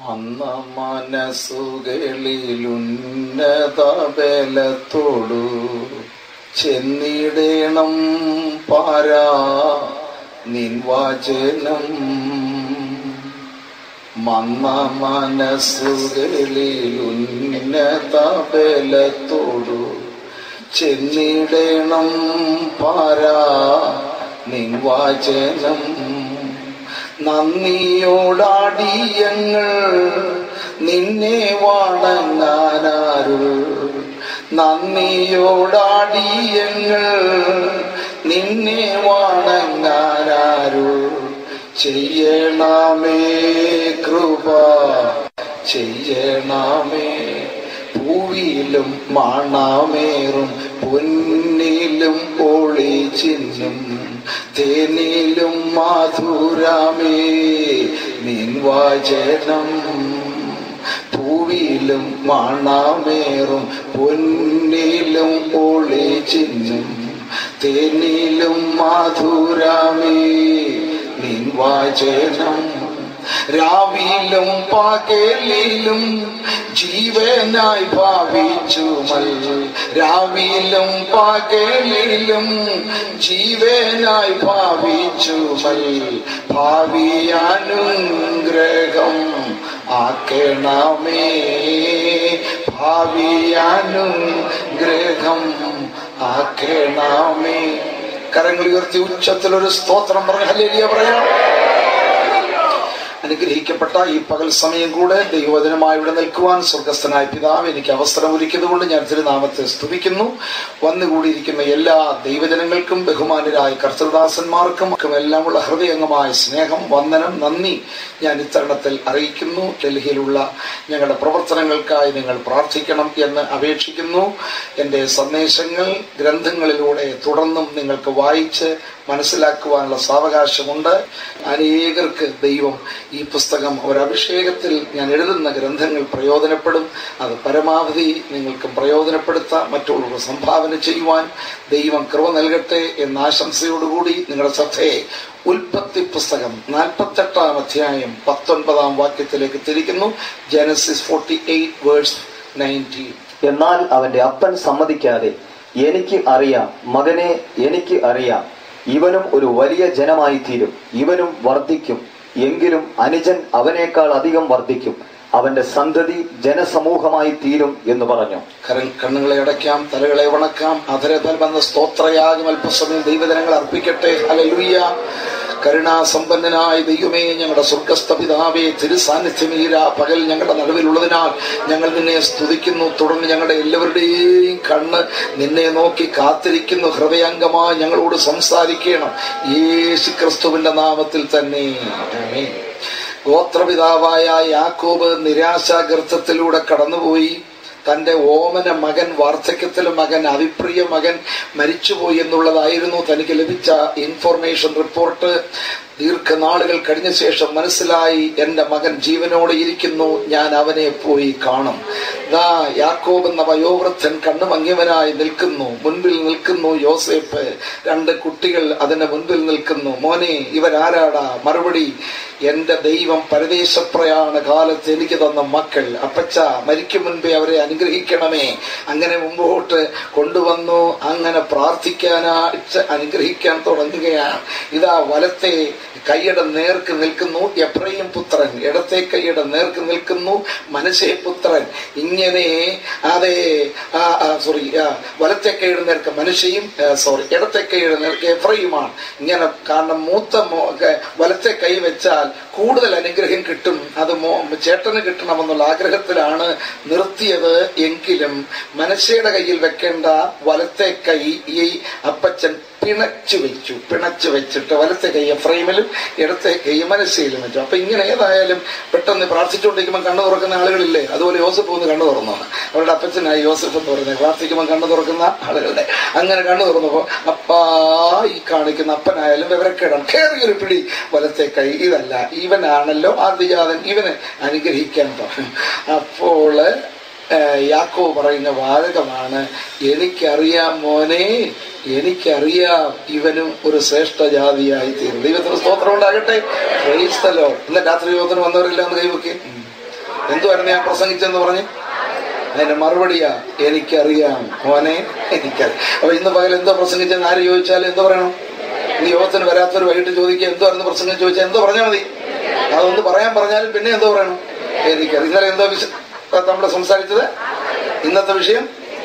അന്ന മനസ്സുകളിലുന്നത ബലത്തോടു ചെന്നിടേണം para നിൻ വചനം മന്ന മനസ്സുകളിലുന്നത ബലത്തോടു ചെന്നിടേണം പാരാ നിൻ വചനം നന്ദിയോടാടിയങ്ങൾ നിന്നെ വാണങ്ങാനാരുൾ നന്ദിയോടാടിയങ്ങൾ നിന്നെ വാണങ്ങാനാരുൾ ചെയ്യണമേ കൃപ ചെയ്യണമേ പൂവിലും മാണാമേറും പൊന്നിലും ഒളി ചിഹ്നം തേനിലും മാധുരമേ നിൻ വാചനം പൂവിലും മാണാമേറും പൊന്നിലും ഒളി ചിഹ്നം തേനിലും മാധുരമേ നിൻ വാചനം രാവിലും പകലിലും ജീവനായി ഭാവിച്ചു മൽ രാവിലും പകലിലും ജീവനായി ഭാവിച്ചു മൽ ഭാവിയാനുഗ്രഹം ആക്കണമേ ഭാവിയാനുഗ്രഹം ആക്കണമേ കരങ്ങൾ ഉയർത്തി ഉച്ചത്തിൽ ഒരു സ്തോത്രം പറഞ്ഞ ഹല്ലേലൂയ പറയാം അനുഗ്രഹിക്കപ്പെട്ട ഈ പകൽ സമയം കൂടെ ദൈവവചനമായി ഇവിടെ നിൽക്കുവാൻ സ്വർഗസ്ഥനായ പിതാവ് എനിക്ക് അവസരം ഒരുക്കിയതുകൊണ്ട് ഞാൻ തിരുനാമത്തെ സ്തുതിക്കുന്നു വന്നുകൂടിയിരിക്കുന്ന എല്ലാ ദൈവജനങ്ങൾക്കും ബഹുമാനരായ കർത്തൃദാസന്മാർക്കും എല്ലാമുള്ള ഹൃദയംഗമായ സ്നേഹം വന്ദനം നന്ദി ഞാൻ ഇത്തരണത്തിൽ അറിയിക്കുന്നു ഡൽഹിയിലുള്ള ഞങ്ങളുടെ പ്രവർത്തനങ്ങൾക്കായി നിങ്ങൾ പ്രാർത്ഥിക്കണം എന്ന് അപേക്ഷിക്കുന്നു എൻ്റെ സന്ദേശങ്ങൾ ഗ്രന്ഥങ്ങളിലൂടെ തുടർന്നും നിങ്ങൾക്ക് വായിച്ച് മനസ്സിലാക്കുവാനുള്ള സാവകാശമുണ്ട് അനേകർക്ക് ദൈവം ഈ പുസ്തകം ഒരഭിഷേകത്തിൽ ഞാൻ എഴുതുന്ന ഗ്രന്ഥങ്ങൾ പ്രയോജനപ്പെടും അത് പരമാവധി നിങ്ങൾക്ക് പ്രയോജനപ്പെടുത്താം മറ്റുള്ളവർ സംഭാവന ചെയ്യുവാൻ ദൈവം കൃപ നൽകട്ടെ എന്ന ആശംസയോടുകൂടി നിങ്ങളുടെ ശ്രദ്ധയെ ഉൽപ്പത്തി പുസ്തകം നാൽപ്പത്തെട്ടാം അധ്യായം പത്തൊൻപതാം വാക്യത്തിലേക്ക് തിരിക്കുന്നു Genesis forty eight verse nineteen എന്നാൽ അവന്റെ അപ്പൻ സമ്മതിക്കാതെ എനിക്ക് അറിയാം മകനെ എനിക്ക് അറിയാം ഇവനും ഒരു വലിയ ജനമായി തീരും ഇവനും വർദ്ധിക്കും എങ്കിലും അനുജൻ അവനേക്കാൾ അധികം വർദ്ധിക്കും അവന്റെ സന്തതി ജനസമൂഹമായി തീരും എന്ന് പറഞ്ഞു കരൽ കണ്ണുകളെ അടയ്ക്കാം തലകളെ വണക്കാം അധരതൽ വന്ന സ്തോത്രയാകും അല്പസമയം ദൈവജനങ്ങൾ അർപ്പിക്കട്ടെ അലലുയ്യ കരുണാസമ്പന്നനായ ദൈവമേ ഞങ്ങളുടെ സ്വർഗസ്ഥ പിതാവേ തിരുസാന്നിധ്യമീര പകൽ ഞങ്ങളുടെ നടുവിലുള്ളതിനാൽ ഞങ്ങൾ നിന്നെ സ്തുതിക്കുന്നു തുടർന്ന് ഞങ്ങളുടെ എല്ലാവരുടെയും കണ്ണ് നിന്നെ നോക്കി കാത്തിരിക്കുന്നു ഹൃദയംഗമായി ഞങ്ങളോട് സംസാരിക്കണം യേശു ക്രിസ്തുവിന്റെ നാമത്തിൽ തന്നെ ആമേൻ ഗോത്രപിതാവായ യാക്കോബ് നിരാശാഗർത്തത്തിലൂടെ കടന്നുപോയി തന്റെ ഓമന മകൻ വാർദ്ധക്യത്തിലെ മകൻ അവിപ്രിയ മകൻ മരിച്ചുപോയി എന്നുള്ളതായിരുന്നു തനിക്ക് ലഭിച്ച ഇൻഫോർമേഷൻ റിപ്പോർട്ട് ദീർഘനാളുകൾ കഴിഞ്ഞ ശേഷം മനസ്സിലായി എന്റെ മകൻ ജീവനോടെ ഇരിക്കുന്നു ഞാൻ അവനെ പോയി കാണും ദാ യാക്കോബ് എന്ന വയോവൃദ്ധൻ കണ്ണുമങ്ങിയവനായി നിൽക്കുന്നു മുൻപിൽ നിൽക്കുന്നു യോസേപ്പ് രണ്ട് കുട്ടികൾ അതിന്റെ മുൻപിൽ നിൽക്കുന്നു മോനെ ഇവരാരാടാ മറുപടി എന്റെ ദൈവം പരദേശപ്രയാണ കാലത്ത് എനിക്ക് തന്ന മക്കൾ അപ്പച്ച മരിക്കും മുൻപേ അവരെ അനുഗ്രഹിക്കണമേ അങ്ങനെ മുമ്പോട്ട് കൊണ്ടുവന്നു അങ്ങനെ പ്രാർത്ഥിക്കാനായിട്ട് അനുഗ്രഹിക്കാൻ തുടങ്ങുകയാണ് ഇതാ വലത്തെ കൈയുടെ നേർക്ക് നിൽക്കുന്നു എബ്രഹിം പുത്രൻ ഇടത്തെ കൈയുടെ നേർക്ക് നിൽക്കുന്നു മനശേ പുത്രൻ ഇങ്ങനെ അതെ സോറി വലത്തെ കൈയുടെ നേർക്ക് മനുഷ്യയും സോറി ഇടത്തെ കൈയുടെ നേർക്ക് എബ്രഹിമാണ് ഇങ്ങനെ കാരണം മൂത്ത മോ- ക- വലത്തെ കൈ വെച്ചാൽ കൂടുതൽ അനുഗ്രഹം കിട്ടും അത് മോ ചേട്ടന് കിട്ടണമെന്നുള്ള ആഗ്രഹത്തിലാണ് നിർത്തിയത് എങ്കിലും മനശയുടെ കയ്യിൽ വെക്കേണ്ട വലത്തെ കൈ ഈ അപ്പച്ചൻ പിണച്ചു വെച്ചു പിണച്ചു വെച്ചിട്ട് വലത്തെ കൈ ഫ്രെയിമിലും ഇടത്തെ കൈ മനസ്സയിലും വെച്ചു അപ്പൊ ഇങ്ങനെ ഏതായാലും പെട്ടെന്ന് പ്രാർത്ഥിച്ചുകൊണ്ടിരിക്കുമ്പോൾ കണ്ണു തുറക്കുന്ന ആളുകളില്ലേ അതുപോലെ യോസഫ് ഒന്ന് കണ്ണു തുറന്നു അവരുടെ അപ്പച്ചനായി യോസഫ് എന്ന് പറയുന്നത് പ്രാർത്ഥിക്കുമ്പോൾ കണ്ണു തുറക്കുന്ന ആളുകളുടെ അങ്ങനെ കണ്ണു തുറന്നപ്പോ അപ്പാ ഈ കാണിക്കുന്ന അപ്പനായാലും വിവരക്കേടാണ് കയറിയൊരു പിടി വലത്തെ കൈ ഇതല്ല ഇവനാണല്ലോ ആദ്യജാതൻ ഇവനെ അനുഗ്രഹിക്കാൻ പറഞ്ഞു അപ്പോൾ ഏഹ് യാക്കോ പറയുന്ന വാചകമാണ് എനിക്കറിയാം മോനെ എനിക്കറിയാം ഇവനും ഒരു ശ്രേഷ്ഠ ജാതിയായി തീരും ദൈവത്തിന് സ്തോത്രം ഉണ്ടാകട്ടെ ക്രൈസ്തലോ ഇന്ന് രാത്രി യോഗത്തിന് വന്നവരില്ല എന്ന് കൈവക്കി എന്തുവായിരുന്നു ഞാൻ പ്രസംഗിച്ചെന്ന് പറഞ്ഞു അതിന്റെ മറുപടിയാ എനിക്കറിയാം മോനെ എനിക്കറിയാം അപ്പൊ ഇന്ന് പകൽ എന്തോ പ്രസംഗിച്ചെന്ന് ആര് ചോദിച്ചാൽ എന്തോ പറയണം ഇന്ന് യോഗത്തിന് വരാത്തൊരു വൈകിട്ട് ചോദിക്കുക എന്തോ പ്രസംഗം ചോദിച്ചാൽ എന്തോ പറഞ്ഞാൽ മതി അതൊന്ന് പറയാൻ പറഞ്ഞാലും പിന്നെ എന്തോ പറയണം എനിക്കറിയാം ഇന്നലെ എന്തോ വിഷ നമ്മൾ സംസാരിച്ചത് ഇന്നത്തെ വിഷയം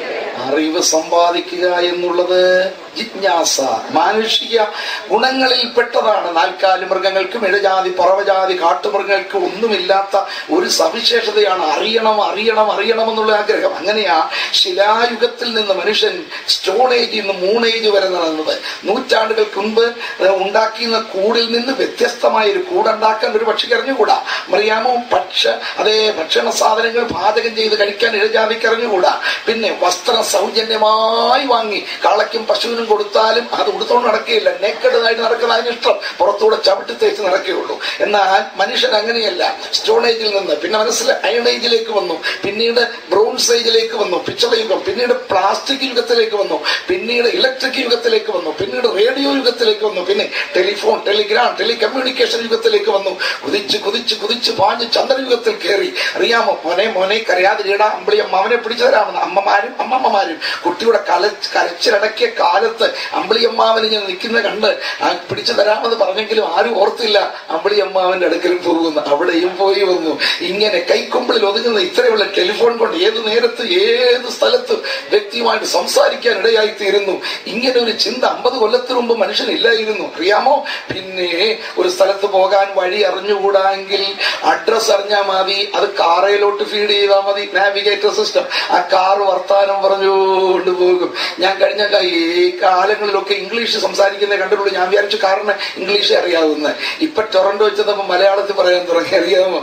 അറിവ് സമ്പാദിക്കുക എന്നുള്ളത് ജിജ്ഞാസ മാനുഷിക ഗുണങ്ങളിൽ പെട്ടതാണ് നാൽക്കാലി മൃഗങ്ങൾക്കും ഇഴജാതി പറവജാതി കാട്ടുമൃഗങ്ങൾക്കും ഒന്നുമില്ലാത്ത ഒരു സവിശേഷതയാണ് അറിയണം അറിയണം അറിയണം എന്നുള്ള ആഗ്രഹം അങ്ങനെയാ ശിലായുഗത്തിൽ നിന്ന് മനുഷ്യൻ സ്റ്റോൺ ഏജിൽ നിന്ന് മൂൺ ഏജ് വരെ നടന്നത് നൂറ്റാണ്ടുകൾക്ക് മുമ്പ് ഉണ്ടാക്കിയ കൂടിൽ നിന്ന് വ്യത്യസ്തമായ ഒരു കൂടുണ്ടാക്കാൻ ഒരു പക്ഷിക്ക് അറിഞ്ഞുകൂടാ അറിയാമോ ഭക്ഷ അതേ ഭക്ഷണ സാധനങ്ങൾ പാചകം ചെയ്ത് കഴിക്കാൻ ഇഴജാതിക്ക് അറിഞ്ഞുകൂടാ പിന്നെ വസ്ത്രം സൗജന്യമായി വാങ്ങി കാളയ്ക്കും പശുവിനും കൊടുത്താലും അത് ഉടുത്തോണ്ട് നടക്കുകയില്ല നേക്കഡായിട്ട് നടക്കുന്ന അതിന് ഇഷ്ടം പുറത്തൂടെ ചവിട്ടി തേച്ച് നടക്കുകയുള്ളൂ എന്നാൽ മനുഷ്യൻ അങ്ങനെയല്ല സ്റ്റോൺ ഏജിൽ നിന്ന് പിന്നെ മനസ്സിൽ അയൺ ഏജിലേക്ക് വന്നു പിന്നീട് ബ്രോൺസ് ഏജിലേക്ക് വന്നു പിച്ചള യുഗം പിന്നീട് പ്ലാസ്റ്റിക് യുഗത്തിലേക്ക് വന്നു പിന്നീട് ഇലക്ട്രിക് യുഗത്തിലേക്ക് വന്നു പിന്നീട് റേഡിയോ യുഗത്തിലേക്ക് വന്നു പിന്നെ ടെലിഫോൺ ടെലിഗ്രാം ടെലികമ്മ്യൂണിക്കേഷൻ യുഗത്തിലേക്ക് വന്നു കുതിച്ച് കുതിച്ച് കുതിച്ച് പാഞ്ഞ് ചന്ദ്രയുഗത്തിൽ കയറി അറിയാമോ മോനെ മോനെ കരയാതിരിടാ അമ്പിളി അമ്മാവനെ പിടിച്ചു തരാമെന്ന് അമ്മമാരും അമ്മമ്മമാരും കുട്ടിയുടെ കല കരച്ചിലടക്കിയ കാലത്ത് അമ്പിളിയമ്മാവന് ഞാൻ നിൽക്കുന്ന കണ്ട് ആ പിടിച്ചു തരാമെന്ന് പറഞ്ഞെങ്കിലും ആരും ഓർത്തില്ല അമ്പിളിയമ്മാവന്റെ അടുക്കലും പോകുന്നു അവിടെയും പോയി വന്നു ഇങ്ങനെ കൈക്കൊമ്പിളിൽ ഒതുങ്ങുന്ന ഇത്രയുള്ള ടെലിഫോൺ കൊണ്ട് ഏത് നേരത്ത് ഏത് സ്ഥലത്തും വ്യക്തിയുമായിട്ട് സംസാരിക്കാൻ ഇടയായി തീരുന്നു ഇങ്ങനെ ഒരു ചിന്ത അമ്പത് കൊല്ലത്തിന് മുമ്പ് മനുഷ്യനില്ലായിരുന്നു അറിയാമോ പിന്നെ ഒരു സ്ഥലത്ത് പോകാൻ വഴി അറിഞ്ഞുകൂടാമെങ്കിൽ അഡ്രസ് അറിഞ്ഞാൽ മതി അത് കാറയിലോട്ട് ഫീഡ് ചെയ്താൽ മതി നാവിഗേറ്റർ സിസ്റ്റം ആ കാറ് വർത്താനം പറഞ്ഞുകൊണ്ട് പോകും ഞാൻ കഴിഞ്ഞ ക- ഈ കാലങ്ങളിലൊക്കെ ഇംഗ്ലീഷ് സംസാരിക്കുന്നത് കണ്ടിട്ടുള്ളൂ ഞാൻ വിചാരിച്ചു കാരണം ഇംഗ്ലീഷ് അറിയാവുന്ന ഇപ്പൊ ടൊറന്റോ വെച്ചപ്പോ മലയാളത്തിൽ പറയാൻ തുടങ്ങി അറിയാമോ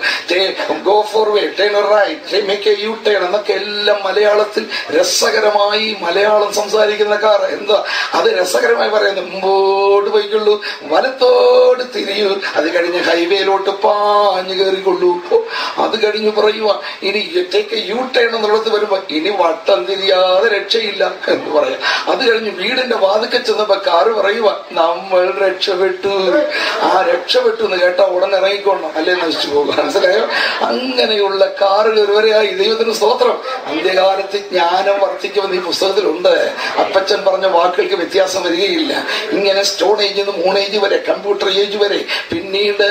go four way turn right make a U turn എന്നൊക്കെ എല്ലാം മലയാളത്തിൽ രസകരമായി മലയാളം സംസാരിക്കുന്ന കാർ എന്താ അത് രസകരമായി പറയുന്നത് മുമ്പോട്ട് പോയിക്കൊള്ളൂ വലത്തോട് തിരിയൂ അത് കഴിഞ്ഞ് ഹൈവേയിലോട്ട് പാഞ്ഞു കയറിക്കൊള്ളൂ ഓ, അത് കഴിഞ്ഞ് പറയുക ഇനി ടേക്ക് യു ടേൺ എന്നുള്ളത് വരുമ്പോ ഇനി വട്ടം തിരിയാതെ രക്ഷയില്ല എന്ന് പറയാം അത് കഴിഞ്ഞ് വീടിന്റെ വാതുക്കെ ചെന്നപ്പോ കാറ് പറയുക നമ്മൾ രക്ഷപ്പെട്ടു ആ രക്ഷപ്പെട്ടു എന്ന് കേട്ടാ ഉടനെ ഇറങ്ങിക്കൊള്ളണം അല്ലേ നശിച്ചു പോകുക മനസ്സിലായോ അങ്ങനെയുള്ള കാറുകൾ വരെയായി ദൈവത്തിന് സ്തോത്രം അന്ത്യകാലത്ത് ജ്ഞാനം വർദ്ധിക്കുമെന്ന് ഈ പുസ്തകത്തിലുണ്ട് അപ്പച്ചൻ പറഞ്ഞ വാക്കുകൾക്ക് വ്യത്യാസം വരികയില്ല ഇങ്ങനെ സ്റ്റോൺ ഏജ് നിന്ന് മൂൺ ഏജ് വരെ കമ്പ്യൂട്ടർ ഏജ് വരെ പിന്നീട്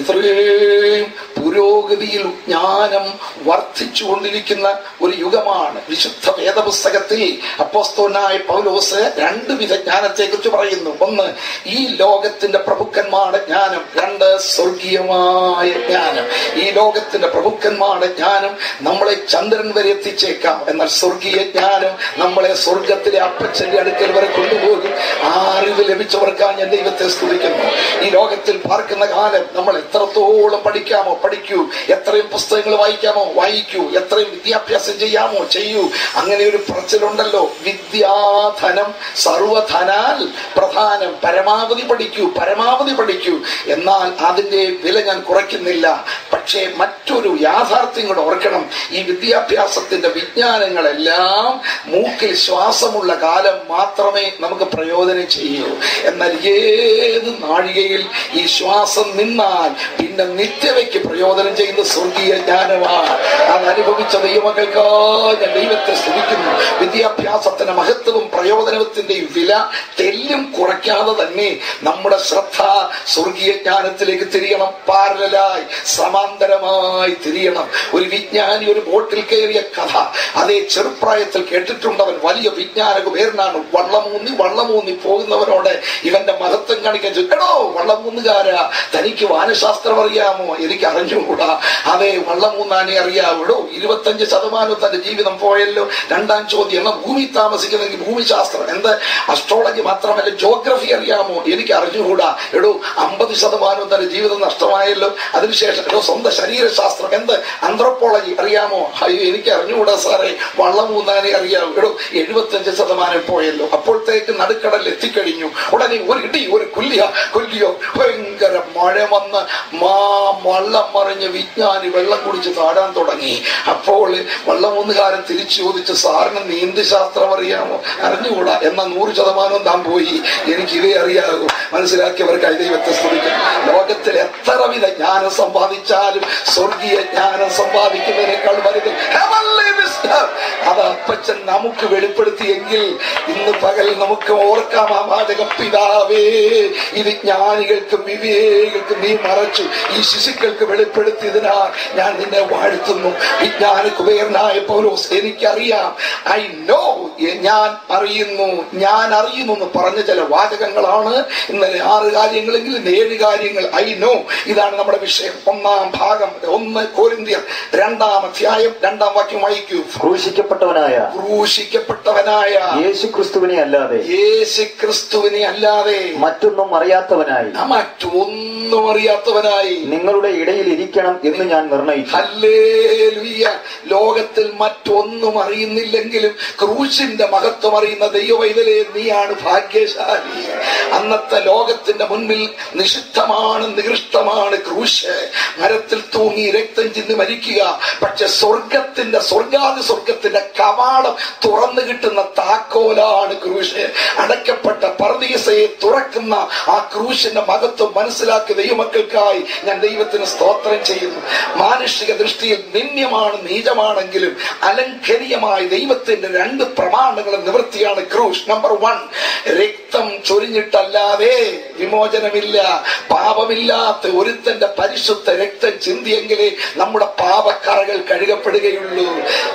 ഇത്രയും പുരോഗതിയിൽ ജ്ഞാനം വർദ്ധിച്ചുകൊണ്ടിരിക്കുന്ന ഒരു യുഗമാണ് വിശുദ്ധ വേദപുസ്തകത്തിൽ അപ്പോസ്തോനായ പൗലോസ് രണ്ട് വിധ ജ്ഞാനത്തെ കുറിച്ച് പറയുന്നു ഒന്ന് ഈ ലോകത്തിന്റെ പ്രഭുക്കന്മാരുടെ ജ്ഞാനം രണ്ട് സ്വർഗീയമായ ജ്ഞാനം ഈ ലോകത്തിന്റെ പ്രഭുക്കന്മാരുടെ ജ്ഞാനം നമ്മളെ ചന്ദ്രൻ വരെ എത്തിച്ചേക്കാം എന്നാൽ സ്വർഗീയ ജ്ഞാനം നമ്മളെ സ്വർഗത്തിലെ അപ്പച്ചന്റെ അടുക്കൽ വരെ കൊണ്ടുപോകും ആ അറിവ് ലഭിച്ചവർക്കാണ് ഞാൻ ദൈവത്തെ സ്തുതിക്കുന്നു ഈ ലോകത്തിൽ പാർക്കുന്ന കാലം നമ്മൾ എത്രത്തോളം പഠിക്കാമോ പഠിക്കൂ എത്രയും പുസ്തകങ്ങൾ വായിക്കാമോ വായിക്കൂ എത്രയും വിദ്യാഭ്യാസം ചെയ്യാമോ ചെയ്യൂ അങ്ങനെ ഒരു പറച്ചിലുണ്ടല്ലോ വിദ്യാധനം സർവധനാൽ പ്രധാനം പരമാവധി പഠിക്കൂ പരമാവധി പഠിക്കൂ എന്നാൽ അതിന്റെ വില ഞാൻ കുറയ്ക്കുന്നില്ല പക്ഷേ മറ്റൊരു യാഥാർത്ഥ്യം കൂടെ ഓർക്കണം ഈ വിദ്യാഭ്യാസത്തിന്റെ വിജ്ഞാനങ്ങളെല്ലാം മൂക്കിൽ ശ്വാസമുള്ള കാലം മാത്രമേ നമുക്ക് പ്രയോജനം ചെയ്യൂ എന്നാൽ ഏത് നാഴികയിൽ ഈ ശ്വാസം നിന്നാൽ പിന്നെ നിത്യതയ്ക്ക് പ്രയോജനം ചെയ്യുന്ന സ്വർഗീയ ജ്ഞാനമാണ് അത് അനുഭവിച്ച ദൈവമക്കൾക്ക് ഞാൻ ദൈവത്തെ സ്തുതിക്കുന്നു വിദ്യാഭ്യാസത്തിന്റെ മഹത്വവും പ്രയോജനത്തിന്റെയും വില തെല്ലും കുറയ്ക്കാതെ തന്നെ നമ്മുടെ ശ്രദ്ധ സ്വർഗീയ ജ്ഞാനത്തിലേക്ക് തിരിയണം പാരലായി സമാന്തരമായി തിരിയണം ഒരു വിജ്ഞാനി ഒരു ബോട്ടിൽ കയറിയ കഥ അതേ ചെറുപ്രായത്തിൽ കേട്ടിട്ടുണ്ട് അവൻ വലിയ വിജ്ഞാന കുബേരനാണ് വള്ളമൂന്നി വള്ളമൂന്നി പോകുന്നവനോട് ഇവന്റെ മഹത്വം കാണിക്കാൻ ചോദിച്ചു, എടോ വള്ളമൂന്നുകാരാ തനിക്ക് വാനശാസ്ത്രം അറിയാമോ എനിക്ക് അറിഞ്ഞുകൂടാ അതെ വള്ളമൂന്നാനെ അറിയാവിടോ ഇരുപത്തഞ്ച് ശതമാനം തന്റെ ജീവിതം പോയല്ലോ രണ്ടാം ചോദ്യം എന്നാ ഭൂമി താമസിക്കുന്നെങ്കിൽ ഭൂമിശാസ്ത്രം എന്ത് അസ്ട്രോളജി മാത്രമല്ല ജോഗ്രഫി അറിയാമോ എനിക്ക് അറിഞ്ഞുകൂടാ എടോ അമ്പത് ശതമാനം തന്റെ ജീവിതം നഷ്ടമായല്ലോ അതിനുശേഷം എടോ സ്വന്തം ശരീരശാസ്ത്രം എന്ത് ആന്ത്രോപോളജി അറിയാമോ അയ്യോ എനിക്ക് അറിഞ്ഞുകൂടാ സാറേ വള്ളം ഊന്നാനെ അറിയാമോ എടോ എഴുപത്തഞ്ച് ശതമാനം പോയല്ലോ അപ്പോഴത്തേക്ക് നടുക്കടലിൽ എത്തിക്കഴിഞ്ഞു ഉടനെ ഒരു ഇടി ഒരു കുല്ലിയ കൊല്ലിയോ ഭയങ്കര മഴ വന്ന് മാ വള്ളം മറിഞ്ഞ് വിജ്ഞാനി വെള്ളം കുടിച്ച് താടാൻ തുടങ്ങി അപ്പോൾ വള്ളമൂന്നുകാരൻ തിരിച്ചു ചോദിച്ചു സാറിന് നീന്തശാസ്ത്രം അറിയാമോ അറിഞ്ഞുകൂടാ എന്നാ നൂറ് ശതമാനം താൻ പോയി എനിക്ക് ഇതേ അറിയാകൂ മനസ്സിലാക്കിയവർക്കായി ദൈവത്തെ സ്തുതിക്കും ലോകത്തിൽ എത്ര വിധ ജ്ഞാനം സമ്പാദിച്ചാലും സ്വർഗീയ ജ്ഞാനം സമ്പാദിക്കുന്നതിനേക്കാൾ വലുത് heavenly wisdom. അത് അപ്പച്ചൻ നമുക്ക് വെളിപ്പെടുത്തിയെങ്കിൽ ഇന്ന് പകൽ നമുക്ക് ഓർക്കാം ആ വാചകം പിതാവേ ഇത് ജ്ഞാനികൾക്കും വിവേകൾക്കും നീ മറച്ചു ഈ ശിശുക്കൾക്ക് വെളിപ്പെടുത്തിയതിനാൽ ഞാൻ നിന്നെ വാഴ്ത്തുന്നു വിജ്ഞാന കുബേരനായ പൗലോസ് എനിക്കറിയാം ഐ നോ ഞാൻ അറിയുന്നു ഞാൻ അറിയുന്നു എന്ന് പറഞ്ഞ ചില വാചകങ്ങളാണ് ഇന്നലെ ആറ് കാര്യങ്ങളെങ്കിലും ഏഴ് കാര്യങ്ങൾ ഐ നോ ഇതാണ് നമ്മുടെ വിഷയം ഒന്നാം ഭാഗം ഒന്ന് കോരിന്തിയർ രണ്ടാം അധ്യായം രണ്ടാം വാക്യം വായിക്കൂ ക്രൂശിക്കപ്പെട്ടവനായ ക്രൂശിക്കപ്പെട്ടവനായ യേശു ക്രിസ്തുവിനെ അല്ലാതെ യേശു ക്രിസ്തുവിനെ അല്ലാതെ മറ്റൊന്നും അറിയാത്തവനായി മറ്റൊന്നും അറിയാത്തവനായി നിങ്ങളുടെ ഇടയിൽ ഇരിക്കണം എന്ന് ഞാൻ നിർണയിച്ചു ഹല്ലേലൂയ ലോകത്തിൽ മറ്റൊന്നും അറിയുന്നില്ലെങ്കിലും ക്രൂശിന്റെ മഹത്വം അറിയുന്ന ദൈവവൈതലേ നീയാണ് ഭാഗ്യശാലി അന്നത്തെ ലോകത്തിന്റെ മുൻപിൽ നിഷിദ്ധമാണ് നികൃഷ്ടമാണ് ക്രൂശ് മരത്തിൽ തൂങ്ങി രക്തം ചിന്തി മരിക്കുക പക്ഷെ സ്വർഗത്തിന്റെ സ്വർഗാതി സ്വർഗത്തിന്റെ കവാടം തുറന്നു കിട്ടുന്ന താക്കോലാണ് ക്രൂശ് അടയ്ക്കപ്പെട്ട പർദീസയെ തുറക്കുന്ന ആ ക്രൂശിന്റെ മഹത്വം മനസ്സിലാക്കിയ ദൈവമക്കൾക്കായി ഞാൻ ദൈവത്തിന് സ്തോത്രം ചെയ്യുന്നു മാനുഷിക ദൃഷ്ടിയിൽ നിന്ദ്യമാണ് നീചമാണെങ്കിലും അലംഘനീയമായ ദൈവത്തിന്റെ രണ്ട് പ്രമാണങ്ങളും നിവൃത്തിയാണ് ക്രൂശ് നമ്പർ വൺ രക്തം ചൊരിഞ്ഞിട്ടല്ലാതെ വിമോചനമില്ല പാപമില്ലാത്ത ഒരുത്തന്റെ പരിശുദ്ധ രക്തം ചിന്തിയെങ്കിലേ നമ്മുടെ പാപക്കറകൾ കഴുകപ്പെടുകയുള്ളൂ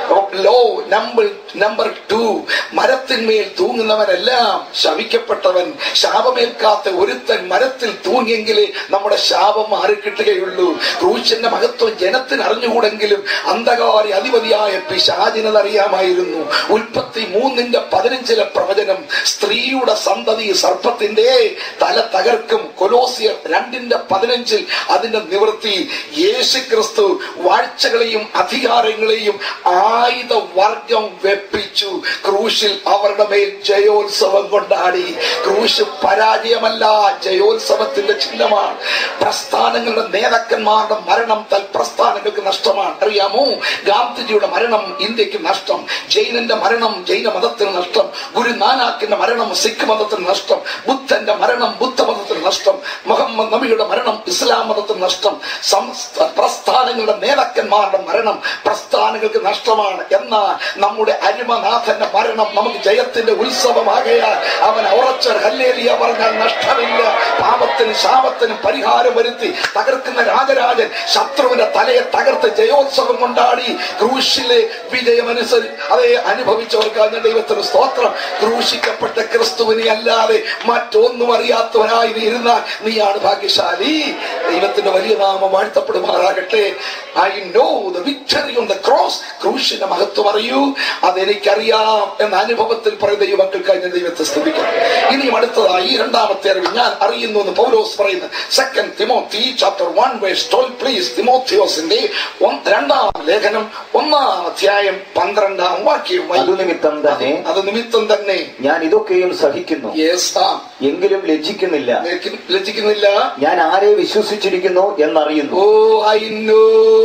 ലോ നമ്പർ നമ്പർ ടു മരത്തിന്മേൽ തൂങ്ങുന്നവനെല്ലാം ശവിക്കപ്പെട്ടവൻ ശാപമേൽക്കാത്ത ഒരുത്തൻ മരത്തിൽ തൂങ്ങിയെങ്കിലേ നമ്മുടെ ശാപം മാറിക്കിട്ടുകയുള്ളൂ ക്രൂശന്റെ മഹത്വം ജനത്തിന് അറിഞ്ഞുകൂടെങ്കിലും അന്ധകാരി അധിപതിയായ പിശാചിനത് അറിയാമായിരുന്നു ഉൽപ്പത്തി മൂന്നിന്റെ പതിനഞ്ചിലെ പ്രവചനം സ്ത്രീയുടെ സന്തതി സർപ്പത്തിന്റെ തല തകർക്കും കൊലോസിയർ രണ്ടിന്റെ പതിനഞ്ചിൽ അതിന്റെ നിവൃത്തി യേശു ക്രിസ്തു വാഴ്ചകളെയും അധികാരങ്ങളെയും ആയുധ വർഗം വെപ്പിച്ചു ക്രൂശിൽ അവരുടെ മേൽ ജയോത്സവം കൊണ്ടാടി ക്രൂശ് പരാജയമല്ല ജയോത്സവത്തിന്റെ ചിഹ്നമാണ് പ്രസ്ഥാനങ്ങളുടെ നേതാക്കന്മാരുടെ മരണം തൽ പ്രസ്ഥാനങ്ങൾക്ക് നഷ്ടമാണ് അറിയാമോ ഗാന്ധിജിയുടെ മരണം ഇന്ത്യക്ക് നഷ്ടം ജൈനന്റെ മരണം ജൈന മതത്തിന് നഷ്ടം ഗുരു നാനാക്കിന്റെ മരണം സിഖ് മതത്തിന് നഷ്ടം ബുദ്ധന്റെ മരണം ബുദ്ധമതത്തിന് നഷ്ടം മുഹമ്മദ് നബിയുടെ മരണം ഇസ്ലാം മതത്തിന് നഷ്ടം സംസ്ഥ- പ്രസ്ഥാനങ്ങളുടെ നേതാക്കന്മാരുടെ മരണം പ്രസ്ഥാനങ്ങൾക്ക് നഷ്ടമാണ് എന്നാൽ നമ്മുടെ അരിമനാഥന്റെ മരണം നമുക്ക് ജയത്തിന്റെ ഉത്സവമാകയാൽ അവൻ ഉറച്ച ഹല്ലേലിയ പറഞ്ഞാൽ നഷ്ടമില്ല പാപത്തിനും ശാപത്തിനും പരിഹാരം വരുത്തി തകർക്കുന്ന രാജരാജൻ ശത്രുവിന്റെ തലയെ തകർത്ത് ജയോത്സവം കൊണ്ടാടി ക്രൂശിലെ വിജയമനുസരി അതേ അനുഭവിച്ചവർക്കാണ് ഞാൻ ദൈവത്തിന് സ്തോത്രം ക്രൂശിക്കപ്പെട്ട ക്രിസ്തുവിനെ അല്ലാതെ മറ്റൊന്നും അറിയാത്തവനായി നീ ഇരുന്നാൽ നീയാണ് ഭാഗ്യശാലി ദൈവത്തിന്റെ വലിയ നാമം വാഴ്ത്തപ്പെടുമാറാകട്ടെ I know the victory on the cross ക്രൂശിന്റെ മഹത്വം അറിയൂ അതെനിക്കറിയാം എന്ന അനുഭവത്തിൽ പറയുന്ന യുവക്കൾക്കായി ഞാൻ ദൈവത്തെ സ്തുതിക്കണം ഇനിയും അടുത്തതായി ഈ രണ്ടാമത്തെ അറിവ് ഞാൻ അറിയുന്നു എന്ന് പൗലോസ് പറയുന്നു second Timothy chapter one verse twelve please തിമോത്തിയോസിന്റെ ഒന്ന്- രണ്ടാം ലേഖനം ഒന്നാം അധ്യായം പന്ത്രണ്ടാം വാക്യം അതു നിമിത്തം തന്നെ അത് നിമിത്തം തന്നെ ഞാൻ ഇതൊക്കെയും സഹിക്കുന്നു Yes, ആ. എങ്കിലും ലജ്ജിക്കുന്നില്ല ലജ്ജി- ലജ്ജിക്കുന്നില്ല ഞാൻ ആരെ വിശ്വസിച്ചിരിക്കുന്നു എന്നറിയുന്നു oh I know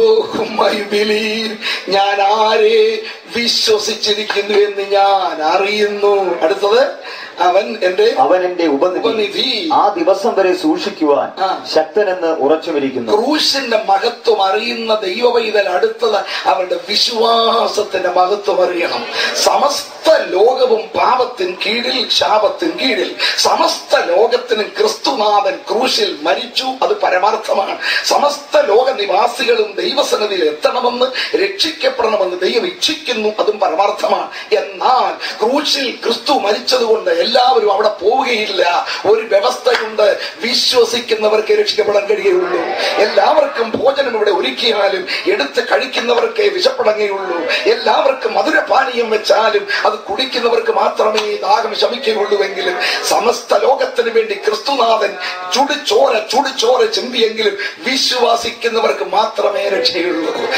I believe ഞാൻ ആരെ വിശ്വസിച്ചിരിക്കുന്നു എന്ന് ഞാൻ അറിയുന്നു അടുത്തത് അവൻ എന്റെ അവൻ എന്റെ ഉപനിധി ഉപനിധി. ആ ദിവസം വരെ സൂക്ഷിക്കുവാൻ ആ. ശക്തനെന്ന് ഉറച്ചുമിരിക്കുന്നു ക്രൂശിന്റെ മഹത്വം അറിയുന്ന ദൈവവൈതൽ അടുത്തത് അവരുടെ വിശ്വാസത്തിന്റെ മഹത്വം അറിയണം സമസ്ത ലോകവും പാപത്തിൻ കീഴിൽ ശാപത്തിൻ കീഴിൽ സമസ്ത ലോകത്തിനും ക്രിസ്തുനാഥൻ ക്രൂശിൽ മരിച്ചു അത് പരമാർത്ഥമാണ് സമസ്ത ലോക നിവാസികളും ദൈവസന്നിധിയിൽ എത്തണമെന്ന് രക്ഷിക്കപ്പെടണമെന്ന് ദൈവം ഇച്ഛിക്കുന്നു അതും പരമാർത്ഥമാണ് എന്നാൽ ക്രൂശിൽ ക്രിസ്തു മരിച്ചതുകൊണ്ട് എല്ലാവരും അവിടെ പോവുകയില്ല ഒരു വ്യവസ്ഥയുണ്ട് വിശ്വസിക്കുന്നവർക്ക് രക്ഷിക്കപ്പെടാൻ കഴിയുള്ളൂ എല്ലാവർക്കും ഭോജനം ഇവിടെ ഒരുക്കിയാലും എടുത്ത് കഴിക്കുന്നവർക്കേ വിശപ്പടങ്ങുകയുള്ളൂ എല്ലാവർക്കും മധുരപാനീയം വെച്ചാലും അത് കുടിക്കുന്നവർക്ക് മാത്രമേ ദാഹം ശമിക്കുകയുള്ളൂവെങ്കിലും സമസ്ത ലോകത്തിന് വേണ്ടി ക്രിസ്തുനാഥൻ ചുടിച്ചോര ചുടിച്ചോര ചിന്തിയെങ്കിലും വിശ്വസിക്കുന്നവർക്ക് മാത്രമേ രക്ഷയുള്ളൂ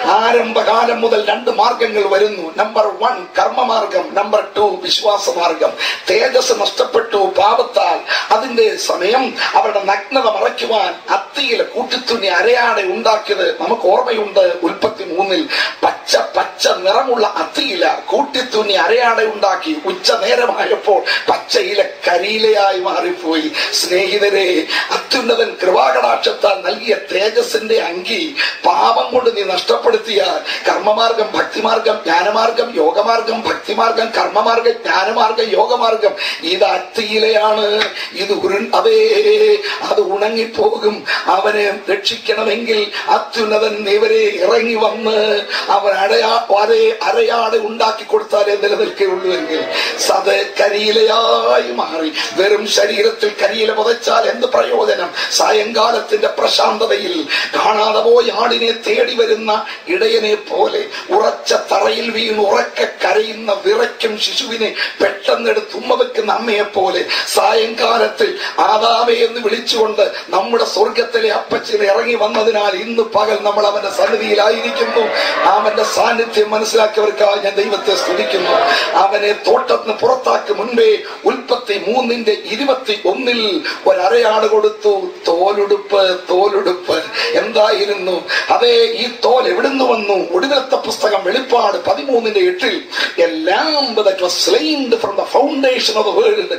ആരംഭകാലം മുതൽ രണ്ട് മാർഗങ്ങൾ വരുന്നു നമ്പർ വൺ കർമ്മമാർഗം നമ്പർ ടു വിശ്വാസമാർഗം തേജസ് നഷ്ടപ്പെട്ടു പാപത്താൽ അതിന്റെ സമയം അവരുടെ നഗ്നത മറയ്ക്കുവാൻ അത്തിയിലെ കൂട്ടിത്തുന്നി അരയാടെ ഉണ്ടാക്കിയത് നമുക്ക് ഓർമ്മയുണ്ട് ഉൽപ്പത്തി മൂന്നിൽ പച്ച പച്ച നിറമുള്ള അത്തിയില കൂട്ടിത്തുന്നി അരയാടെ ഉണ്ടാക്കി ഉച്ച നേരമായപ്പോൾ പച്ചയില കരിയിലയായി മാറിപ്പോയി സ്നേഹിതരെ അത്യുന്നതൻ കൃപാകടാക്ഷത്താൽ നൽകിയ തേജസ്സിന്റെ അങ്കി പാപം കൊണ്ട് നീ നഷ്ടപ്പെടുത്തിയാൽ കർമ്മമാർഗം ഭക്തിമാർഗം ജ്ഞാനമാർഗം യോഗമാർഗം ഭക്തിമാർഗം കർമ്മമാർഗം ജ്ഞാനമാർഗം യോഗമാർഗം ഇത് അത്തിയിലയാണ് ഇത് ഉരു അതേ അത് ഉണങ്ങിപ്പോകും അവനെ രക്ഷിക്കണമെങ്കിൽ അത്യുന്നതൻ ഇവരെ ഇറങ്ങി വന്ന് അവൻ അടയാ അതേ അരയാട് ഉണ്ടാക്കി കൊടുത്താലേ നിലനിൽക്കുകയുള്ളൂ എങ്കിൽ സത് കരിയിലയായി മാറി വെറും ശരീരത്തിൽ കരിയില പുതച്ചാൽ എന്ത് പ്രയോജനം സായങ്കാലത്തിന്റെ പ്രശാന്തതയിൽ കാണാതെ പോയി ആടിനെ തേടി വരുന്ന ഇടയനെ പോലെ ഉറച്ച തറയിൽ വീണ് ഉറക്കെ കരയുന്ന വിറയ്ക്കും ശിശുവിനെ പെട്ടെന്നെടുത്ത് ഉമ്മ വെക്കുന്ന അമ്മയെ പോലെ സായങ്കാലത്തിൽ ആദാമേ എന്ന് വിളിച്ചുകൊണ്ട് നമ്മുടെ സ്വർഗത്തിലെ അപ്പച്ചന് ഇറങ്ങി വന്നതിനാൽ ഇന്ന് പകൽ നമ്മൾ അവന്റെ സന്നിധിയിലായിരിക്കുന്നു അവന്റെ സാന്നിധ്യം മനസ്സിലാക്കിയവർക്കായി ഞാൻ ദൈവത്തെ സ്തുതിക്കുന്നു അവനെ തോട്ടത്തിന് പുറത്താക്കി മുൻപേ ഉൽപ്പത്തി മൂന്നിന്റെ ഇരുപത്തി ഒന്നിൽ ഒരരയാട് കൊടുത്തു തോലുടുപ്പ് തോലുടുപ്പ് എന്തായിരുന്നു അതേ ഈ തോൽ എവിടുന്ന് വന്നു ഒടുവിലത്തെ പുസ്തകം വെളിപ്പാട് പതിമൂന്നിന്റെ എട്ടിൽ എല്ലാം from the foundation of the world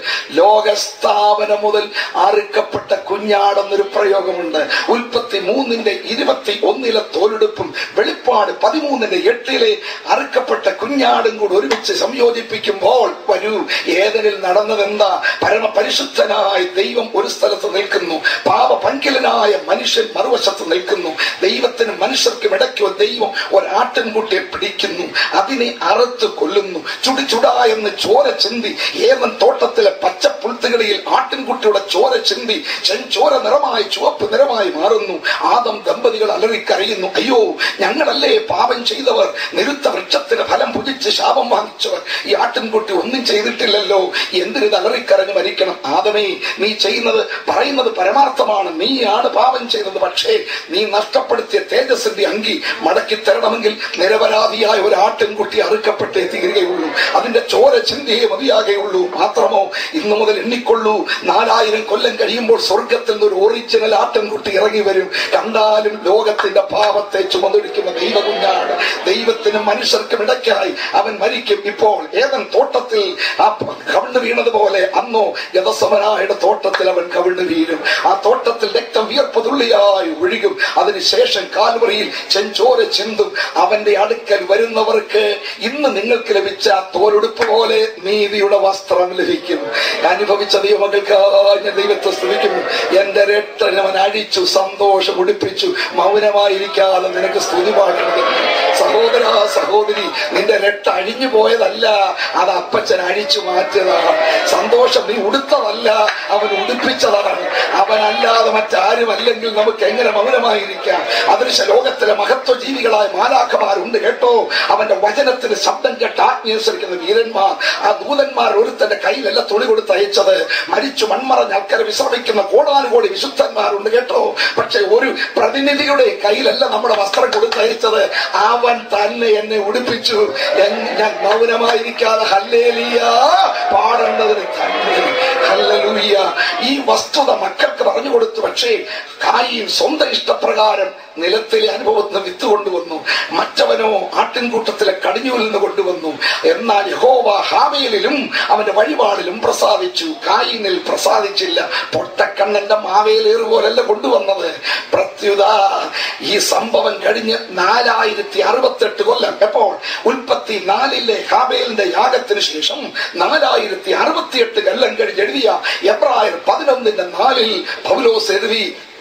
ലോകസ്ഥാപനം മുതൽ അറുക്കപ്പെട്ട കുഞ്ഞാടെന്നൊരു പ്രയോഗമുണ്ട് ഉൽപ്പത്തി മൂന്നിന്റെ ഇരുപത്തി ഒന്നിലെ തോലെടുപ്പും വെളിപ്പാട് പതിമൂന്നിന്റെ എട്ടിലെ അറുക്കപ്പെട്ട കുഞ്ഞാടും കൂടി ഒരുമിച്ച് സംയോജിപ്പിക്കുമ്പോൾ വരൂ ഏതനിൽ നടന്നതെന്താ പരമപരിശുദ്ധനായ ദൈവം ഒരു സ്ഥലത്ത് നിൽക്കുന്നു പാപപങ്കിലനായ മനുഷ്യൻ മറുവശത്ത് നിൽക്കുന്നു ദൈവത്തിനും മനുഷ്യർക്കും ഇടയ്ക്കോ ദൈവം ഒരാട്ടിൻകുട്ടിയെ പിടിക്കുന്നു അതിനെ അറുത്ത് കൊല്ലുന്നു ചുടി ചുടാ എന്ന് ചോര ചിന്തി ഏവൻ തോട്ടത്തിലെ പച്ച പുൽത്തുകളിൽ ആട്ടിൻകുട്ടിയുടെ ചോര ചിന്തി ചെഞ്ചോര നിറമായി ചുവപ്പ് നിറമായി മാറുന്നു ആദം ദമ്പതികൾ അലറിക്കരയുന്നു അയ്യോ ഞങ്ങളല്ലേ പാപം ചെയ്തവർ നിരുത്ത വൃക്ഷത്തിന് ഫലം ഭുജിച്ച് ശാപം വാങ്ങിച്ചവർ ഈ ആട്ടിൻകുട്ടി ഒന്നും ചെയ്തിട്ടില്ലല്ലോ എന്തിനിത് അലറിക്കരഞ്ഞ് മരിക്കണം ആദമേ നീ ചെയ്യുന്നത് പറയുന്നത് പരമാർത്ഥമാണ് നീയാണ് പാപം ചെയ്തത് പക്ഷേ നീ നഷ്ടപ്പെടുത്തിയ തേജസ്സിന്റെ അങ്കി മടക്കി തരണമെങ്കിൽ നിരപരാധിയായ ഒരു ആട്ടിൻകുട്ടി അറുക്കപ്പെട്ടേ തീരുകയുള്ളൂ അതിന്റെ ചോര ചിന്തയെ മതിയാകെയുള്ളൂ മാത്രമോ ഇന്നു മുതൽ എണ്ണിക്കൊള്ളൂ നാലായിരം കൊല്ലം കഴിയുമ്പോൾ സ്വർഗത്തിൽ നിന്ന് ഒരു ഒറിജിനൽ ആട്ടിൻകുട്ടി ഇറങ്ങി വരും കണ്ടാലും ലോകത്തിന്റെ പാപത്തെ ചുമന്നൊഴിക്കുന്ന ദൈവകുഞ്ഞാണ് ദൈവത്തിനും മനുഷ്യർക്കും ഇടയ്ക്കായി അവൻ മരിക്കും ഇപ്പോൾ ഏതൻ തോട്ടത്തിൽ ആ കവിണ്ണു വീണതുപോലെ അന്നോ ഗതസമനായുടെ തോട്ടത്തിൽ അവൻ കവിണ്ണു വീഴും ആ തോട്ടത്തിൽ രക്തം വിയർപ്പ് തുള്ളിയായി ഒഴുകും അതിനുശേഷം കാൽവറിയിൽ ചെഞ്ചോര ചിന്തും അവന്റെ അടുക്കൽ വരുന്നവർക്ക് ഇന്ന് നിങ്ങൾക്ക് ലഭിച്ച ആ തോലുടുപ്പ് പോലെ നീതിയുടെ വസ്ത്രം ലഭിക്കും അനുഭവിച്ച ദൈവമകൾക്കായി ഞാൻ ദൈവത്തെ സ്തുതിക്കുന്നു എന്റെ രക്തൻ അവൻ അഴിച്ചു സന്തോഷം ഉടിപ്പിച്ചു മൗനമായിരിക്കാതെ നിനക്ക് സ്തുതി പാടുന്നത് സഹോദര സഹോദരി നിന്റെ രക്ത അഴിഞ്ഞു പോയതല്ല അത് അപ്പച്ചൻ അഴിച്ചു മാറ്റിയതാണ് സന്തോഷം നീ ഉടുത്തതല്ല അവൻ ഉടുപ്പിച്ചതാണ് അവനല്ലാതെ മറ്റാരും അല്ലെങ്കിൽ നമുക്ക് എങ്ങനെ മൗനമായിരിക്കാം അദൃശ്യ ലോകത്തിലെ മഹത്വ ജീവികളായ മാലാഖമാരുണ്ട് കേട്ടോ അവന്റെ വചനത്തിന് ശബ്ദം കേട്ട് ആജ്ഞയനുസരിക്കുന്ന വീരന്മാർ ആ ദൂതന്മാർ ഒരുത്തന്റെ കയ്യിലല്ല തുണി കൊടുത്ത് അയച്ചത് മരിച്ചു മൺമറഞ്ഞ് ആൾക്കാരെ വിശ്രമിക്കുന്ന കോടാനുകോടി വിശുദ്ധന്മാരുണ്ട് കേട്ടോ പക്ഷെ ഒരു പ്രതിനിധിയുടെ കയ്യിലല്ല നമ്മുടെ വസ്ത്രം കൊടുത്തയച്ചത് അവൻ തന്നെ എന്നെ ഉടുപ്പിച്ചു എൻ- ഞാൻ മൗനമായിരിക്കാതെ ഹല്ലേലിയ പാടേണ്ടതിന് തന്നെ ഹല്ലേലൂയ ഈ വസ്തുത മക്കൾക്ക് പറഞ്ഞു കൊടുത്തു പക്ഷേ കായും സ്വന്തം ഇഷ്ടപ്രകാരം നിലത്തിലെ അനുഭവത്തിന് വിത്ത് കൊണ്ടുവന്നു മറ്റവനോ ആട്ടിൻകൂട്ടത്തിലെ കടിഞ്ഞൂരിൽ നിന്ന് കൊണ്ടുവന്നു എന്നാൽ യഹോവ ഹാവേലിലും അവന്റെ വഴിപാടിലും പ്രസാദിച്ചു കായിനിൽ പ്രസാദിച്ചില്ല പൊട്ടക്കണ്ണന്റെ മാവേലേറ് പോലല്ല കൊണ്ടുവന്നത് പ്രത്യുത ഈ സംഭവം കഴിഞ്ഞ് നാലായിരത്തി അറുപത്തെട്ട് കൊല്ലം എപ്പോൾ ഉൽപ്പത്തി നാലിലെ ഹാബേലിന്റെ യാഗത്തിന് ശേഷം നാലായിരത്തി അറുപത്തിയെട്ട് കൊല്ലം കഴിഞ്ഞ് എഴുതിയ എബ്രായർ പതിനൊന്നിന്റെ നാലിൽ പൗലോസ് എഴുതി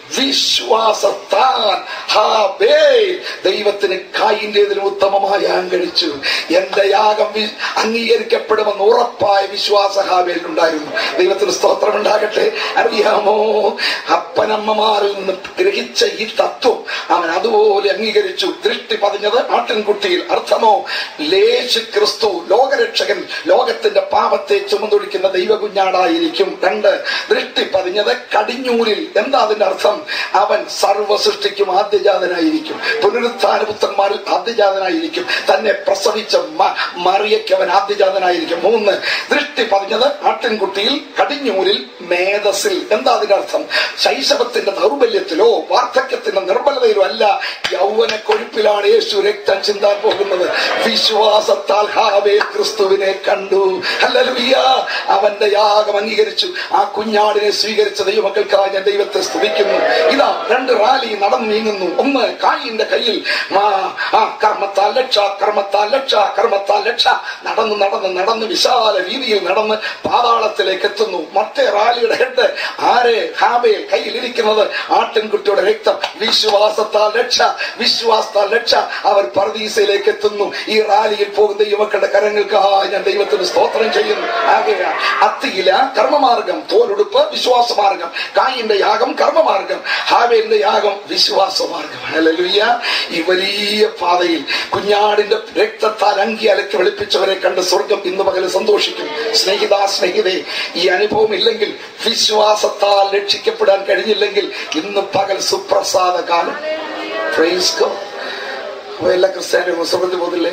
വിശ്വാസത്താൻ ഹാബേൽ ദൈവത്തിന് കായിന്റേതിലും ഉത്തമമായ യാഗം കഴിച്ചു എന്റെ യാഗം വി- അംഗീകരിക്കപ്പെടുമെന്ന് ഉറപ്പായ വിശ്വാസ ഹാബേൽ ഉണ്ടായിരുന്നു ദൈവത്തിന് സ്തോത്രം ഉണ്ടാകട്ടെ അറിയാമോ അപ്പനമ്മമാരിൽ നിന്ന് ഗ്രഹിച്ച ഈ തത്വം അവൻ അതുപോലെ അംഗീകരിച്ചു ദൃഷ്ടി പതിഞ്ഞത് ആട്ടിൻകുട്ടിയിൽ അർത്ഥമോ ലേശു ക്രിസ്തു ലോകരക്ഷകൻ ലോകത്തിന്റെ പാപത്തെ ചുമന്നൊടിക്കുന്ന ദൈവകുഞ്ഞാടായിരിക്കും രണ്ട് ദൃഷ്ടി പതിഞ്ഞത് കടിഞ്ഞൂരിൽ എന്താ അതിന്റെ അർത്ഥം അവൻ സർവ്വ സൃഷ്ടിക്കും ആദ്യജാതനായിരിക്കും പുനരുത്ഥാനപുത്രന്മാരിൽ ആദ്യജാതനായിരിക്കും തന്നെ പ്രസവിച്ച മ- മറിയയ്ക്ക് അവൻ ആദ്യജാതനായിരിക്കും മൂന്ന് ദൃഷ്ടി പതിഞ്ഞത് ആട്ടിൻകുട്ടിയിൽ കടിഞ്ഞൂരിൽ മേധസ്സിൽ എന്താ അതിന്റെ അർത്ഥം ശൈശവത്തിന്റെ ദൗർബല്യത്തിലോ വാർദ്ധക്യത്തിന്റെ നിർബലതയിലോ അല്ല യൗവന കൊഴുപ്പിലാണ് യേശു രക്തം ചിന്താൻ പോകുന്നത് വിശ്വാസത്താൽ ഹാവേ ക്രിസ്തുവിനെ കണ്ടു ഹല്ലേലൂയ അവന്റെ യാഗം അംഗീകരിച്ചു ആ കുഞ്ഞാടിനെ സ്വീകരിച്ച ദൈവമക്കൾക്കായി ഞാൻ ദൈവത്തെ സ്തുതിക്കുന്നു ഇതാ രണ്ട് റാലി നടന്നു നീങ്ങുന്നു ഒന്ന് കായിന്റെ കയ്യിൽ മാ- ആ കർമ്മത്താൽ ലക്ഷ കർമ്മത്താൽ ലക്ഷ കർമ്മത്താൽ ലക്ഷ നടന്ന് നടന്ന് നടന്ന് വിശാല വീതിയിൽ നടന്ന് പാതാളത്തിലേക്ക് എത്തുന്നു മറ്റേ റാലിയുടെ ഹെഡ് ആരെ ഹാബയിൽ കയ്യിലിരിക്കുന്നത് ആട്ടിൻകുട്ടിയുടെ രക്തം വിശ്വാസത്താൽ രക്ഷ വിശ്വാസത്താൽ രക്ഷ അവർ പർദീസയിലേക്ക് എത്തുന്നു ഈ റാലിയിൽ പോകുന്ന യുവക്കളുടെ കരങ്ങൾക്കായി ഞാൻ ദൈവത്തിന് സ്തോത്രം ചെയ്യുന്നു ആകെയാ അത്തിയില കർമ്മമാർഗം തോലുടുപ്പ് വിശ്വാസമാർഗം കായിന്റെ യാഗം കർമ്മമാർഗം ഹാവേലിന്റെ യാഗം വിശ്വാസമാർഗം ഹല്ലേലൂയ ഈ വലിയ പാതയിൽ കുഞ്ഞാടിന്റെ രക്തത്താൽ അങ്കി അലക്കി വെളുപ്പിച്ചവരെ കണ്ട് സ്വർഗം ഇന്ന് പകല് സന്തോഷിക്കും സ്നേഹിത സ്നേഹിതേ ഈ അനുഭവം ഇല്ലെങ്കിൽ വിശ്വാസത്താൽ രക്ഷിക്കപ്പെടാൻ കഴിഞ്ഞില്ലെങ്കിൽ ഇന്ന് പകൽ സുപ്രസാദ കാലം Praise God. അപ്പൊ എല്ലാ ക്രിസ്ത്യാനികളും സ്വർഗത്തിൽ പോകുന്നില്ലേ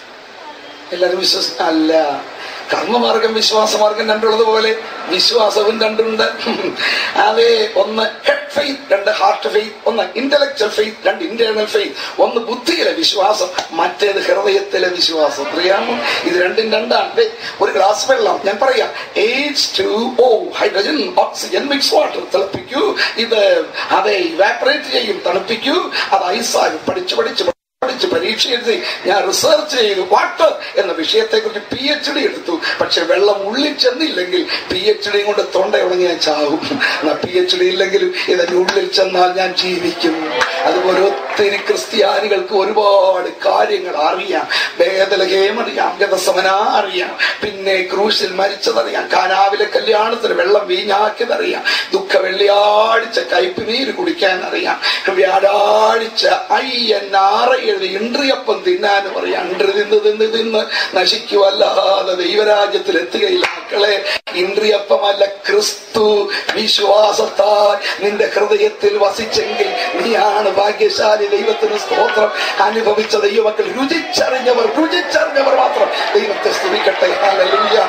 എല്ലാരും വിശ്വസ അല്ല കർമ്മമാർഗം വിശ്വാസമാർഗം രണ്ടുള്ളത് പോലെ വിശ്വാസവും രണ്ടുണ്ട് അതെ ഒന്ന് ഹെഡ് ഫെയ്ത്ത് രണ്ട് ഹാർട്ട് ഫെയ്ത്ത് ഒന്ന് ഇന്റലക്ച്വൽ ഫെയ്ത്ത് രണ്ട് ഇന്റേണൽ ഫെയ്ത്ത് ഒന്ന് ബുദ്ധിയിലെ വിശ്വാസം മറ്റേത് ഹൃദയത്തിലെ വിശ്വാസം അറിയാമോ ഇത് രണ്ടും രണ്ടാണ് ദേ, ഒരു ഗ്ലാസ് വെള്ളം ഞാൻ പറയാം H two O hydrogen oxygen mix water തിളപ്പിക്കൂ ഇത് അതെ ഇവാപറേറ്റ് ചെയ്യും തണുപ്പിക്കൂ അത് ഐസാകും പഠിച്ചു പഠിച്ച് പഠിച്ച് പരീക്ഷ എഴുതി ഞാൻ റിസർച്ച് ചെയ്തു വാട്ടർ എന്ന വിഷയത്തെ കുറിച്ച് പി എച്ച് ഡി എടുത്തു പക്ഷെ വെള്ളം ഉള്ളിൽ ചെന്നില്ലെങ്കിൽ പി എച്ച് ഡി കൊണ്ട് തൊണ്ട ഉണങ്ങി ഞാൻ ചാവും എന്നാ പി എച്ച് ഡി ഇല്ലെങ്കിലും ഇതിന്റെ ഉള്ളിൽ ചെന്നാൽ ഞാൻ ജീവിക്കും അതുപോലെ ഒത്തിരി ക്രിസ്ത്യാനികൾക്ക് ഒരുപാട് കാര്യങ്ങൾ അറിയാം വേദലകേം അറിയാം ഗതസമന അറിയാം പിന്നെ ക്രൂശിൽ മരിച്ചതറിയാം കാനാവിലെ കല്യാണത്തിന് വെള്ളം വീഞ്ഞാക്കിയതറിയാം ദുഃഖ വെള്ളിയാഴ്ച കയ്പ് നീര് കുടിക്കാൻ അറിയാം വ്യാഴാഴ്ച അയ്യന്നാറ് എഴുതി ഇൻട്രിയപ്പം തിന്നാനും അറിയാം ഇൻട്രി തിന്ന് തിന്ന് തിന്ന് നശിക്കുവല്ലാതെ ദൈവരാജ്യത്തിൽ എത്തുകയില്ല മക്കളെ ഇൻട്രിയപ്പമല്ല ക്രിസ്തു വിശ്വാസത്താൽ നിന്റെ ഹൃദയത്തിൽ വസിച്ചെങ്കിൽ നീയാണ് ഭാഗ്യശാലി ദൈവത്തിന് സ്തോത്രം അനുഭവിച്ച ദൈവമക്കൾ രുചിച്ചറിഞ്ഞവർ രുചിച്ചറിഞ്ഞവർ മാത്രം ദൈവത്തെ സ്തുതിക്കട്ടെ Hallelujah.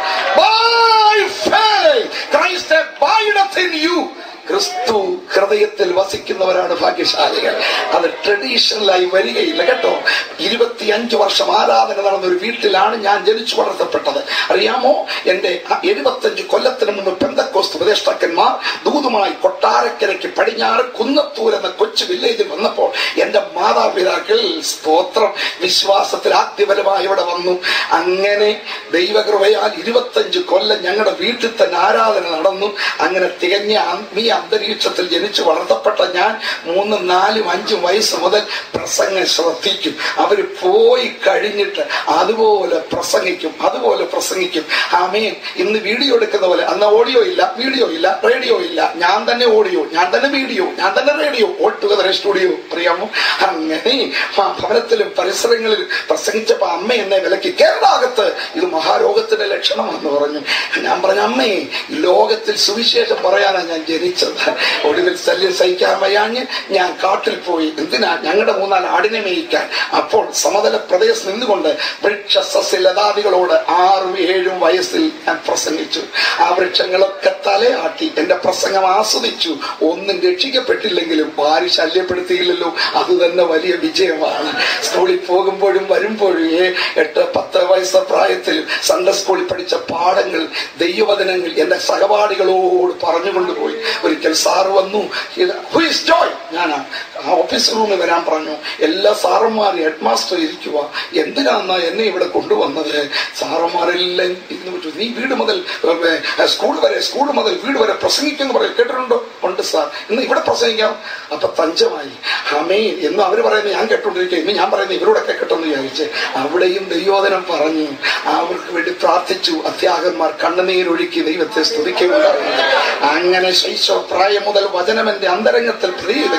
By faith, Christ abideth in you. ക്രിസ്തു ഹൃദയത്തിൽ വസിക്കുന്നവരാണ് ഭാഗ്യശാലികൾ അത് ട്രഡീഷണലായി വരികയില്ല കേട്ടോ ഇരുപത്തിയഞ്ചു വർഷം ആരാധന നടന്ന ഒരു വീട്ടിലാണ് ഞാൻ ജനിച്ചു വളർത്തപ്പെട്ടത് അറിയാമോ എന്റെ എഴുപത്തഞ്ച് കൊല്ലത്തിന് മുമ്പ് പെന്തക്കോസ്ത് ഉപദേഷ്ടാക്കന്മാർ ദൂതുമായി കൊട്ടാരക്കരയ്ക്ക് പടിഞ്ഞാറ് കുന്നത്തൂർ എന്ന കൊച്ചു വില്ലേജിൽ വന്നപ്പോൾ എന്റെ മാതാപിതാക്കൾ സ്തോത്രം വിശ്വാസത്തിൽ ആദ്യപരമായി ഇവിടെ വന്നു അങ്ങനെ ദൈവകൃപയാൽ ഇരുപത്തഞ്ച് കൊല്ലം ഞങ്ങളുടെ വീട്ടിൽ തന്നെ ആരാധന നടന്നു അങ്ങനെ തികഞ്ഞ ആത്മീയ അന്തരീക്ഷത്തിൽ ജനിച്ചു വളർത്തപ്പെട്ട ഞാൻ മൂന്നും നാലും അഞ്ചും വയസ്സ് മുതൽ പ്രസംഗം ശ്രദ്ധിക്കും അവര് പോയി കഴിഞ്ഞിട്ട് അതുപോലെ പ്രസംഗിക്കും അതുപോലെ പ്രസംഗിക്കും ആമേൻ ഇന്ന് വീഡിയോ എടുക്കുന്ന പോലെ അന്ന് ഓഡിയോ ഇല്ല വീഡിയോ ഇല്ല റേഡിയോ ഇല്ല ഞാൻ തന്നെ ഓഡിയോ ഞാൻ തന്നെ വീഡിയോ ഞാൻ തന്നെ റേഡിയോ ഓൾ ടുഗദർ സ്റ്റുഡിയോ അറിയാമോ അങ്ങനെ ആ ഭവനത്തിലും പരിസരങ്ങളിലും പ്രസംഗിച്ചപ്പോ അമ്മ എന്നെ വിലക്കി കേരളാകത്ത് ഇത് മഹാരോഗത്തിന്റെ ലക്ഷണമാണെന്ന് പറഞ്ഞു ഞാൻ പറഞ്ഞു അമ്മേ ഈ ലോകത്തിൽ സുവിശേഷം പറയാനാണ് ഞാൻ ജനിച്ചത് ഒടുവിൽ ശല്യം സഹിക്കാൻ വയ്യാഞ്ഞ് ഞാൻ കാട്ടിൽ പോയി എന്തിനാ ഞങ്ങളുടെ മൂന്നാല് ആടിനെ മേയിക്കാൻ അപ്പോൾ സമതല പ്രദേശം നിന്നുകൊണ്ട് വൃക്ഷ സസ്യലതാദികളോട് ആറും ഏഴും വയസ്സിൽ ഞാൻ പ്രസംഗിച്ചു ആ വൃക്ഷങ്ങളൊക്കെ തലയാട്ടി എന്റെ പ്രസംഗം ആസ്വദിച്ചു ഒന്നും രക്ഷിക്കപ്പെട്ടില്ലെങ്കിലും ആരും ശല്യപ്പെടുത്തിയില്ലല്ലോ അത് തന്നെ വലിയ വിജയമാണ് സ്കൂളിൽ പോകുമ്പോഴും വരുമ്പോഴും ഏ, എട്ട് പത്ത് വയസ്സ് പ്രായത്തിൽ സൺഡേ സ്കൂളിൽ പഠിച്ച പാഠങ്ങൾ ദൈവവചനങ്ങൾ എന്റെ സഹപാഠികളോട് പറഞ്ഞുകൊണ്ടുപോയി ഒരിക്കൽ സാറ് വന്നു ഹു ഇസ് ജോയ് ഞാൻ ആ ഓഫീസ് റൂമിൽ വരാൻ പറഞ്ഞു എല്ലാ സാറന്മാരും ഹെഡ് മാസ്റ്റർ ഇരിക്കുക എന്തിനാന്നാ എന്നെ ഇവിടെ കൊണ്ടുവന്നത് സാറന്മാരെല്ലാം ഇന്ന് വിട്ടു നീ വീട് മുതൽ ഏ, സ്കൂൾ വരെ സ്കൂൾ മുതൽ വീട് വരെ പ്രസംഗിക്കുന്നു പറയും കേട്ടിട്ടുണ്ടോ ഉണ്ട് സാർ ഇന്ന് ഇവിടെ പ്രസംഗിക്കാം അപ്പൊ തഞ്ചമായി ഹമേ എന്ന് അവർ പറയുന്നത് ഞാൻ കേട്ടോണ്ടിരിക്കുക ഇന്ന് ഞാൻ പറയുന്നത് ഇവരോടൊക്കെ കേട്ടെന്ന് വിചാരിച്ച് അവിടെയും ദൈവോധനം പറഞ്ഞു അവർക്ക് വേണ്ടി പ്രാർത്ഥിച്ചു അത്യാഗന്മാർ കണ്ണുനീരൊഴുക്കി ദൈവത്തെ സ്തുതിക്കുകയുണ്ടായിരുന്നു അങ്ങനെ ശൈശവ പ്രായം മുതൽ വചനം എന്റെ അന്തരംഗത്തിൽ പ്രിയതെങ്കിൽ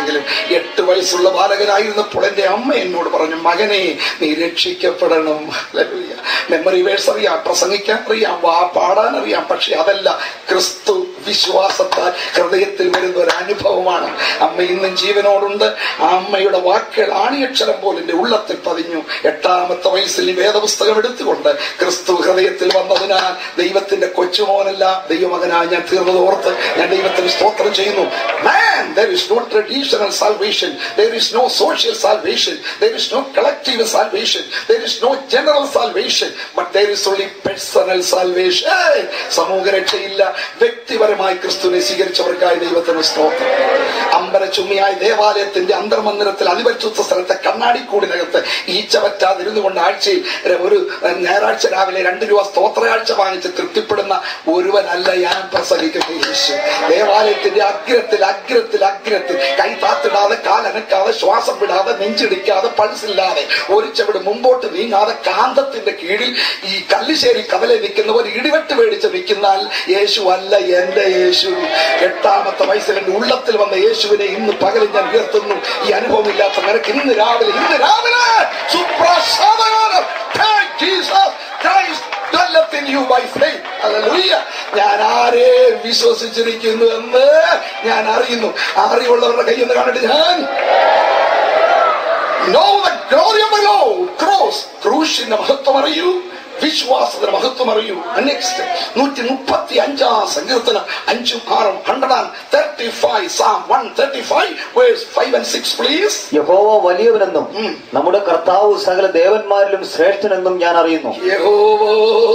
അറിയില്ലെങ്കിലും എട്ട് വയസ്സുള്ള ബാലകനായിരുന്നപ്പോൾ എന്റെ അമ്മ എന്നോട് പറഞ്ഞു മകനെ നീ രക്ഷിക്കപ്പെടണം മെമ്മറി വേഴ്സ് അറിയാം പ്രസംഗിക്കാൻ അറിയാം വാ പാടാൻ അറിയാം പക്ഷെ അതല്ല ക്രിസ്തു വിശ്വാസത്താൽ ഹൃദയത്തിൽ വരുന്ന ഒരു അനുഭവമാണ് അമ്മ ഇന്നും ജീവനോടുണ്ട് ആ അമ്മയുടെ വാക്കുകൾ ആണിയക്ഷരം പോലെ എന്റെ ഉള്ളത്തിൽ പതിഞ്ഞു എട്ടാമത്തെ വയസ്സിൽ ഈ വേദപുസ്തകം എടുത്തുകൊണ്ട് ക്രിസ്തു ഹൃദയത്തിൽ വന്നതിനാൽ ദൈവത്തിന്റെ കൊച്ചുമോനല്ല ദൈവമകനായി ഞാൻ തീർന്നത് ഓർത്ത് ഞാൻ ദൈവത്തിന് സ്തോത്രം ചെയ്യുന്നു Man, there is no traditional salvation. There is no social salvation. There is no collective salvation. There is no general salvation. But there is only personal salvation. Hey! സമൂഹ രക്ഷയില്ല വ്യക്തിപരമായി ക്രിസ്തുവിനെ സ്വീകരിച്ചവർക്കായി ദൈവത്തിന് സ്തോത്രം അമ്പരചുമ്മിയായ ദേവാലയത്തിന്റെ അന്തർമന്ദിരത്തിൽ അതിപരിശുദ്ധ സ്ഥലത്തെ കണ്ണാടിക്കൂടിനകത്ത് ഈച്ച പറ്റാതിരുന്നു കൊണ്ട് ആഴ്ചയിൽ ഒരു ഞായറാഴ്ച രാവിലെ രണ്ട് രൂപ സ്തോത്രയാഴ്ച വാങ്ങിച്ച് തൃപ്തിപ്പെടുന്ന ഒരുവനല്ല ഞാൻ പ്രസംഗിക്കുന്ന യേശു ദേവാലയത്തിന്റെ അഗ്രത്തിൽ അഗ്രത്തിൽ അഗ്രത്തിൽ കൈ താത്തിടാതെ കാലനക്കാതെ ശ്വാസം വിടാതെ നെഞ്ചിടിക്കാതെ പൾസില്ലാതെ ഒരു ചെവിട് മുമ്പോട്ട് നീങ്ങാതെ കാന്തത്തിന്റെ കീഴിൽ ഈ കല്ലിശ്ശേരി കവലെ നിൽക്കുന്ന ഒരു ഇടിവെട്ട് മേടിച്ച് നിൽക്കുന്നാൽ യേശു അല്ല എന്റെ യേശു എട്ടാമത്തെ വയസ്സിൽ എന്റെ ഉള്ളത്തിൽ വന്ന യേശുവിനെ ഇന്ന് പകലും ഞാൻ ഉയർത്തുന്നു ഈ അനുഭവം ഇല്ലാത്ത നിനക്ക് ഇന്ന് രാവിലെ ഇന്ന് രാവിലെ സുപ്രസാദകാലം Thank Jesus Christ dwelleth in you by faith. Hallelujah. ഞാൻ ആരെ വിശ്വസിച്ചിരിക്കുന്നു എന്ന് ഞാൻ അറിയുന്നു അറിവുള്ളവരുടെ കയ്യിൽ നിന്ന് കണ്ടിട്ട് ഞാൻ know the glory of the Lord. Cross. ക്രൂശിന്റെ മഹത്വം അറിയൂ വിശ്വാസത്തിന്റെ മഹത്വം അറിയൂ നെക്സ്റ്റ് നൂറ്റി മുപ്പത്തി അഞ്ചാം സങ്കീർത്തനം അഞ്ചും ആറും hundred and thirty five Psalm one thirty five verse five and six please യഹോവ വലിയവനെന്നും ഉം. നമ്മുടെ കർത്താവ് സകല ദേവന്മാരിലും ശ്രേഷ്ഠനെന്നും ഞാൻ അറിയുന്നു യഹോവോ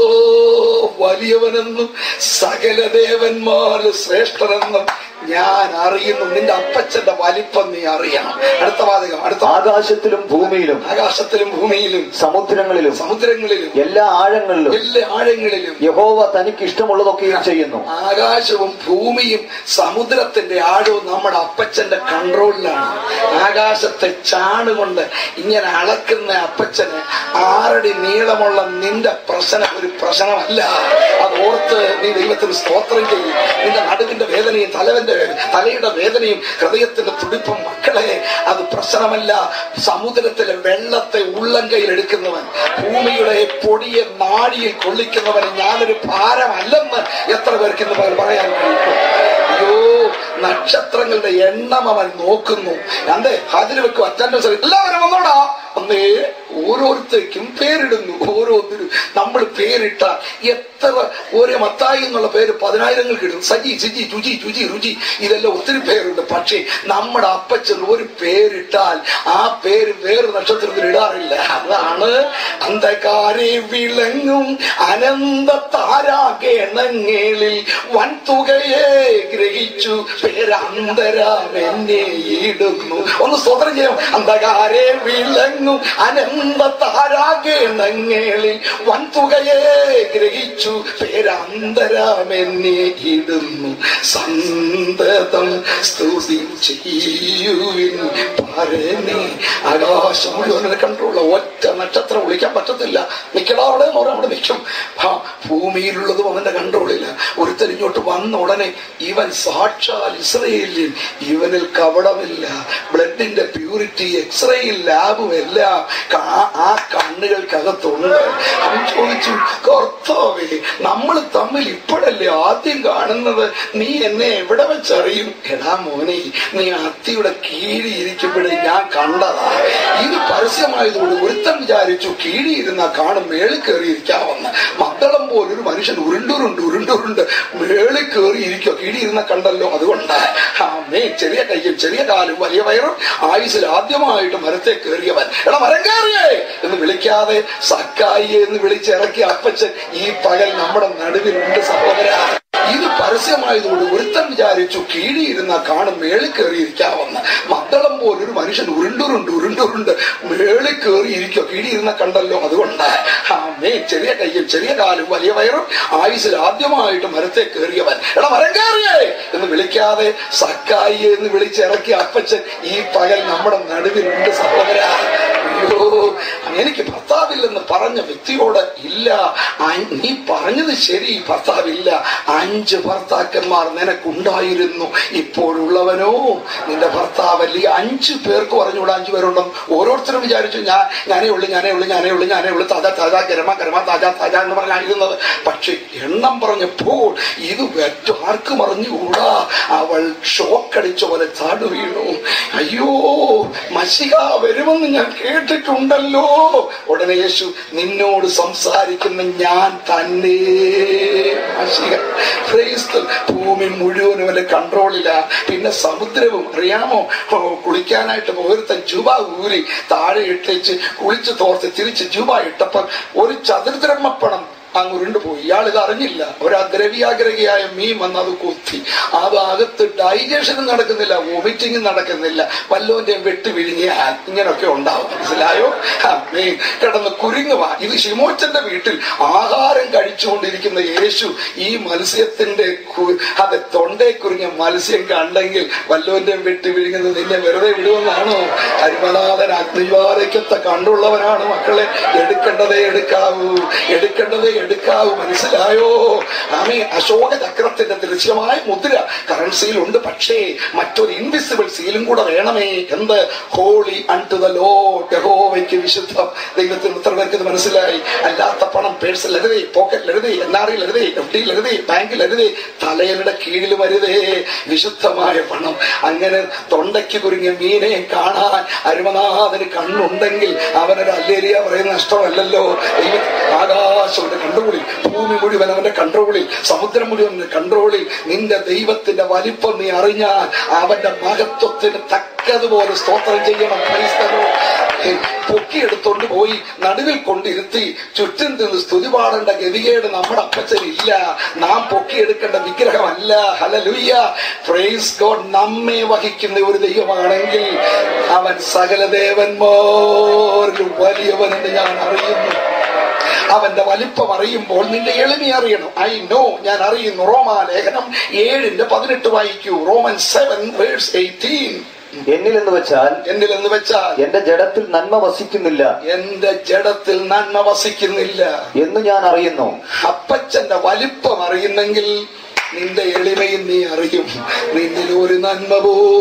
വലിയവനെന്നും സകല ദേവന്മാരിൽ ശ്രേഷ്ഠനെന്നും ഞാൻ അറിയുന്നു നിന്റെ അപ്പച്ചന്റെ വലിപ്പം നീ അറിയണം അടുത്ത വാചകം അടുത്ത ആകാശത്തിലും ഭൂമിയിലും ആകാശത്തിലും ഭൂമിയിലും സമുദ്രങ്ങളിലും സമുദ്രങ്ങളിലും എല്ലാ ആഴങ്ങളിലും എല്ലാ ആഴങ്ങളിലും യഹോവ തനിക്ക് ഇഷ്ടമുള്ളതൊക്കെയും ചെയ്യുന്നു ആകാശവും ഭൂമിയും സമുദ്രത്തിന്റെ ആഴവും നമ്മുടെ അപ്പച്ചന്റെ കൺട്രോളിലാണ് ആകാശത്തെ ചാണുകൊണ്ട് ഇങ്ങനെ അളക്കുന്ന അപ്പച്ചന് ആറടി നീളമുള്ള നിന്റെ പ്രശ്നം ഒരു പ്രശ്നമല്ല അത് ഓർത്ത് നീ ദൈവത്തിന് സ്തോത്രം ചെയ്യും നിന്റെ നടുവിന്റെ വേദനയും തലവന്റെ വേ- തലയുടെ വേദനയും ഹൃദയത്തിന്റെ തുടിപ്പും മക്കളെ അത് പ്രശ്നമല്ല സമുദ്രത്തിലെ വെള്ളത്തെ ഉള്ളം കയ്യിൽ എടുക്കുന്നവൻ ഭൂമിയുടെ പൊടിയെ നാടിയിൽ കൊള്ളിക്കുന്നവൻ ഞാനൊരു ഭാരമല്ലെന്ന് എത്ര പേർക്ക് ഇന്ന് പകൽ പറയാൻ കഴിയും അയ്യോ നക്ഷത്രങ്ങളുടെ എണ്ണം അവൻ നോക്കുന്നു അതെ അതിന് വെക്കും അറ്റൻഡൻസ് എല്ലാവരും വന്നോടാ അന്നേ ഓരോരുത്തർക്കും പേരിടുന്നു ഓരോന്നിനും നമ്മൾ പേരിട്ട എത്ര ഒരു മത്തായി എന്നുള്ള പേര് പതിനായിരങ്ങൾക്ക് ഇടും സജി സിജി ചുജി ചുജി രുചി ഇതെല്ലാം ഒത്തിരി പേരുണ്ട് പക്ഷേ നമ്മുടെ അപ്പച്ചൻ ഒരു പേരിട്ടാൽ ആ പേര് വേറെ നക്ഷത്രത്തിൽ ഇടാറില്ല അതാണ് അന്ധകാരെ വിളങ്ങും അനന്ത താരാകേണങ്ങളിൽ വൻതുകയെ ഗ്രഹിച്ചു പേരന്തരാം എന്നെ ഇടുന്നു ഒന്ന് സ്വതന്ത്രം ചെയ്യാം അന്ധകാരെ വിളങ്ങും അനന്ത താരാകേണങ്ങളിൽ വൻതുകയെ ഗ്രഹിച്ചു പേരന്തരാം എന്നെ ഇടുന്നു സന്തതം സ്തുതി ചെയ്യുവിൻ പരനെ ആകാശം മുഴുവൻ കണ്ടുള്ള ഒറ്റ നക്ഷത്രം വിളിക്കാൻ പറ്റത്തില്ല നിൽക്കടാവിടെ അവിടെ അവിടെ നിൽക്കും ആ ഭൂമിയിലുള്ളതും അവന്റെ കൺട്രോളില്ല ഒരുത്തൻ ഇങ്ങോട്ട് വന്ന ഉടനെ ഇവൻ സാക്ഷാൽ ഇസ്രയേലിൽ ഇവനിൽ കപടമില്ല ബ്ലഡിന്റെ പ്യൂരിറ്റി എക്സ്റേയിൽ ലാബും എല്ലാം കാ- ആ കണ്ണുകൾക്കകത്തുണ്ട് അവൻ ചോദിച്ചു കർത്താവേ നമ്മൾ തമ്മിൽ ഇപ്പോഴല്ലേ ആദ്യം കാണുന്നത് നീ എന്നെ എവിടെ വെച്ചറിയും എടാ മോനെ നീ അത്തിയുടെ കീഴിയിരിക്കുമ്പോഴേ ഞാൻ കണ്ടതാ ഇത് പരസ്യമായതുകൊണ്ട് ഒരുത്തൻ വിചാരിച്ചു കീഴിയിരുന്ന കാണും മേളിൽ കയറിയിരിക്കാമെന്ന് മദ്ദളം പോലൊരു മനുഷ്യൻ ഉരുണ്ടുരുണ്ട് ഉരുണ്ടുരുണ്ട് മേളിൽ കയറിയിരിക്കോ കീഴിയിരുന്ന കണ്ടല്ലോ അതുകൊണ്ട് അമ്മേ ചെറിയ കയ്യും ചെറിയ കാലും വലിയ വയറും ആയുസിൽ ആദ്യമായിട്ട് മരത്തെ കയറിയവൻ എടാ മരം കയറിയേ എന്ന് വിളിക്കാതെ സക്കായി എന്ന് വിളിച്ചിറക്കിയ അപ്പച്ചൻ ഈ പകൽ നമ്മുടെ നടുവിലുണ്ട് സഹോദര ഇത് പരസ്യമായതുകൊണ്ട് ഒരുത്തൻ വിചാരിച്ചു കീഴിയിരുന്ന കാണും മേളിൽ കയറിയിരിക്കാമെന്ന് മദ്ദളം പോലൊരു മനുഷ്യൻ ഉരുണ്ടുരുണ്ട് ഉരുണ്ടുരുണ്ട് മേളിൽ കയറിയിരിക്കോ കീഴിയിരുന്ന കണ്ടല്ലോ അതുകൊണ്ട് അമ്മേ ചെറിയ കയ്യും ചെറിയ കാലും വലിയ വയറും ആയുസിൽ ആദ്യമായിട്ട് മരത്തെ കയറിയവൻ എടാ മരം കയറിയേ എന്ന് വിളിക്കാതെ സക്കായി എന്ന് വിളിച്ചിറക്കിയ അപ്പച്ചൻ ഈ പകൽ നമ്മുടെ നടുവിലുണ്ട് സഹോദര അയ്യോ എനിക്ക് ഭർത്താവില്ലെന്ന് പറഞ്ഞ വ്യക്തിയോട് ഇല്ല അ- നീ പറഞ്ഞത് ശരി ഭർത്താവില്ല അഞ്ച് ഭർത്താക്കന്മാർ നിനക്കുണ്ടായിരുന്നു ഇപ്പോഴുള്ളവനോ നിന്റെ ഭർത്താവല്ല ഈ അഞ്ചു പേർക്ക് പറഞ്ഞുകൂടെ അഞ്ചു പേരുണ്ടെന്ന് ഓരോരുത്തരും വിചാരിച്ചു ഞാൻ ഞാനേ ഉള്ളു ഞാനേ ഉള്ളു ഞാനേ ഉള്ളു ഞാനേ ഉള്ളു താജ താജ ഗരമ ഗരമ താജ താജ എന്ന് പറഞ്ഞായിരുന്നത് പക്ഷെ എണ്ണം പറഞ്ഞപ്പോൾ ഇത് മറ്റു ആർക്കും അറിഞ്ഞുകൂടാ അവൾ ഷോക്കടിച്ച പോലെ ചാടു വീണു അയ്യോ മഷിക വരുമെന്ന് ഞാൻ കേട്ടിട്ടുണ്ടല്ലോ ഉടനെ യേശു നിന്നോട് സംസാരിക്കുന്ന ഞാൻ തന്നെ മഷിക Praise the- ഭൂമി മുഴുവനും അവന്റെ കൺട്രോളില്ല പിന്നെ സമുദ്രവും അറിയാമോ ഓ, കുളിക്കാനായിട്ട് ഒരുത്തൻ ജുബ ഊരി താഴെ ഇട്ടേച്ച് കുളിച്ച് തോർത്ത് തിരിച്ച് ജുബ ഇട്ടപ്പോൾ ഒരു ചതുർദ്രമപ്പണം അങ്ങ് ഉരുണ്ടുപോയി ഇയാൾ ഇത് അറിഞ്ഞില്ല ഒരു ദ്രവ്യാഗ്രഹിയായ മീൻ വന്ന് അത് കുത്തി അത് അകത്ത് ഡൈജഷനും നടക്കുന്നില്ല വോമിറ്റിംഗും നടക്കുന്നില്ല വല്ലോന്റെയും വെട്ടി വിഴുങ്ങിയാൽ ഇങ്ങനൊക്കെ ഉണ്ടാവും മനസ്സിലായോ ആ, മീൻ കിടന്ന് കുരുങ്ങുക ഇത് ഷിമോച്ചന്റെ വീട്ടിൽ ആഹാരം കഴിച്ചുകൊണ്ടിരിക്കുന്ന യേശു ഈ മത്സ്യത്തിന്റെ കു- അത് തൊണ്ടേ കുരുങ്ങിയ മത്സ്യം കണ്ടെങ്കിൽ വല്ലോന്റെയും വെട്ടി വിഴുങ്ങുന്നത് നിന്നെ വെറുതെ വിടുമെന്നാണോ അരിമനാഥൻ അഗ്നിജ്വാലയ്ക്കത്തെ കണ്ടുള്ളവനാണ് മക്കളെ എടുക്കേണ്ടതേ എടുക്കാവൂ എടുക്കേണ്ടതേ എടുക്കാവൂ മനസ്സിലായോ ആമേ അശോക ചക്രത്തിന്റെ ദൃശ്യമായ മുദ്ര കറൻസിയിലുണ്ട് പക്ഷേ മറ്റൊരു ഇൻവിസിബിൾ സീലും കൂടെ വേണമേ എന്ത് ഹോളി അൺടു ദ ലോ യഹോവയ്ക്ക് വിശുദ്ധം ദൈവത്തിന് എത്ര പേർക്ക് ഇത് മനസ്സിലായി അല്ലാത്ത പണം പേഴ്സിൽ എഴുതേ പോക്കറ്റിൽ എഴുതേ എൻ ആർ ഐയിൽ എഴുതേ എഫ് ഡിയിൽ എഴുതേ ബാങ്കിൽ എഴുതേ തലയുടെ കീഴിൽ വരുതേ വിശുദ്ധമായ പണം അങ്ങനെ തൊണ്ടയ്ക്ക് കുരുങ്ങിയ മീനെ കാണാൻ അരുമനാഥന് കണ്ണുണ്ടെങ്കിൽ അവനൊരു അല്ലേരിയ പറയുന്ന നഷ്ടമല്ലല്ലോ ദൈവം ആകാശം അവന്റെ കൺട്രോളിൽ ഭൂമി മുഴുവൻ അവന്റെ കൺട്രോളിൽ സമുദ്രം മുഴുവൻ അവന്റെ കൺട്രോളിൽ നിന്റെ ദൈവത്തിന്റെ വലിപ്പം നീ അറിഞ്ഞാൽ അവന്റെ മഹത്വത്തിന് തക്കതുപോലെ സ്തോത്രം ചെയ്യണം Praise the Lord. ഏ, പൊക്കിയെടുത്തോണ്ട് പോയി നടുവിൽ കൊണ്ടിരുത്തി ചുറ്റും നിന്ന് സ്തുതി പാടേണ്ട ഗതികേട് നമ്മുടെ അപ്പച്ചനില്ല നാം പൊക്കിയെടുക്കേണ്ട വിഗ്രഹമല്ല ഹലലുയ്യ പ്രൈസ് ഗോഡ് നമ്മെ വഹിക്കുന്ന ഒരു ദൈവമാണെങ്കിൽ അവൻ സകല ദേവന്മാരിലും വലിയവനെന്ന് ഞാൻ അറിയുന്നു അവന്റെ വലിപ്പം അറിയുമ്പോൾ നിന്റെ എളിമ അറിയണം ഐ നോ ഞാൻ അറിയുന്നു റോമാ ലേഖനം ഏഴിന്റെ പതിനെട്ട് വായിക്കൂ റോമൻ സെവൻ വേഴ്സ് എയ്റ്റീൻ എന്നിൽ എന്ന് വെച്ചാൽ എന്നിൽ എന്ന് വെച്ചാൽ എന്റെ ജഡത്തിൽ നന്മ വസിക്കുന്നില്ല എന്റെ ജഡത്തിൽ നന്മ വസിക്കുന്നില്ല എന്ന് ഞാൻ അറിയുന്നു അപ്പച്ചന്റെ വലിപ്പം അറിയുന്നെങ്കിൽ നിന്റെ എളിമയും നീ അറിയും നിന്നിൽ ഒരു നന്മ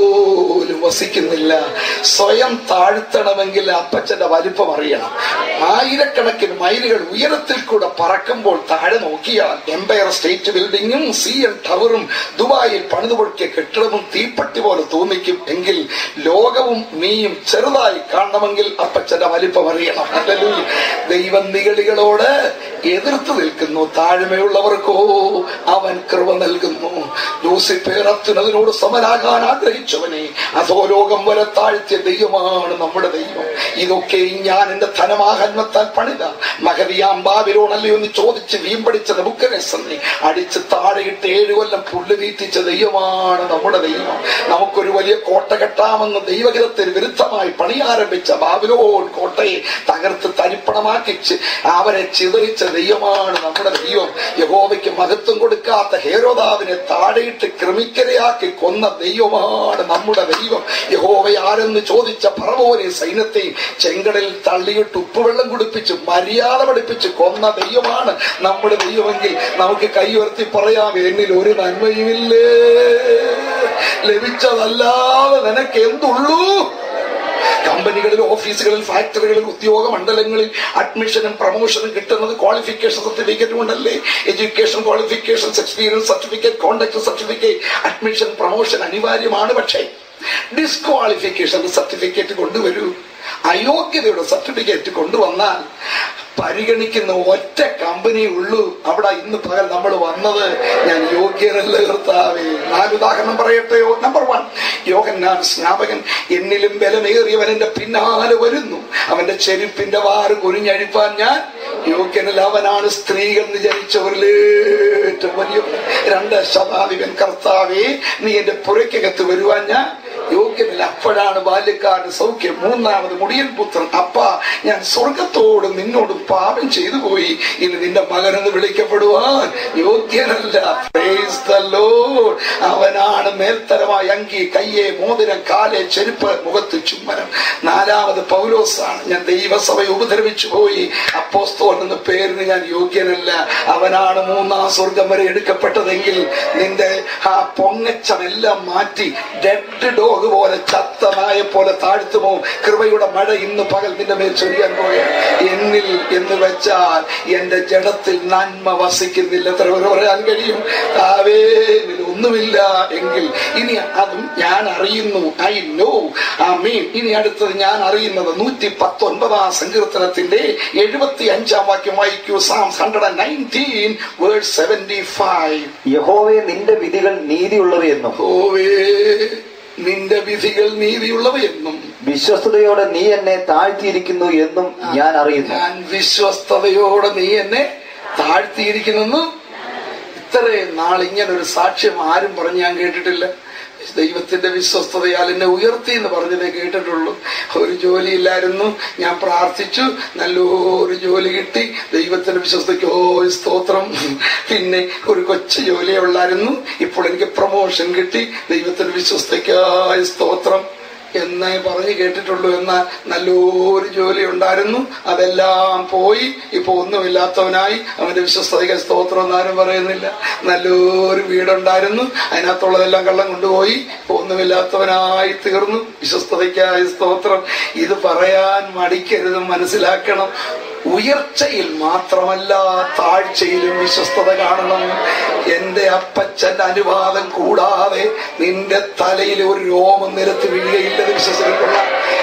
പോലും വസിക്കുന്നില്ല സ്വയം താഴ്ത്തണമെങ്കിൽ അപ്പച്ചന്റെ വലിപ്പം അറിയണം ആയിരക്കണക്കിന് മൈലുകൾ ഉയരത്തിൽ കൂടെ പറക്കുമ്പോൾ താഴെ നോക്കിയാൽ എംപയർ സ്റ്റേറ്റ് ബിൽഡിങ്ങും സി എൻ ടവറും ദുബായിൽ പണിതുപൊഴുക്കിയ കെട്ടിടവും തീപ്പട്ടി പോലെ തോന്നിക്കും എങ്കിൽ ലോകവും നീയും ചെറുതായി കാണണമെങ്കിൽ അപ്പച്ചന്റെ വലിപ്പം അറിയണം ഹല്ലേലൂയ. ദൈവം നിഗളികളോട് എതിർത്ത് നിൽക്കുന്നു താഴ്മയുള്ളവർക്കോ അവൻ കൃപ നൽകുന്നു ലൂസിഫേർ അത്യുനതിനോട് സമരാകാൻ ആഗ്രഹിച്ചവനെ അതോ ലോകം വരെ താഴ്ത്തിയ ദൈവമാണ് നമ്മുടെ ദൈവം ഇതൊക്കെ ഞാൻ എന്റെ ധനമാഹന്മത്താൽ പണിത മഹതിയാം ബാബിലോണല്ലേ എന്ന് ചോദിച്ച് വീമ്പടിച്ച ബുക്കനെസന്നെ അടിച്ച് താഴെയിട്ട് ഏഴു കൊല്ലം പുല്ല് വീത്തിച്ച ദൈവമാണ് നമ്മുടെ ദൈവം നമുക്കൊരു വലിയ കോട്ട കെട്ടാമെന്ന് ദൈവഹിതത്തിന് വിരുദ്ധമായി പണിയാരംഭിച്ച ബാബിലോൺ കോട്ടയെ തകർത്ത് തരിപ്പണമാക്കിച്ച് അവരെ ചിതറിച്ച ദൈവമാണ് നമ്മുടെ ദൈവം യഹോവയ്ക്ക് മഹത്വം കൊടുക്കാത്ത ഹേരോദാവിനെ താഴെയിട്ട് ക്രമിക്കരയാക്കി കൊന്ന ദൈവമാണ് നമ്മുടെ ദൈവം യഹോവ ആരെന്ന് ചോദിച്ച പറവോനെ സൈന്യത്തെയും ചെങ്കടലിൽ തള്ളിയിട്ട് ഉപ്പുവെള്ളം കുടിപ്പിച്ച് മര്യാദ പഠിപ്പിച്ച് കൊന്ന ദൈവമാണ് നമ്മുടെ ദൈവമെങ്കിൽ നമുക്ക് കൈ ഉയർത്തി പറയാം എന്നിൽ ഒരു നന്മയുമില്ലേ ലഭിച്ചതല്ലാതെ നിനക്ക് എന്തുള്ളൂ കമ്പനികളിൽ ഓഫീസുകളിൽ ഫാക്ടറികളിൽ ഉദ്യോഗ മണ്ഡലങ്ങളിൽ അഡ്മിഷനും പ്രൊമോഷനും കിട്ടുന്നത് ക്വാളിഫിക്കേഷൻ സർട്ടിഫിക്കറ്റ് കൊണ്ടല്ലേ education qualifications experience certificate contact certificate admission promotion അനിവാര്യമാണ് പക്ഷേ ഡിസ്ക്വാളിഫിക്കേഷൻ സർട്ടിഫിക്കറ്റ് കൊണ്ടുവരൂ അയോഗ്യതയുടെ സർട്ടിഫിക്കറ്റ് കൊണ്ടുവന്നാൽ പരിഗണിക്കുന്ന ഒറ്റ കമ്പനി ഉള്ളൂ അവിടെ ഇന്ന് പകൽ നമ്മൾ വന്നത് ഞാൻ യോഗ്യനല്ല കർത്താവേ നാല് ഉദാഹരണം പറയട്ടെയോ നമ്പർ വൺ യോഹന്നാൻ സ്നാപകൻ എന്നിലും ബലമേറിയവൻ എന്റെ പിന്നാലെ വരുന്നു അവന്റെ ചെരുപ്പിന്റെ വാറ് കുരിഞ്ഞഴിപ്പാൻ ഞാൻ യോഗ്യനല്ല അവനാണ് സ്ത്രീകൾ എന്ന് ജനിച്ചവരിൽ ഏറ്റവും വലിയ രണ്ട് ശതാധിപൻ കർത്താവേ നീ എന്റെ പുരയ്ക്കകത്ത് വരുവാൻ ഞാൻ യോഗ്യനല്ല അപ്പോഴാണ് ബാല്യക്കാരന് സൗഖ്യം മൂന്നാമത് മുടിയൻ പുത്രൻ അപ്പ ഞാൻ സ്വർഗത്തോടും നിന്നോടും പാപം ചെയ്തു പോയി ഇനി നിന്റെ മകനെന്ന് വിളിക്കപ്പെടുവാൻ യോഗ്യനല്ല Praise the Lord. അവനാണ് മേൽത്തരമായ അങ്കി കയ്യെ മോതിരം കാലെ ചെരുപ്പ് മുഖത്ത് ചുമ്മനം നാലാമത് പൗലോസാണ് ഞാൻ ദൈവസഭയെ ഉപദ്രവിച്ചു പോയി അപ്പോസ്തോൽ എന്ന പേരിന് ഞാൻ യോഗ്യനല്ല അവനാണ് മൂന്നാം സ്വർഗം വരെ എടുക്കപ്പെട്ടതെങ്കിൽ നിന്റെ ആ പൊങ്ങച്ചമെല്ലാം മാറ്റി ഡെഡ് ഡോഗ് പോലെ ചത്ത നായെ പോലെ താഴ്ത്തുമോ കൃപയുടെ മഴ ഇന്ന് പകൽ നിന്റെ മേൽ ചൊരിയാൻ പോയ എന്നിൽ എന്ന് വെച്ചാൽ എന്റെ ജഡത്തിൽ നന്മ വസിക്കുന്നില്ല എത്ര പേര് പറയാൻ കഴിയും താവേ ഇതിൽ ഒന്നുമില്ല എങ്കിൽ ഇനി അതും ഞാൻ അറിയുന്നു ഐ നോ ആ മീൻ ഇനി അടുത്തത് ഞാൻ അറിയുന്നത് നൂറ്റി പത്തൊൻപതാം സങ്കീർത്തനത്തിന്റെ എഴുപത്തി അഞ്ചാം വാക്യം വായിക്കൂ Psalms hundred and nineteen verse seventy five യഹോവേ നിന്റെ വിധികൾ നീതിയുള്ളവയെന്നും ഓവേ നിന്റെ വിധികൾ നീതിയുള്ളവയെന്നും വിശ്വസ്തയോടെ നീ എന്നെ താഴ്ത്തിയിരിക്കുന്നു എന്നും ഞാൻ അറിയുന്നു ഞാൻ വിശ്വസ്തയോടെ നീ എന്നെ താഴ്ത്തിയിരിക്കുന്നെന്നും ഇത്രയും നാൾ ഇങ്ങനെ ഒരു സാക്ഷ്യം ആരും പറഞ്ഞ് ഞാൻ കേട്ടിട്ടില്ല ദൈവത്തിന്റെ വിശ്വസ്തതയാൽ എന്നെ ഉയർത്തി എന്ന് പറഞ്ഞതേ കേട്ടിട്ടുള്ളൂ ഒരു ജോലിയില്ലായിരുന്നു ഞാൻ പ്രാർത്ഥിച്ചു നല്ലൊരു ജോലി കിട്ടി ദൈവത്തിന്റെ വിശ്വസ്തയ്ക്ക് ഓ സ്തോത്രം പിന്നെ ഒരു കൊച്ചു ജോലിയേ ഉള്ളായിരുന്നു ഇപ്പോൾ എനിക്ക് പ്രൊമോഷൻ കിട്ടി ദൈവത്തിന്റെ വിശ്വസ്തയ്ക്കായ സ്തോത്രം എന്നേ പറഞ്ഞു കേട്ടിട്ടുള്ളൂ എന്നാൽ നല്ലൊരു ജോലി ഉണ്ടായിരുന്നു അതെല്ലാം പോയി ഇപ്പൊ ഒന്നുമില്ലാത്തവനായി അവന്റെ വിശ്വസ്തതയ്ക്ക് സ്തോത്രം എന്നാരും പറയുന്നില്ല നല്ലൊരു വീടുണ്ടായിരുന്നു അതിനകത്തുള്ളതെല്ലാം കള്ളം കൊണ്ടുപോയി ഇപ്പൊ ഒന്നുമില്ലാത്തവനായി തീർന്നു വിശ്വസ്തതയ്ക്കായ സ്തോത്രം ഇത് പറയാൻ മടിക്കരുത് മനസ്സിലാക്കണം ഉയർച്ചയിൽ മാത്രമല്ല താഴ്ചയിലും വിശ്വസ്തത കാണണം എന്റെ അപ്പച്ചന്റെ അനുവാദം കൂടാതെ നിന്റെ തലയിൽ ഒരു രോമം നിരത്തി വീഴുകയില്ലെന്ന് വിശ്വസിക്കുന്ന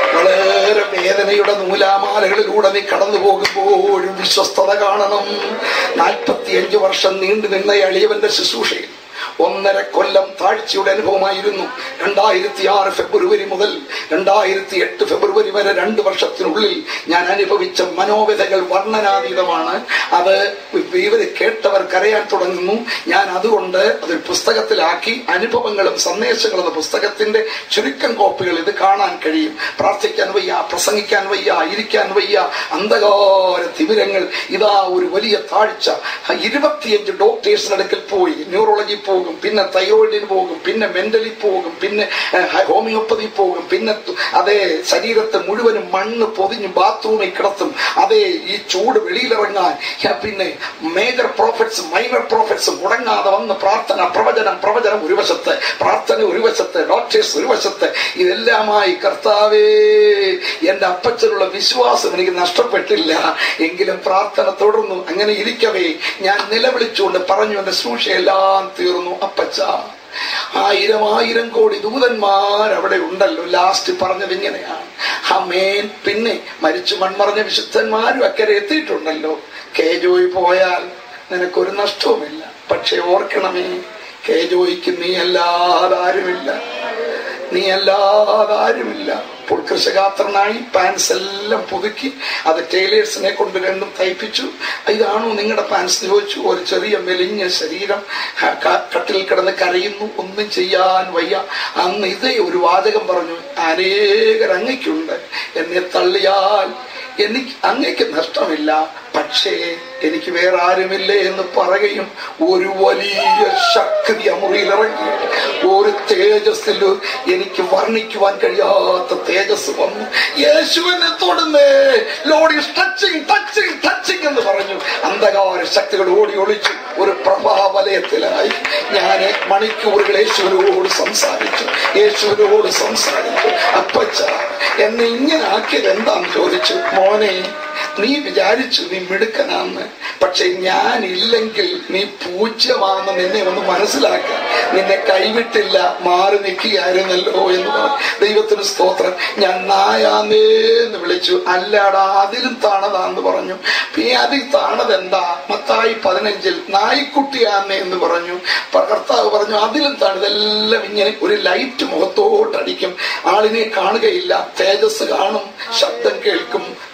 വളരെ വേദനയുടെ നൂലാമാലകളിലൂടെ നീ കടന്നു പോകുമ്പോഴും വിശ്വസ്തത കാണണം നാൽപ്പത്തിയഞ്ചു വർഷം നീണ്ടു നിന്ന എളിയവന്റെ ശുശ്രൂഷയിൽ ഒന്നര കൊല്ലം താഴ്ചയുടെ അനുഭവമായിരുന്നു രണ്ടായിരത്തി ആറ് ഫെബ്രുവരി മുതൽ രണ്ടായിരത്തി എട്ട് ഫെബ്രുവരി വരെ രണ്ട് വർഷത്തിനുള്ളിൽ ഞാൻ അനുഭവിച്ച മനോവ്യതകൾ വർണ്ണനാതീതമാണ് അത് ഇവര് കേട്ടവർ കരയാൻ തുടങ്ങുന്നു ഞാൻ അതുകൊണ്ട് അതൊരു പുസ്തകത്തിലാക്കി അനുഭവങ്ങളും സന്ദേശങ്ങളും എന്ന പുസ്തകത്തിന്റെ ചുരുക്കം കോപ്പികൾ ഇത് കാണാൻ കഴിയും പ്രാർത്ഥിക്കാൻ വയ്യ പ്രസംഗിക്കാൻ വയ്യ ഇരിക്കാൻ വയ്യ അന്ധകാര തിമിരങ്ങൾ ഇതാ ഒരു വലിയ താഴ്ച ഇരുപത്തിയഞ്ച് ഡോക്ടേഴ്സിന് അടുക്കൽ പോയി ന്യൂറോളജി പോകും പിന്നെ തൈറോയിഡിന് പോകും പിന്നെ മെന്റലി പോകും പിന്നെ ഹോമിയോപ്പതി പോകും പിന്നെ തു- അതേ ശരീരത്തെ മുഴുവനും മണ്ണ് പൊതിഞ്ഞ് ബാത്റൂമിൽ കിടത്തും അതേ ഈ ചൂട് വെളിയിലിറങ്ങാൻ യാ, പിന്നെ മേജർ പ്രോഫിറ്റ്സ് മൈനർ പ്രോഫിറ്റ്സ് മുടങ്ങാതെ വന്ന് പ്രാർത്ഥന പ്രവചനം പ്രവചനം ഒരു വശത്ത് പ്രാർത്ഥന ഒരു വശത്ത് ഡോക്ടേഴ്സ് ഒരു വശത്ത് ഇതെല്ലാമായി കർത്താവേ എന്റെ അപ്പച്ചനുള്ള വിശ്വാസം എനിക്ക് നഷ്ടപ്പെട്ടില്ല എങ്കിലും പ്രാർത്ഥന തുടർന്നു അങ്ങനെ ഇരിക്കവേ ഞാൻ നിലവിളിച്ചുകൊണ്ട് പറഞ്ഞു എന്റെ സൂക്ഷയെല്ലാം തീർന്നു അപ്പച്ച ആയിരം ആയിരം കോടി ദൂതന്മാർ അവിടെ ഉണ്ടല്ലോ ലാസ്റ്റ് പറഞ്ഞത് ഇങ്ങനെയാണ് അമേൻ പിന്നെ മരിച്ചു മൺമറഞ്ഞ വിശുദ്ധന്മാരും അക്കരെ എത്തിയിട്ടുണ്ടല്ലോ കെ ജോയി പോയാൽ നിനക്കൊരു നഷ്ടവുമില്ല പക്ഷെ ഓർക്കണമേ കെ ജോയിക്ക് നീ അല്ലാതെ ആരുമില്ല നീ അല്ലാതെ ആരുമില്ല അപ്പോൾ കൃഷകാത്രനായി പാൻസ് എല്ലാം പുതുക്കി അത് ടൈലേഴ്സിനെ കൊണ്ട് രണ്ടും തയ്പ്പിച്ചു ഇതാണോ നിങ്ങളുടെ പാൻസ് എന്ന് ചോദിച്ചു ഒരു ചെറിയ മെലിഞ്ഞ ശരീരം ആ, ക- കട്ടിൽ കിടന്ന് കരയുന്നു ഒന്നും ചെയ്യാൻ വയ്യ അന്ന് ഇതേ ഒരു വാചകം പറഞ്ഞു അനേകർ അങ്ങയ്ക്കുണ്ട് എന്നെ തള്ളിയാൽ എനിക്ക് അങ്ങയ്ക്ക് നഷ്ടമില്ല പക്ഷേ എനിക്ക് വേറെ ആരുമില്ലേ എന്ന് പറയുകയും ഒരു വലിയ ശക്തി ആ മുറിയിൽ ഇറങ്ങി ഒരു തേജസ്സിൽ എനിക്ക് വർണ്ണിക്കുവാൻ കഴിയാത്ത തേജസ് വന്നു യേശുവിനെ തൊടുന്നേ Lord is touching touching touching എന്ന് പറഞ്ഞു അന്ധകാര ശക്തികൾ ഓടി ഒളിച്ചു ഒരു പ്രഭാവലയത്തിലായി ഞാൻ മണിക്കൂറുകൾ യേശുവിനോട് സംസാരിച്ചു യേശുവിനോട് സംസാരിച്ചു അപ്പച്ച എന്നെ ഇങ്ങനെ ആക്കിയത് എന്താന്ന് ചോദിച്ചു മോനെ നീ വിചാരിച്ചു നീ മിടുക്കനാന്ന് പക്ഷെ ഞാൻ ഇല്ലെങ്കിൽ നീ പൂജ്യമാണെന്ന് നിന്നെ ഒന്ന് മനസ്സിലാക്കാൻ നിന്നെ കൈവിട്ടില്ല മാറി നിൽക്കുകയായിരുന്നല്ലോ എന്ന് പറഞ്ഞു ദൈവത്തിന് സ്തോത്രം ഞാൻ നായാന്നേ എന്ന് വിളിച്ചു അല്ലാടാ അതിലും താണതാന്ന് പറഞ്ഞു ഈ അതിൽ താണതെന്താ മത്തായി പതിനഞ്ചിൽ നായിക്കുട്ടിയാന്നേ എന്ന് പറഞ്ഞു അപ്പൊ കർത്താവ് പറഞ്ഞു അതിലും താണതെല്ലാം ഇങ്ങനെ ഒരു ലൈറ്റ് മുഖത്തോട്ടടിക്കും ആളിനെ കാണുകയില്ല തേജസ് കാണും ശബ്ദം കേൾക്കും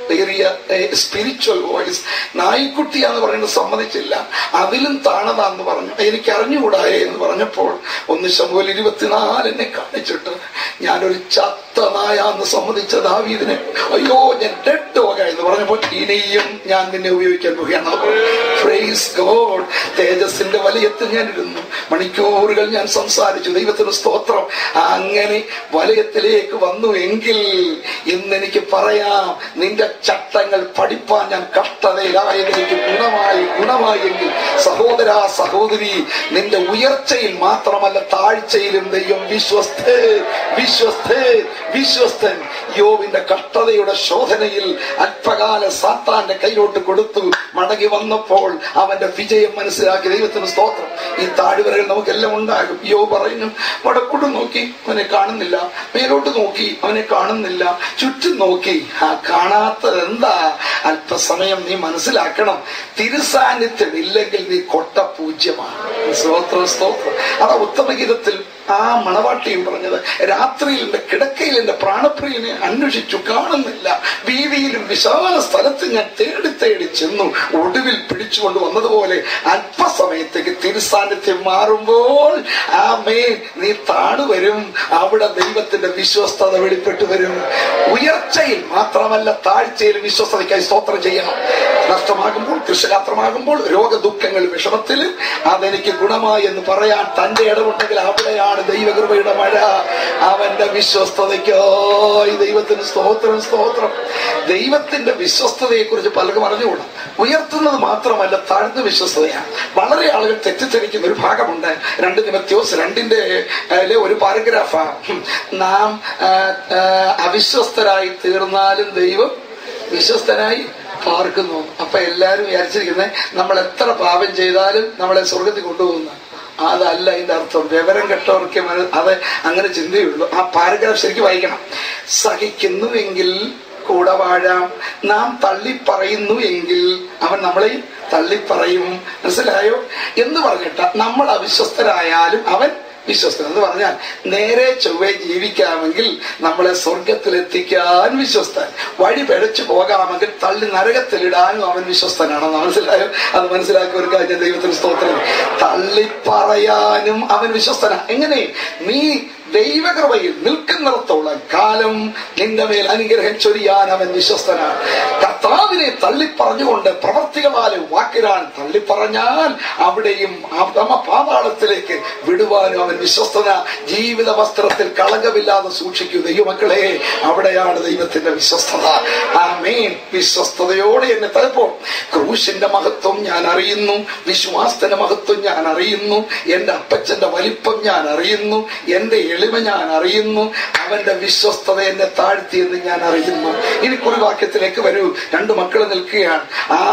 ഏറിയ സ്പിരിച്വൽ വോയിസ് നായിക്കുട്ടിയാന്ന് പറയുന്നത് സമ്മതിച്ചില്ല അതിലും താണതാന്ന് പറഞ്ഞു എനിക്ക് അറിഞ്ഞുകൂടായേ എന്ന് പറഞ്ഞപ്പോൾ ഒന്ന് ശമ്പൂൽ ഇരുപത്തിനാല് എന്നെ കാണിച്ചിട്ട് ഞാനൊരു ചത്ത നായാന്ന് സമ്മതിച്ച ദാവീദിനെ അയ്യോ ഞാൻ ഡെഡ് ഡോഗ എന്ന് പറഞ്ഞപ്പോൾ ഇനിയും ഞാൻ നിന്നെ ഉപയോഗിക്കാൻ പോവുകയാണ് പ്രൈസ് ഗോഡ് തേജസ്സിന്റെ വലയത്തിൽ ഞാൻ ഇരുന്നു മണിക്കൂറുകൾ ഞാൻ സംസാരിച്ചു ദൈവത്തിന് സ്തോത്രം അങ്ങനെ വലയത്തിലേക്ക് വന്നു എങ്കിൽ ഇന്ന് എനിക്ക് പറയാം നിന്റെ ചട്ടങ്ങൾ പഠിപ്പാൻ ഞാൻ കഷ്ടതയിലായത് എനിക്ക് ഗുണമായി ഗുണമായി എങ്കിൽ സഹോദര സഹോദരി നിന്റെ ഉയർച്ചയിൽ മാത്രമല്ല താഴ്ചയിലും ദൈവം വിശ്വസ്തേ വിശ്വസ്തേ വിശ്വസ്തൻ യോവിന്റെ കഷ്ടതയുടെ ശോധനയിൽ അല്പകാല സാത്താന്റെ കയ്യിലോട്ട് കൊടുത്തു മടങ്ങി വന്നപ്പോൾ അവന്റെ വിജയം മനസ്സിലാക്കി ദൈവത്തിന് സ്തോത്രം ഈ താഴ്വരകൾ നമുക്കെല്ലാം ഉണ്ടാകും യോ പറയുന്നു വടക്കോട്ട് നോക്കി അവനെ കാണുന്നില്ല മേലോട്ട് നോക്കി അവനെ കാണുന്നില്ല ചുറ്റും നോക്കി ആ കാണാത്തത് എന്താ അല്പസമയം നീ മനസ്സിലാക്കണം തിരുസാന്നിധ്യം ഇല്ലെങ്കിൽ നീ കൊട്ട പൂജ്യമാണ് സ്തോത്രം സ്തോത്രം അതാ ഉത്തമഗീതത്തിൽ ആ മണവാട്ടിയും പറഞ്ഞത് രാത്രിയിൽ എന്റെ കിടക്കയിൽ എന്റെ പ്രാണപ്രിയനെ അന്വേഷിച്ചു കാണുന്നില്ല വീതിയിലും വിശാല സ്ഥലത്ത് ഞാൻ തേടി തേടി ചെന്നു ഒടുവിൽ പിടിച്ചുകൊണ്ട് വന്നതുപോലെ അല്പസമയത്തേക്ക് തിരുസാന്നിധ്യം മാറുമ്പോൾ ആ മേൽ നീ താണു വരും അവിടെ ദൈവത്തിന്റെ വിശ്വസ്തത വെളിപ്പെട്ടു വരും ഉയർച്ചയിൽ മാത്രമല്ല താഴ്ചയിലും വിശ്വസ്തതയ്ക്കായി സ്തോത്രം ചെയ്യണം നഷ്ടമാകുമ്പോൾ കൃഷിഗാത്രമാകുമ്പോൾ രോഗദുഃഖങ്ങൾ വിഷമത്തിൽ അതെനിക്ക് ഗുണമായി എന്ന് പറയാൻ തന്റെ ഇടമുണ്ടെങ്കിൽ അവിടെയാണ് ദൈവകൃപയുടെ മഴ അവന്റെ വിശ്വസ്തതയ്ക്കായി ദൈവത്തിന് സ്തോത്രം സ്തോത്രം ദൈവത്തിന്റെ വിശ്വസ്തതയെ കുറിച്ച് പലർക്കും അറിഞ്ഞുകൂടാ ഉയർത്തുന്നത് മാത്രമല്ല താഴ്ന്ന വിശ്വസ്തതയാണ് വളരെ ആളുകൾ തെറ്റിദ്ധരിക്കുന്ന ഒരു ഭാഗമുണ്ട് രണ്ട് നിമത്യോസ് രണ്ടിന്റെ അതിലെ ഒരു പാരഗ്രാഫാ നാം ആ, ആ, അവിശ്വസ്തരായി തീർന്നാലും ദൈവം വിശ്വസ്തനായി പാർക്കുന്നു അപ്പൊ എല്ലാരും വിചാരിച്ചിരിക്കുന്നത് നമ്മൾ എത്ര പാപം ചെയ്താലും നമ്മളെ സ്വർഗത്തിൽ കൊണ്ടുപോകുന്ന അതല്ല ഇതിന്റെ അർത്ഥം വിവരം കെട്ടവർക്ക് മന- അത് അങ്ങനെ ചിന്തയുള്ളൂ ആ പാരഗ്രാഫ് ശരിക്കും വായിക്കണം സഹിക്കുന്നുവെങ്കിൽ കൂടെ വാഴാം നാം തള്ളി പറയുന്നു എങ്കിൽ അവൻ നമ്മളെ തള്ളിപ്പറയും മനസ്സിലായോ എന്ന് പറഞ്ഞിട്ട് നമ്മൾ അവിശ്വസ്തരായാലും അവൻ വിശ്വസ്തൻ എന്ന് പറഞ്ഞാൽ നേരെ ചൊവ്വെ ജീവിക്കാമെങ്കിൽ നമ്മളെ സ്വർഗത്തിൽ എത്തിക്കാൻ വിശ്വസ്തൻ വഴി പിഴച്ചു പോകാമെങ്കിൽ തള്ളി നരകത്തിലിടാനും അവൻ വിശ്വസ്തനാണെന്ന് മനസ്സിലായോ അത് മനസ്സിലാക്കിയ ഒരു കാര്യം ദൈവത്തിന് സ്തോത്രം തള്ളി പറയാനും അവൻ വിശ്വസ്തനാ എങ്ങനെ നീ ദൈവകൃപയിൽ നിൽക്കുന്നിടത്തോളം കാലം നിന്റെ മേൽ അനുഗ്രഹം ചൊരിയാൻ അവൻ വിശ്വസ്തനാണ് കർത്താവിനെ തള്ളിപ്പറഞ്ഞുകൊണ്ട് പ്രവർത്തികളാലും വാക്കിനാൽ തള്ളിപ്പറഞ്ഞാൽ അവിടെയും അധമ പാതാളത്തിലേക്ക് വിടുവാനും അവൻ വിശ്വസ്തന ജീവിത വസ്ത്രത്തിൽ കളങ്കമില്ലാതെ സൂക്ഷിക്കൂ ദൈവമക്കളെ അവിടെയാണ് ദൈവത്തിന്റെ വിശ്വസ്തത ആ മെയിൻ വിശ്വസ്തയോടെ എന്നെ തലപ്പോൾ ക്രൂശിന്റെ മഹത്വം ഞാൻ അറിയുന്നു വിശ്വാസത്തിന്റെ മഹത്വം ഞാൻ അറിയുന്നു എന്റെ അപ്പച്ചന്റെ വലിപ്പം ഞാൻ അറിയുന്നു എന്റെ എളിമ ഞാൻ അറിയുന്നു അവന്റെ വിശ്വസ്തത എന്നെ താഴ്ത്തിയെന്ന് ഞാൻ അറിയുന്നു ഇനി കുറി വാക്യത്തിലേക്ക് വരൂ രണ്ടു മക്കൾ നിൽക്കുകയാണ് ആ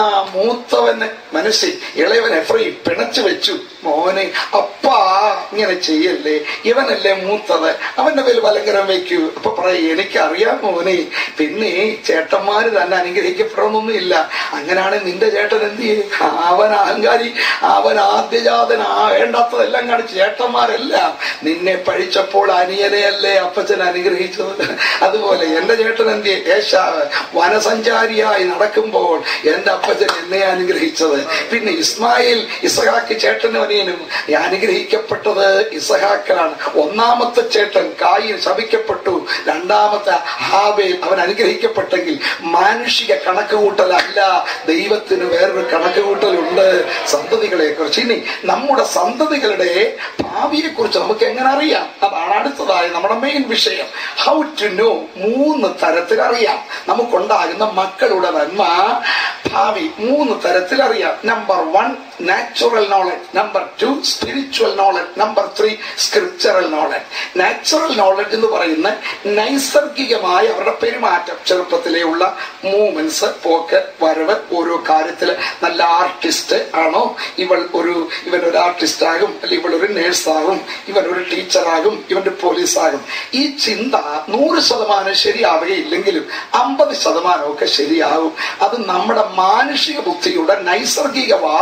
മൂത്തവന് മനസ്സിൽ ഇളയവൻ എഫ്രൈം പിണച്ചു വെച്ചു മോനെ അപ്പാ ഇങ്ങനെ ചെയ്യല്ലേ ഇവനല്ലേ മൂത്തത് അവന്റെ പേര് വലങ്കരം വെക്കൂ അപ്പൊ പറയും എനിക്കറിയാം മോനെ പിന്നെ ചേട്ടന്മാര് തന്നെ അനുഗ്രഹിക്കപ്പെടണമെന്നൊന്നും ഇല്ല അങ്ങനെയാണ് നിന്റെ ചേട്ടൻ എന്ത് ചെയ്യും അവൻ അഹങ്കാരി അവൻ ആദ്യജാതൻ ആ വേണ്ടാത്തതെല്ലാം കാണിച്ച് ചേട്ടന്മാരെല്ലാം നിന്നെ പഴിച്ചപ്പോൾ അനിയനെയല്ലേ അപ്പച്ചൻ അനുഗ്രഹിച്ചത് അതുപോലെ എന്റെ ചേട്ടൻ എന്ത് ചെയ്യും? ഏശാവ് വനസഞ്ചാരിയായി നടക്കുമ്പോൾ എന്റെ അപ്പച്ചൻ എന്നെ അനുഗ്രഹിച്ചത് പിന്നെ ഇസ്മായിൽ ഇസഹാക്ക് ചേട്ടനും അനിയനും അനുഗ്രഹിക്കപ്പെട്ടത് ഇസഹാക്കാണ് ഒന്നാമത്തെ ചേട്ടൻ കായിൽ ശപിക്കപ്പെട്ടു രണ്ടാമത്തെ ഹാബേൽ അവൻ അനുഗ്രഹിക്കപ്പെട്ടെങ്കിൽ മാനുഷിക കണക്കുകൂട്ടലല്ല ദൈവത്തിന് വേറൊരു കണക്കുകൂട്ടലുണ്ട് സന്തതികളെ കുറിച്ച് ഇനി നമ്മുടെ സന്തതികളുടെ ഭാവിയെ കുറിച്ച് നമുക്ക് എങ്ങനെ അറിയാം അതാണ് അടുത്തതായി നമ്മുടെ മെയിൻ വിഷയം ഹൗ ടു നോ മൂന്ന് തരത്തിൽ അറിയാം നമുക്കുണ്ടാകുന്ന മക്കളുടെ നന്മ ഭാവി മൂന്ന് തരത്തിൽ അറിയാം number one natural knowledge number two spiritual knowledge number three scriptural knowledge natural knowledge എന്ന് പറയുന്ന നൈസർഗികമായ അവരുടെ പെരുമാറ്റം ചെറുപ്പത്തിലെയുള്ള മൂവ്മെന്റ്സ് പോക്ക് വരവ് ഓരോ കാര്യത്തില് നല്ല ആർട്ടിസ്റ്റ് ആണോ ഇവൾ ഒരു ഇവൻ ഒരു ആർട്ടിസ്റ്റ് ആകും അല്ലെങ്കിൽ ഇവൾ ഒരു നേഴ്സ് ആകും ഇവൻ ഒരു ടീച്ചറാകും ഇവന്റെ പോലീസ് ആകും ഈ ചിന്ത നൂറ് ശതമാനം ശരിയാവുകയില്ലെങ്കിലും അമ്പത് ശതമാനമൊക്കെ ശരിയാകും അത് നമ്മുടെ മാനുഷിക ബുദ്ധിയുടെ നൈസർഗിക വാസന കണ്ട്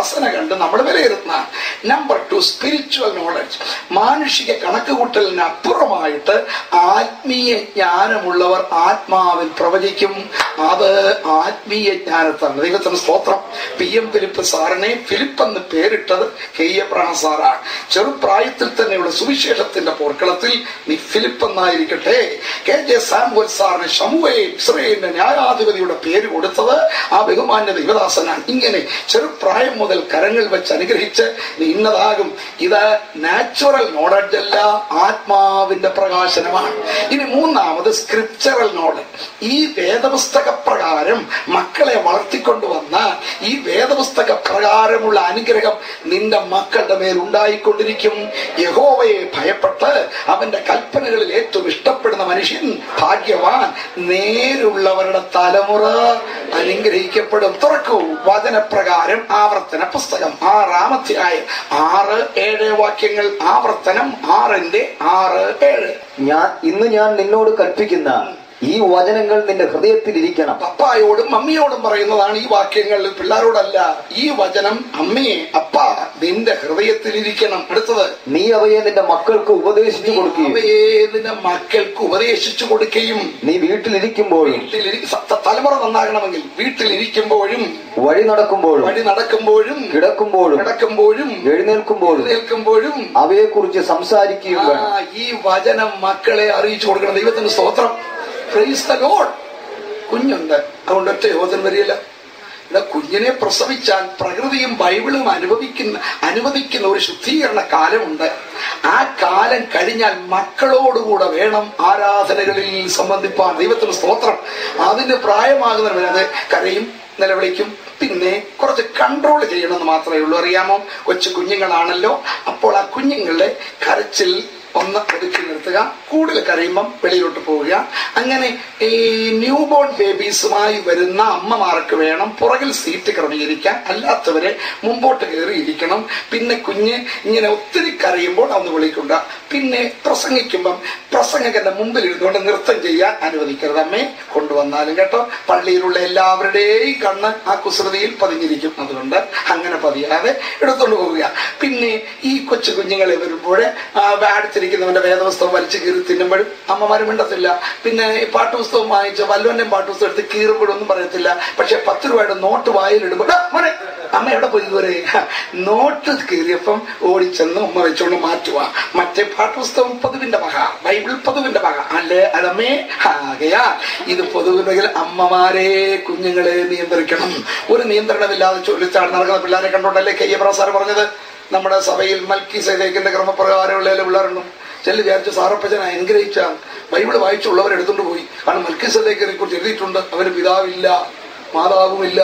കണ്ട് നമ്മൾ വിലയിരുത്തുന്ന നമ്പർ ടു സ്പിരിച്വൽ നോളജ് മാനുഷിക കണക്കുകൂട്ടലിന് അപ്പുറമായിട്ട് ആത്മീയ ജ്ഞാനമുള്ളവർ ആത്മാവിൽ പ്രവചിക്കും അത് ആത്മീയ ജ്ഞാനത്താണ് ദൈവത്തിന് സ്തോത്രം പി എം ഫിലിപ്പ് സാറിനെ ഫിലിപ്പ് എന്ന് പേരിട്ടത് കെ എബ്രഹാം സാറാണ് ചെറുപ്രായത്തിൽ തന്നെയുള്ള സുവിശേഷത്തിന്റെ പോർക്കളത്തിൽ നീ ഫിലിപ്പ് എന്നായിരിക്കട്ടെ കെ ജെ സാമുവൽ സാറിന് ഷമുവേ ഇസ്രയേലിന്റെ ന്യായാധിപതിയുടെ പേര് കൊടുത്തത് ആ ബഹുമാന്യ ദൈവദാസനാണ് ഇങ്ങനെ ചെറുപ്രായം മുതൽ കരങ്ങൾ വെച്ച് അനുഗ്രഹിച്ച് നീ ഇന്നതാകും ഇത് നാച്ചുറൽ നോളജ് അല്ല ആത്മാവിന്റെ പ്രകാശനമാണ് ഇനി മൂന്നാമത് സ്ക്രിപ്ചറൽ നോളജ് ഈ വേദപുസ്തക പ്രകാരം മക്കളെ വളർത്തിക്കൊണ്ടുവന്ന ഈ വേദപുസ്തക പ്രകാരമുള്ള അനുഗ്രഹം നിന്റെ മക്കളുടെ മേൽ ഉണ്ടായിക്കൊണ്ടിരിക്കും യഹോവയെ ഭയപ്പെട്ട് അവന്റെ കൽപ്പനകളിൽ ഏറ്റവും ഇഷ്ടപ്പെടുന്ന മനുഷ്യൻ ഭാഗ്യവാൻ നേരുള്ളവരുടെ തലമുറ അനുഗ്രഹിക്കപ്പെടും തുറക്കൂ വചനപ്രകാരം ആവർത്തന പുസ്തകം ആറാമധ്യായം ആറ് ഏഴ് വാക്യങ്ങൾ ആവർത്തനം ആറിന്റെ ആറ് ഏഴ് ഞാൻ ഇന്ന് ഞാൻ നിന്നോട് കൽപ്പിക്കുന്ന ഈ വചനങ്ങൾ നിന്റെ ഹൃദയത്തിൽ ഇരിക്കണം പപ്പായോടും മമ്മിയോടും പറയുന്നതാണ് ഈ വാക്യങ്ങൾ പിള്ളേരോടല്ല ഈ വചനം അമ്മയെ അപ്പ നിന്റെ ഹൃദയത്തിൽ ഇരിക്കണം അടുത്തത് നീ അവയെ നിന്റെ മക്കൾക്ക് ഉപദേശിച്ചു കൊടുക്കുകയും അവയെ നിന്റെ മക്കൾക്ക് ഉപദേശിച്ചു കൊടുക്കുകയും നീ വീട്ടിലിരിക്കുമ്പോഴും വീട്ടിലിരി സ- തലമുറ നന്നാകണമെങ്കിൽ വീട്ടിലിരിക്കുമ്പോഴും വഴി നടക്കുമ്പോഴും വഴി നടക്കുമ്പോഴും കിടക്കുമ്പോഴും കിടക്കുമ്പോഴും എഴുന്നേൽക്കുമ്പോഴും എഴുന്നേൽക്കുമ്പോഴും അവയെക്കുറിച്ച് സംസാരിക്കുകയും ആ, വേണം ഈ വചനം മക്കളെ അറിയിച്ചു കൊടുക്കണം ദൈവത്തിന് സ്തോത്രം Praise the Lord. കുഞ്ഞുണ്ട് അതുകൊണ്ട് ഒറ്റ യോജന വരില്ല ഇവിടെ കുഞ്ഞിനെ പ്രസവിച്ചാൽ പ്രകൃതിയും ബൈബിളും അനുഭവിക്കുന്ന അനുവദിക്കുന്ന ഒരു ശുദ്ധീകരണ കാലമുണ്ട് ആ കാലം കഴിഞ്ഞാൽ മക്കളോടുകൂടെ വേണം ആരാധനകളിൽ സംബന്ധിപ്പാൻ ദൈവത്തിന് സ്തോത്രം അതിന് പ്രായമാകുന്നവരെ അത് കരയും നിലവിളിക്കും പിന്നെ കുറച്ച് കൺട്രോൾ ചെയ്യണമെന്ന് മാത്രമേ ഉള്ളൂ അറിയാമോ കൊച്ചു കുഞ്ഞുങ്ങളാണല്ലോ അപ്പോൾ ആ കുഞ്ഞുങ്ങളുടെ കരച്ചിൽ ഒന്ന് ഒതുക്കി നിർത്തുക കൂടുതൽ കരയുമ്പം വെളിയിലോട്ട് പോവുക അങ്ങനെ ഈ ന്യൂ ബോൺ ബേബീസുമായി വരുന്ന അമ്മമാർക്ക് വേണം പുറകിൽ സീറ്റ് ക്രമീകരിക്കാൻ അല്ലാത്തവരെ മുമ്പോട്ട് കയറിയിരിക്കണം പിന്നെ കുഞ്ഞ് ഇങ്ങനെ ഒത്തിരി കരയുമ്പോൾ ഒന്ന് വിളിക്കുക പിന്നെ പ്രസംഗിക്കുമ്പം പ്രസംഗകന്റെ മുമ്പിൽ ഇരുന്നുകൊണ്ട് നൃത്തം ചെയ്യാൻ അനുവദിക്കരുത് അമ്മേ കൊണ്ടുവന്നാലും കേട്ടോ പള്ളിയിലുള്ള എല്ലാവരുടെയും കണ്ണ് ആ കുസൃതിയിൽ പതിഞ്ഞിരിക്കും അതുകൊണ്ട് അങ്ങനെ പതിയാതെ എടുത്തോണ്ട് പോവുക പിന്നെ ഈ കൊച്ചു കുഞ്ഞുങ്ങളെ വരുമ്പോൾ അടുത്തിരിക്കുന്നവന്റെ വേദപുസ്തകം വലിച്ചു കീറി തിന്നുമ്പോഴും അമ്മമാര് മിണ്ടത്തില്ല പിന്നെ ഈ പാട്ടുപുസ്തകം വാങ്ങിച്ച വല്ലോന്റെയും പാട്ടുപുസ്തകം എടുത്ത് കീറുമ്പോഴൊന്നും പറയത്തില്ല പക്ഷെ പത്ത് രൂപയുടെ നോട്ട് വായിലിടുമ്പോൾ "ഡാ, മോനെ അമ്മ എവിടെ പോയി ഇതുവരെ നോട്ട് കീറിയപ്പം ഓടിച്ചെന്ന് ഉമ്മ വെച്ചോണ്ട് മാറ്റുക മറ്റേ പാഠപുസ്തകം പൊതുവിന്റെ വക ബൈബിൾ പൊതുവിന്റെ വക അല്ലേ അതമ്മേ ആകയാ ഇത് പൊതുവിനെങ്കിൽ അമ്മമാരെ കുഞ്ഞുങ്ങളെ നിയന്ത്രിക്കണം ഒരു നിയന്ത്രണമില്ലാതെ ചൊല്ലിച്ചാണ് നടക്കുന്ന പിള്ളേരെ കണ്ടോണ്ടല്ലേ കെ എ സാർ പറഞ്ഞത് നമ്മുടെ സഭയിൽ മൽക്കി സൈതേക്കിന്റെ ക്രമപ്രകാരമുള്ള ചില പിള്ളേരുണ്ട് ചെല്ലു വിചാരിച്ച സാറപ്പച്ചനെ അനുഗ്രഹിച്ച ബൈബിള് വായിച്ചുള്ളവർ എടുത്തുകൊണ്ട് പോയി കാരണം മൽക്കി സൈതേക്കിനെ കുറിച്ച് എഴുതിയിട്ടുണ്ട് അവന് പിതാവില്ല മാതാവുമില്ല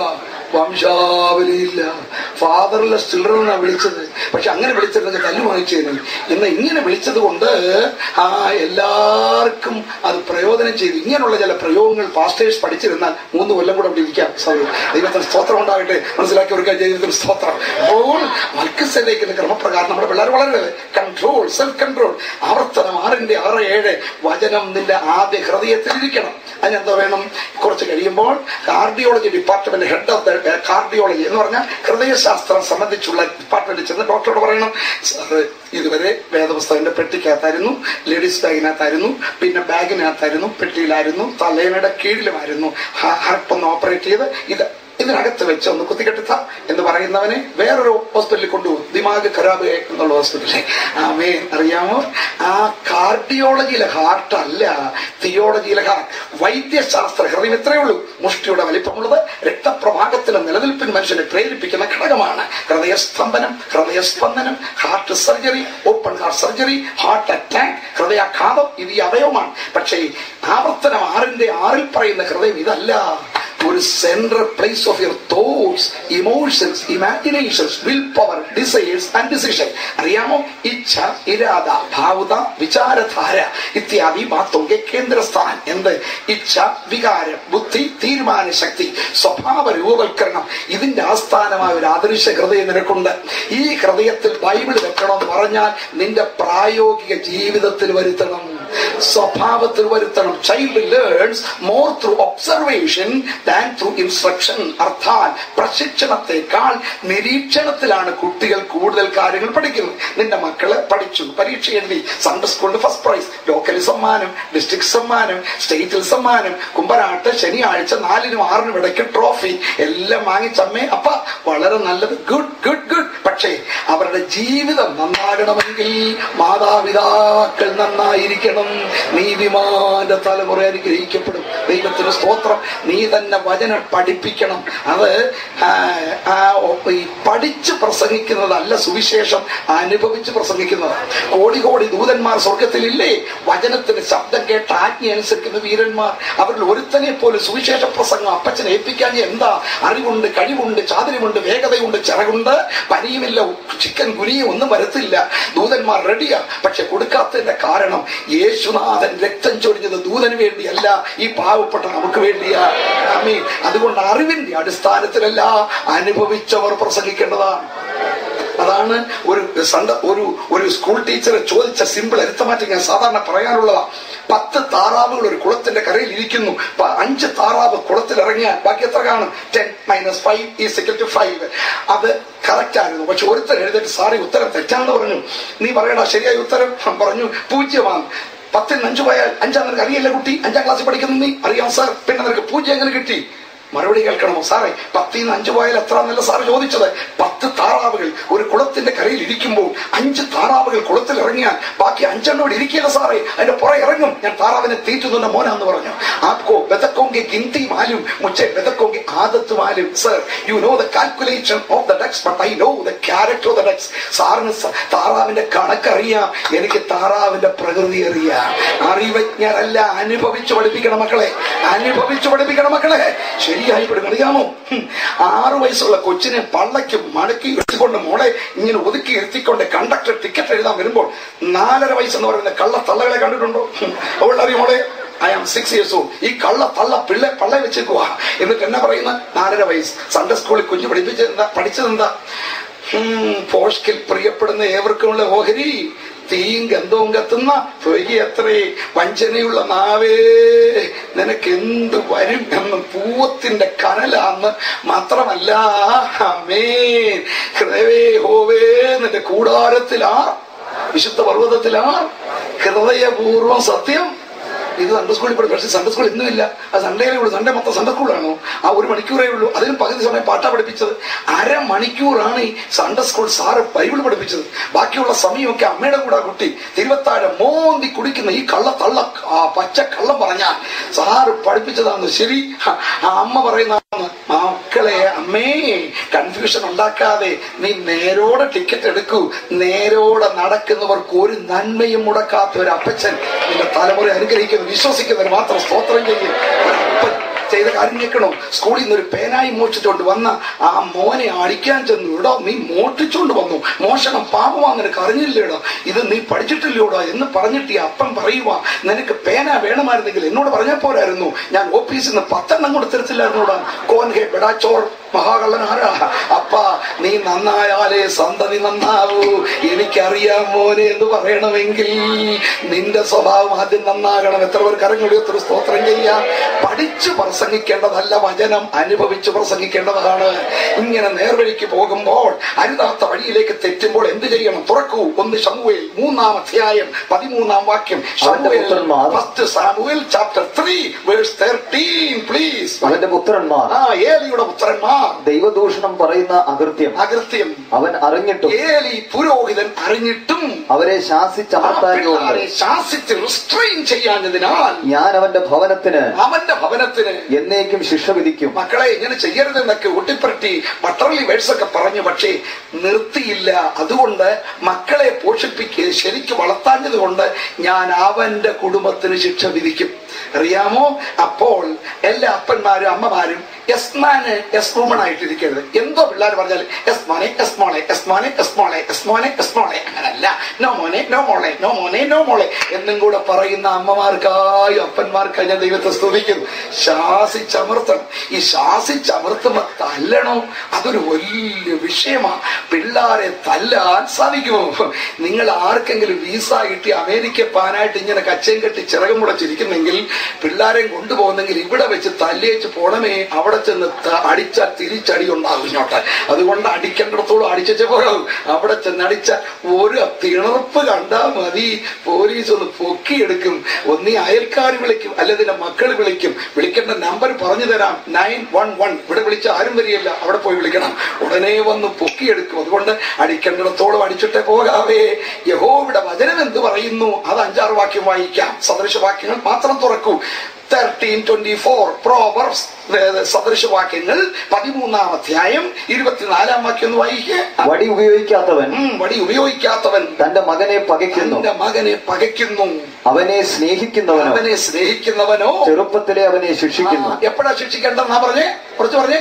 വംശാവലിയില്ല ഫാദർലെസ് ചിൽഡ്രൻ എന്നാണ് വിളിച്ചത് പക്ഷെ അങ്ങനെ വിളിച്ചിരുന്നെങ്കിൽ തല്ലു വാങ്ങിച്ചേരും എന്ന് ഇങ്ങനെ വിളിച്ചത് കൊണ്ട് ആ എല്ലാവർക്കും അത് പ്രയോജനം ചെയ്തു ഇങ്ങനെയുള്ള ചില പ്രയോഗങ്ങൾ പാസ്റ്റേഴ്സ് പഠിച്ചിരുന്നാൽ മൂന്ന് കൊല്ലം കൂടെ അവിടെ ഇരിക്കാം സൗകര്യം ദൈവത്തിന് സ്തോത്രം ഉണ്ടാകട്ടെ മനസ്സിലാക്കിയവർക്ക് ദൈവത്തിന് സ്തോത്രം അപ്പോൾ മൽക്കസേലേക്കുന്ന ക്രമപ്രകാരം നമ്മുടെ പിള്ളേർ വളരെ കൺട്രോൾ സെൽഫ് കൺട്രോൾ ആവർത്തനം ആറിന്റെ ആറ് ഏഴ് വചനം നിന്റെ ആദ്യ ഹൃദയത്തിൽ ഇരിക്കണം അതിനെന്താ വേണം കുറച്ച് കഴിയുമ്പോൾ cardiology department head of the cardiology എന്ന് പറഞ്ഞാൽ ഹൃദയശാസ്ത്രം സംബന്ധിച്ചുള്ള ഡിപ്പാർട്ട്മെന്റിൽ ചെന്ന് ഡോക്ടറോട് പറയണം സാറ് ഇതുവരെ വേദപുസ്തകന്റെ പെട്ടിക്കകത്തായിരുന്നു ലേഡീസ് ബാഗിനകത്തായിരുന്നു പിന്നെ ബാഗിനകത്തായിരുന്നു പെട്ടിയിലായിരുന്നു തലേനയുടെ കീഴിലുമായിരുന്നു ഹാർട്ട് ഒന്ന് ഓപ്പറേറ്റ് ചെയ്ത് ഇത് ഇതിനകത്ത് വെച്ച് ഒന്ന് കുത്തിക്കെട്ടുത്ത എന്ന് പറയുന്നവനെ വേറൊരു ഹോസ്പിറ്റലിൽ കൊണ്ടുപോകും ദിമാഗ് ഖരാബ് എന്നുള്ള ഹോസ്പിറ്റലിലെ ആമേ അറിയാമോ ആ കാർഡിയോളജിയിലെ ഹാർട്ട് അല്ല തിയോളജിയിലെ ഹാർട്ട് വൈദ്യശാസ്ത്ര ഹൃദയം ഇത്രയേ ഉള്ളൂ മുഷ്ടിയുടെ വലിപ്പമുള്ളത് രക്തപ്രവാഹത്തിന് നിലനിൽപ്പിന് മനുഷ്യനെ പ്രേരിപ്പിക്കുന്ന ഘടകമാണ് ഹൃദയസ്തംഭനം ഹൃദയസ്പന്ദനം heart surgery open heart surgery heart attack ഹൃദയാഘാതം ഇത് ഈ അവയവമാണ് പക്ഷേ ആവർത്തനം ആറിന്റെ ആറിൽ പറയുന്ന ഹൃദയം ഇതല്ല ഒരു central place of your thoughts emotions imaginations will power decides and decision അറിയാമോ ഇച്ഛ ഇരാദ ഭാവുത വിചാരധാര ഇത്യാദി ബാത്തോගේ കേന്ദ്രസ്ഥാനം എന്ത് ഇച്ഛ വികാരം ബുദ്ധി തീരുമാന ശക്തി സ്വഭാവ രൂപവൽക്കരണം ഇതിന്റെ ആസ്ഥാനമായ ഒരു ആദർശ ഹൃദയം നിനക്കുണ്ട് ഈ ഹൃദയത്തിൽ ബൈബിൾ വെക്കണമെന്ന് പറഞ്ഞാൽ നിന്റെ പ്രായോഗിക ജീവിതത്തിൽ വരുത്തണം സ്വഭാവത്തിൽ വരുത്തണം child learns more through observation than through instruction അർത്ഥാൽ പ്രശിക്ഷണത്തെക്കാൾ നിരീക്ഷണത്തിലാണ് കുട്ടികൾ കൂടുതൽ കാര്യങ്ങൾ പഠിക്കുന്നത് നിന്റെ മക്കള് പഠിച്ചു പരീക്ഷ എഴുതി സൺഡേ സ്കൂളിൽ ഫസ്റ്റ് പ്രൈസ് ലോക്കൽ സമ്മാനം ഡിസ്ട്രിക്ട് സമ്മാനം സ്റ്റേറ്റിൽ സമ്മാനം കുമ്പനാട്ട് ശനിയാഴ്ച നാലിനും ആറിനും ഇടയ്ക്ക് ട്രോഫി എല്ലാം വാങ്ങിച്ചമ്മേ അപ്പ വളരെ നല്ലത് ഗുഡ് ഗുഡ് ഗുഡ് പക്ഷേ അവരുടെ ജീവിതം നന്നാകണമെങ്കിൽ മാതാപിതാക്കൾ നന്നായിരിക്കണം നീതിമാന്റെ തലമുറ അനുഗ്രഹിക്കപ്പെടും ദൈവത്തിന് സ്തോത്രം നീ തന്നെ വചനം പഠിപ്പിക്കണം അത് ആ, ആ, ഈ പഠിച്ച് പ്രസംഗിക്കുന്നതല്ല സുവിശേഷം അനുഭവിച്ച് പ്രസംഗിക്കുന്നത് കോടി കോടി ദൂതന്മാർ സ്വർഗത്തിലില്ലേ വചനത്തിന് ശബ്ദം കേട്ട് ആജ്ഞ അനുസരിക്കുന്ന വീരന്മാർ അവരിൽ ഒരുത്തനെ പോലെ സുവിശേഷ പ്രസംഗം അപ്പച്ചനെ ഏൽപ്പിക്കാൻ എന്താ അറിവുണ്ട് കഴിവുണ്ട് ചാതുര്യമുണ്ട് വേഗതയുണ്ട് ചിറകുണ്ട് പനിയുമില്ല ചിക്കൻ കുനിയും ഒന്നും വരത്തില്ല ദൂതന്മാർ റെഡിയാ പക്ഷെ കൊടുക്കാത്തതിന്റെ കാരണം യേശുനാഥൻ രക്തം ചൊരിഞ്ഞത് ദൂതന് വേണ്ടിയല്ല ഈ പാവപ്പെട്ട നമുക്ക് വേണ്ടിയാ ആമീൻ അതുകൊണ്ട് അറിവിന്റെ അടിസ്ഥാനത്തിലല്ല അനുഭവിച്ചവർ പ്രസംഗിക്കേണ്ടതാണ് അതാണ് ഒരു സണ്ട ഒരു ഒരു സ്കൂൾ ടീച്ചർ ചോദിച്ച സിമ്പിൾ അരിത്തമാറ്റിക് ഞാൻ സാധാരണ പറയാനുള്ളതാ പത്ത് താറാവുകൾ ഒരു കുളത്തിന്റെ കരയിൽ ഇരിക്കുന്നു പ- അഞ്ച് താറാവ് കുളത്തിൽ ഇറങ്ങിയാൽ ബാക്കി എത്ര കാണും ten minus five is equal to five അത് കറക്റ്റ് ആയിരുന്നു പക്ഷെ ഒരുത്തർ എഴുതിയിട്ട് സാറി ഉത്തരം തെറ്റാന്ന് പറഞ്ഞു നീ പറയടാ ശരിയായ ഉത്തരം പറഞ്ഞു പൂജ്യമാണ് പത്തിന് അഞ്ചു പോയാൽ അഞ്ചാം നിനക്ക് അറിയില്ല കുട്ടി അഞ്ചാം ക്ലാസ്സിൽ പഠിക്കുന്നു നീ അറിയാം സാർ പിന്നെ നിനക്ക് പൂജ്യം എങ്ങനെ കിട്ടി മറുപടി കേൾക്കണമോ സാറേ പത്തിന്ന് അഞ്ചു പോയാൽ എത്ര എന്നല്ല സാറ് ചോദിച്ചത് പത്ത് താറാവുകൾ ഒരു കുളത്തിന്റെ കരയിൽ ഇരിക്കുമ്പോൾ അഞ്ച് താറാവുകൾ കുളത്തിൽ ഇറങ്ങിയാൽ ബാക്കി അഞ്ചെണ്ണോട് ഇരിക്കില്ല സാറേ അതിന്റെ പുറ ഇറങ്ങും ഞാൻ താറാവിനെ തീറ്റുന്ന മോനാന്ന് പറഞ്ഞു ആപ്കോ ബെതക്കോങ്കെ ഗിന്തി മാലും മുച്ചെ ബെതക്കോങ്കെ ആദത്ത് മാലും sir you know the calculation of the ducks but I know the character of the ducks സാറിന് സ- താറാവിന്റെ കണക്കറിയാം എനിക്ക് താറാവിന്റെ പ്രകൃതി അറിയാം അറിവജ്ഞരല്ല അനുഭവിച്ചു പഠിപ്പിക്കണം മക്കളെ അനുഭവിച്ചു പഠിപ്പിക്കണം മക്കളെ ശരിയായി പഠിക്കണം അറിയാമോ ഹും. ആറു വയസ്സുള്ള കൊച്ചിനെ പള്ളയ്ക്ക് മടക്കി എടുത്തുകൊണ്ട് മോളെ ഇങ്ങനെ ഒതുക്കി ഇരുത്തിക്കൊണ്ട് കണ്ടക്ടർ ടിക്കറ്റ് എഴുതാൻ വരുമ്പോൾ നാലര വയസ്സെന്ന് പറയുന്ന കള്ള തള്ളകളെ കണ്ടിട്ടുണ്ടോ ഹും. അവളുടെ മോളെ I am six years old ഈ കള്ള തള്ള പിള്ളെ പള്ള വെച്ചേക്കുവാ എന്നിട്ട് എന്നാ പറയുന്ന നാലര വയസ്സ് സൺഡേ സ്കൂളിൽ കുഞ്ഞു പഠിപ്പിച്ചത് എന്താ പഠിച്ചത് എന്താ പോഷ്കിൽ പ്രിയപ്പെടുന്ന ഏവർക്കുമുള്ള ഓഹരി തീയും ഗന്ധവും കത്തുന്ന പൊരി എത്രേ വഞ്ചനയുള്ള നാവേ നിനക്ക് എന്ത് വരും എന്ന് പൂവത്തിന്റെ കനലാന്ന് മാത്രമല്ല അമേൻ ഹൃദയവേ ഹോവേ നിന്റെ കൂടാരത്തിലാ വിശുദ്ധ പർവ്വതത്തിലാ ഹൃദയപൂർവം സത്യം ഇത് സൺഡേ സ്കൂളിൽ പഠിക്കും പക്ഷേ സൺഡേ സ്കൂൾ ഇന്നുമില്ല അത് സൺഡേയിലേ ഉള്ളൂ സൺഡേ മൊത്തം സൺഡേ സ്കൂളാണോ ആ ഒരു മണിക്കൂറേ ഉള്ളൂ അതിനും പകുതി സമയം പാട്ടാ പഠിപ്പിച്ചത് അരമണിക്കൂറാണ് ഈ സൺഡേ സ്കൂൾ സാറ് ബൈബിൾ പഠിപ്പിച്ചത് ബാക്കിയുള്ള സമയമൊക്കെ അമ്മയുടെ കൂടെ കുട്ടി തിരുവത്താഴ മോന്തി കുടിക്കുന്ന ഈ കള്ള തള്ള ആ പച്ച കള്ളം പറഞ്ഞാൽ സാറ് പഠിപ്പിച്ചതാന്ന് ശരി ഹ, ആ അമ്മ പറയുന്നതാണ് മക്കളെ അമ്മേ കൺഫ്യൂഷൻ ഉണ്ടാക്കാതെ നീ നേരോടെ ടിക്കറ്റ് എടുക്കൂ നേരോടെ നടക്കുന്നവർക്ക് ഒരു നന്മയും മുടക്കാത്ത ഒരു അപ്പച്ചൻ നിന്റെ തലമുറ അനുഗ്രഹിക്കുന്നു വിശ്വസിക്കുന്നതിന് മാത്രം സ്തോത്രം ചെയ്യും ഒരപ്പൻ ചെയ്ത കാര്യം കേൾക്കണോ സ്കൂളിൽ നിന്ന് ഒരു പേനായി മോഷിച്ചുകൊണ്ട് വന്ന ആ മോനെ അടിക്കാൻ ചെന്നു ഇടോ നീ മോഷ്ടിച്ചുകൊണ്ട് വന്നു മോഷണം പാപമാ നിനക്ക് അറിഞ്ഞില്ലേടോ ഇത് നീ പഠിച്ചിട്ടില്ലോടോ എന്ന് പറഞ്ഞിട്ട് ഈ അപ്പൻ പറയുക നിനക്ക് പേന വേണമായിരുന്നെങ്കിൽ എന്നോട് പറഞ്ഞാൽ പോരായിരുന്നു ഞാൻ ഓഫീസിൽ നിന്ന് പത്തെണ്ണം കൂടെ തരത്തില്ലായിരുന്നോടാ കോൻ ഹേ ബെടാച്ചോർ മഹാകള്ളൻ ആരാ അപ്പ നീ നന്നായാലേ സന്തതി നന്നാവൂ എനിക്കറിയാം മോനെ എന്ന് പറയണമെങ്കിൽ നിന്റെ സ്വഭാവം ആദ്യം നന്നാകണം എത്ര പേർ കരങ്ങൊടി ഒത്തിരി സ്തോത്രം ചെയ്യാം പഠിച്ചു പ്രസംഗിക്കേണ്ടതല്ല വചനം അനുഭവിച്ച് പ്രസംഗിക്കേണ്ടതാണ് ഇങ്ങനെ നേർവഴിക്ക് പോകുമ്പോൾ അരുതാത്ത വഴിയിലേക്ക് തെറ്റുമ്പോൾ എന്ത് ചെയ്യണം തുറക്കൂ ഒന്ന് ശമുവേൽ മൂന്നാം അധ്യായം പതിമൂന്നാം വാക്യം അവന്റെ ശമൂവേൽ പുത്രന്മാർ first Samuel chapter three verse thirteen please അവന്റെ പുത്രന്മാർ ആ ഏലിയുടെ പുത്രന്മാർ ദൈവദൂഷണം പറയുന്ന അകൃത്യം അകൃത്യം അവൻ അറിഞ്ഞിട്ടും ഏലി പുരോഹിതൻ അറിഞ്ഞിട്ടും അവരെ ആ ശാസിച്ചമർത്താനുകൊണ്ട് പിള്ളാരെ ശാസിച്ച് റിസ്ട്രെയിൻ ചെയ്യാഞ്ഞതിനാൽ ഞാൻ അവന്റെ ഭവനത്തിന് അവന്റെ ഭവനത്തിന് എന്നേക്കും ശിക്ഷ വിധിക്കും മക്കളെ ഇങ്ങനെ ചെയ്യരുതെന്നൊക്കെ ഒട്ടിപ്പരട്ടി ബട്ടർലി വേഴ്സ് ഒക്കെ പറഞ്ഞു പക്ഷേ നിർത്തിയില്ല അതുകൊണ്ട് മക്കളെ പോഷിപ്പിക്കുക ശരിക്ക് വളർത്താഞ്ഞത് കൊണ്ട് ഞാൻ അവന്റെ കുടുംബത്തിന് ശിക്ഷ വിധിക്കും അറിയാമോ അപ്പോൾ എല്ലാ അപ്പന്മാരും അമ്മമാരും yes man yes woman common ആയിട്ടിരിക്കരുത് എന്തോ പിള്ളേർ പറഞ്ഞാൽ എസ് മോനെ എസ് മോളെ എസ് മോനെ എസ് മോളെ എസ് മോനെ എസ് മോളെ അങ്ങനല്ല നോ മോനെ നോ മോളെ നോ മോനെ നോ മോളെ എന്നും കൂടെ പറയുന്ന അമ്മമാർക്കായി അപ്പന്മാർക്കായി ഞാൻ ദൈവത്തെ സ്തുതിക്കുന്നു ശാസിച്ചമർത്തണം ഈ ശാസിച്ചമർത്തുമ്പോ തല്ലണോ അതൊരു വലിയ വിഷയമാ പിള്ളാരെ തല്ലാൻ സാധിക്കുമോ നിങ്ങൾ ആർക്കെങ്കിലും വീസ കിട്ടി അമേരിക്ക പാനായിട്ട് ഇങ്ങനെ കച്ചയും കെട്ടി ചിറകം മുടച്ചിരിക്കുന്നെങ്കിൽ പിള്ളാരെയും കൊണ്ടുപോകുന്നെങ്കിൽ ഇവിടെ വെച്ച് തല്ലിയേച്ച് പോണമേ അവിടെ ചെന്ന് ത- അടിച്ചാൽ തിരിച്ചടി ഉണ്ടാകും ഇങ്ങോട്ട് അതുകൊണ്ട് അടിക്കേണ്ടിടത്തോളം അടിച്ചേ പോകാവും അവിടെ ചെന്ന് അടിച്ച ഒരു തിണർപ്പ് കണ്ടാ മതി പോലീസ് ഒന്ന് പൊക്കിയെടുക്കും ഒന്നീ അയൽക്കാർ വിളിക്കും അല്ലെങ്കിൽ മക്കൾ വിളിക്കും വിളിക്കേണ്ട നമ്പർ പറഞ്ഞു തരാം നയൻ വൺ വൺ ഇവിടെ വിളിച്ച ആരും വരികയില്ല അവിടെ പോയി വിളിക്കണം ഉടനെ വന്ന് പൊക്കിയെടുക്കും അതുകൊണ്ട് അടിക്കേണ്ടിടത്തോളം അടിച്ചിട്ടേ പോകാവേ യഹോവിടെ വചനം എന്ത് പറയുന്നു അത് അഞ്ചാറ് വാക്യം വായിക്കാം സദൃശവാക്യങ്ങൾ മാത്രം തുറക്കൂ തേർട്ടീൻ ട്വന്റി ഫോർ പ്രോവർസ് സദൃശവാക്യങ്ങൾ പതിമൂന്നാം അധ്യായം ഇരുപത്തിനാലാം വാക്യം ഒന്ന് വായിക്കേ വടി ഉപയോഗിക്കാത്തവൻ ഉം, വടി ഉപയോഗിക്കാത്തവൻ തന്റെ മകനെ പകയ്ക്കുന്നു തന്റെ മകനെ പകയ്ക്കുന്നു അവനെ സ്നേഹിക്കുന്നവനോ അവനെ സ്നേഹിക്കുന്നവനോ ചെറുപ്പത്തിലെ അവനെ ശിക്ഷിക്കുന്നു ആ, എപ്പോഴാ ശിക്ഷിക്കേണ്ടെന്നാ പറഞ്ഞേ കുറച്ച് പറഞ്ഞേ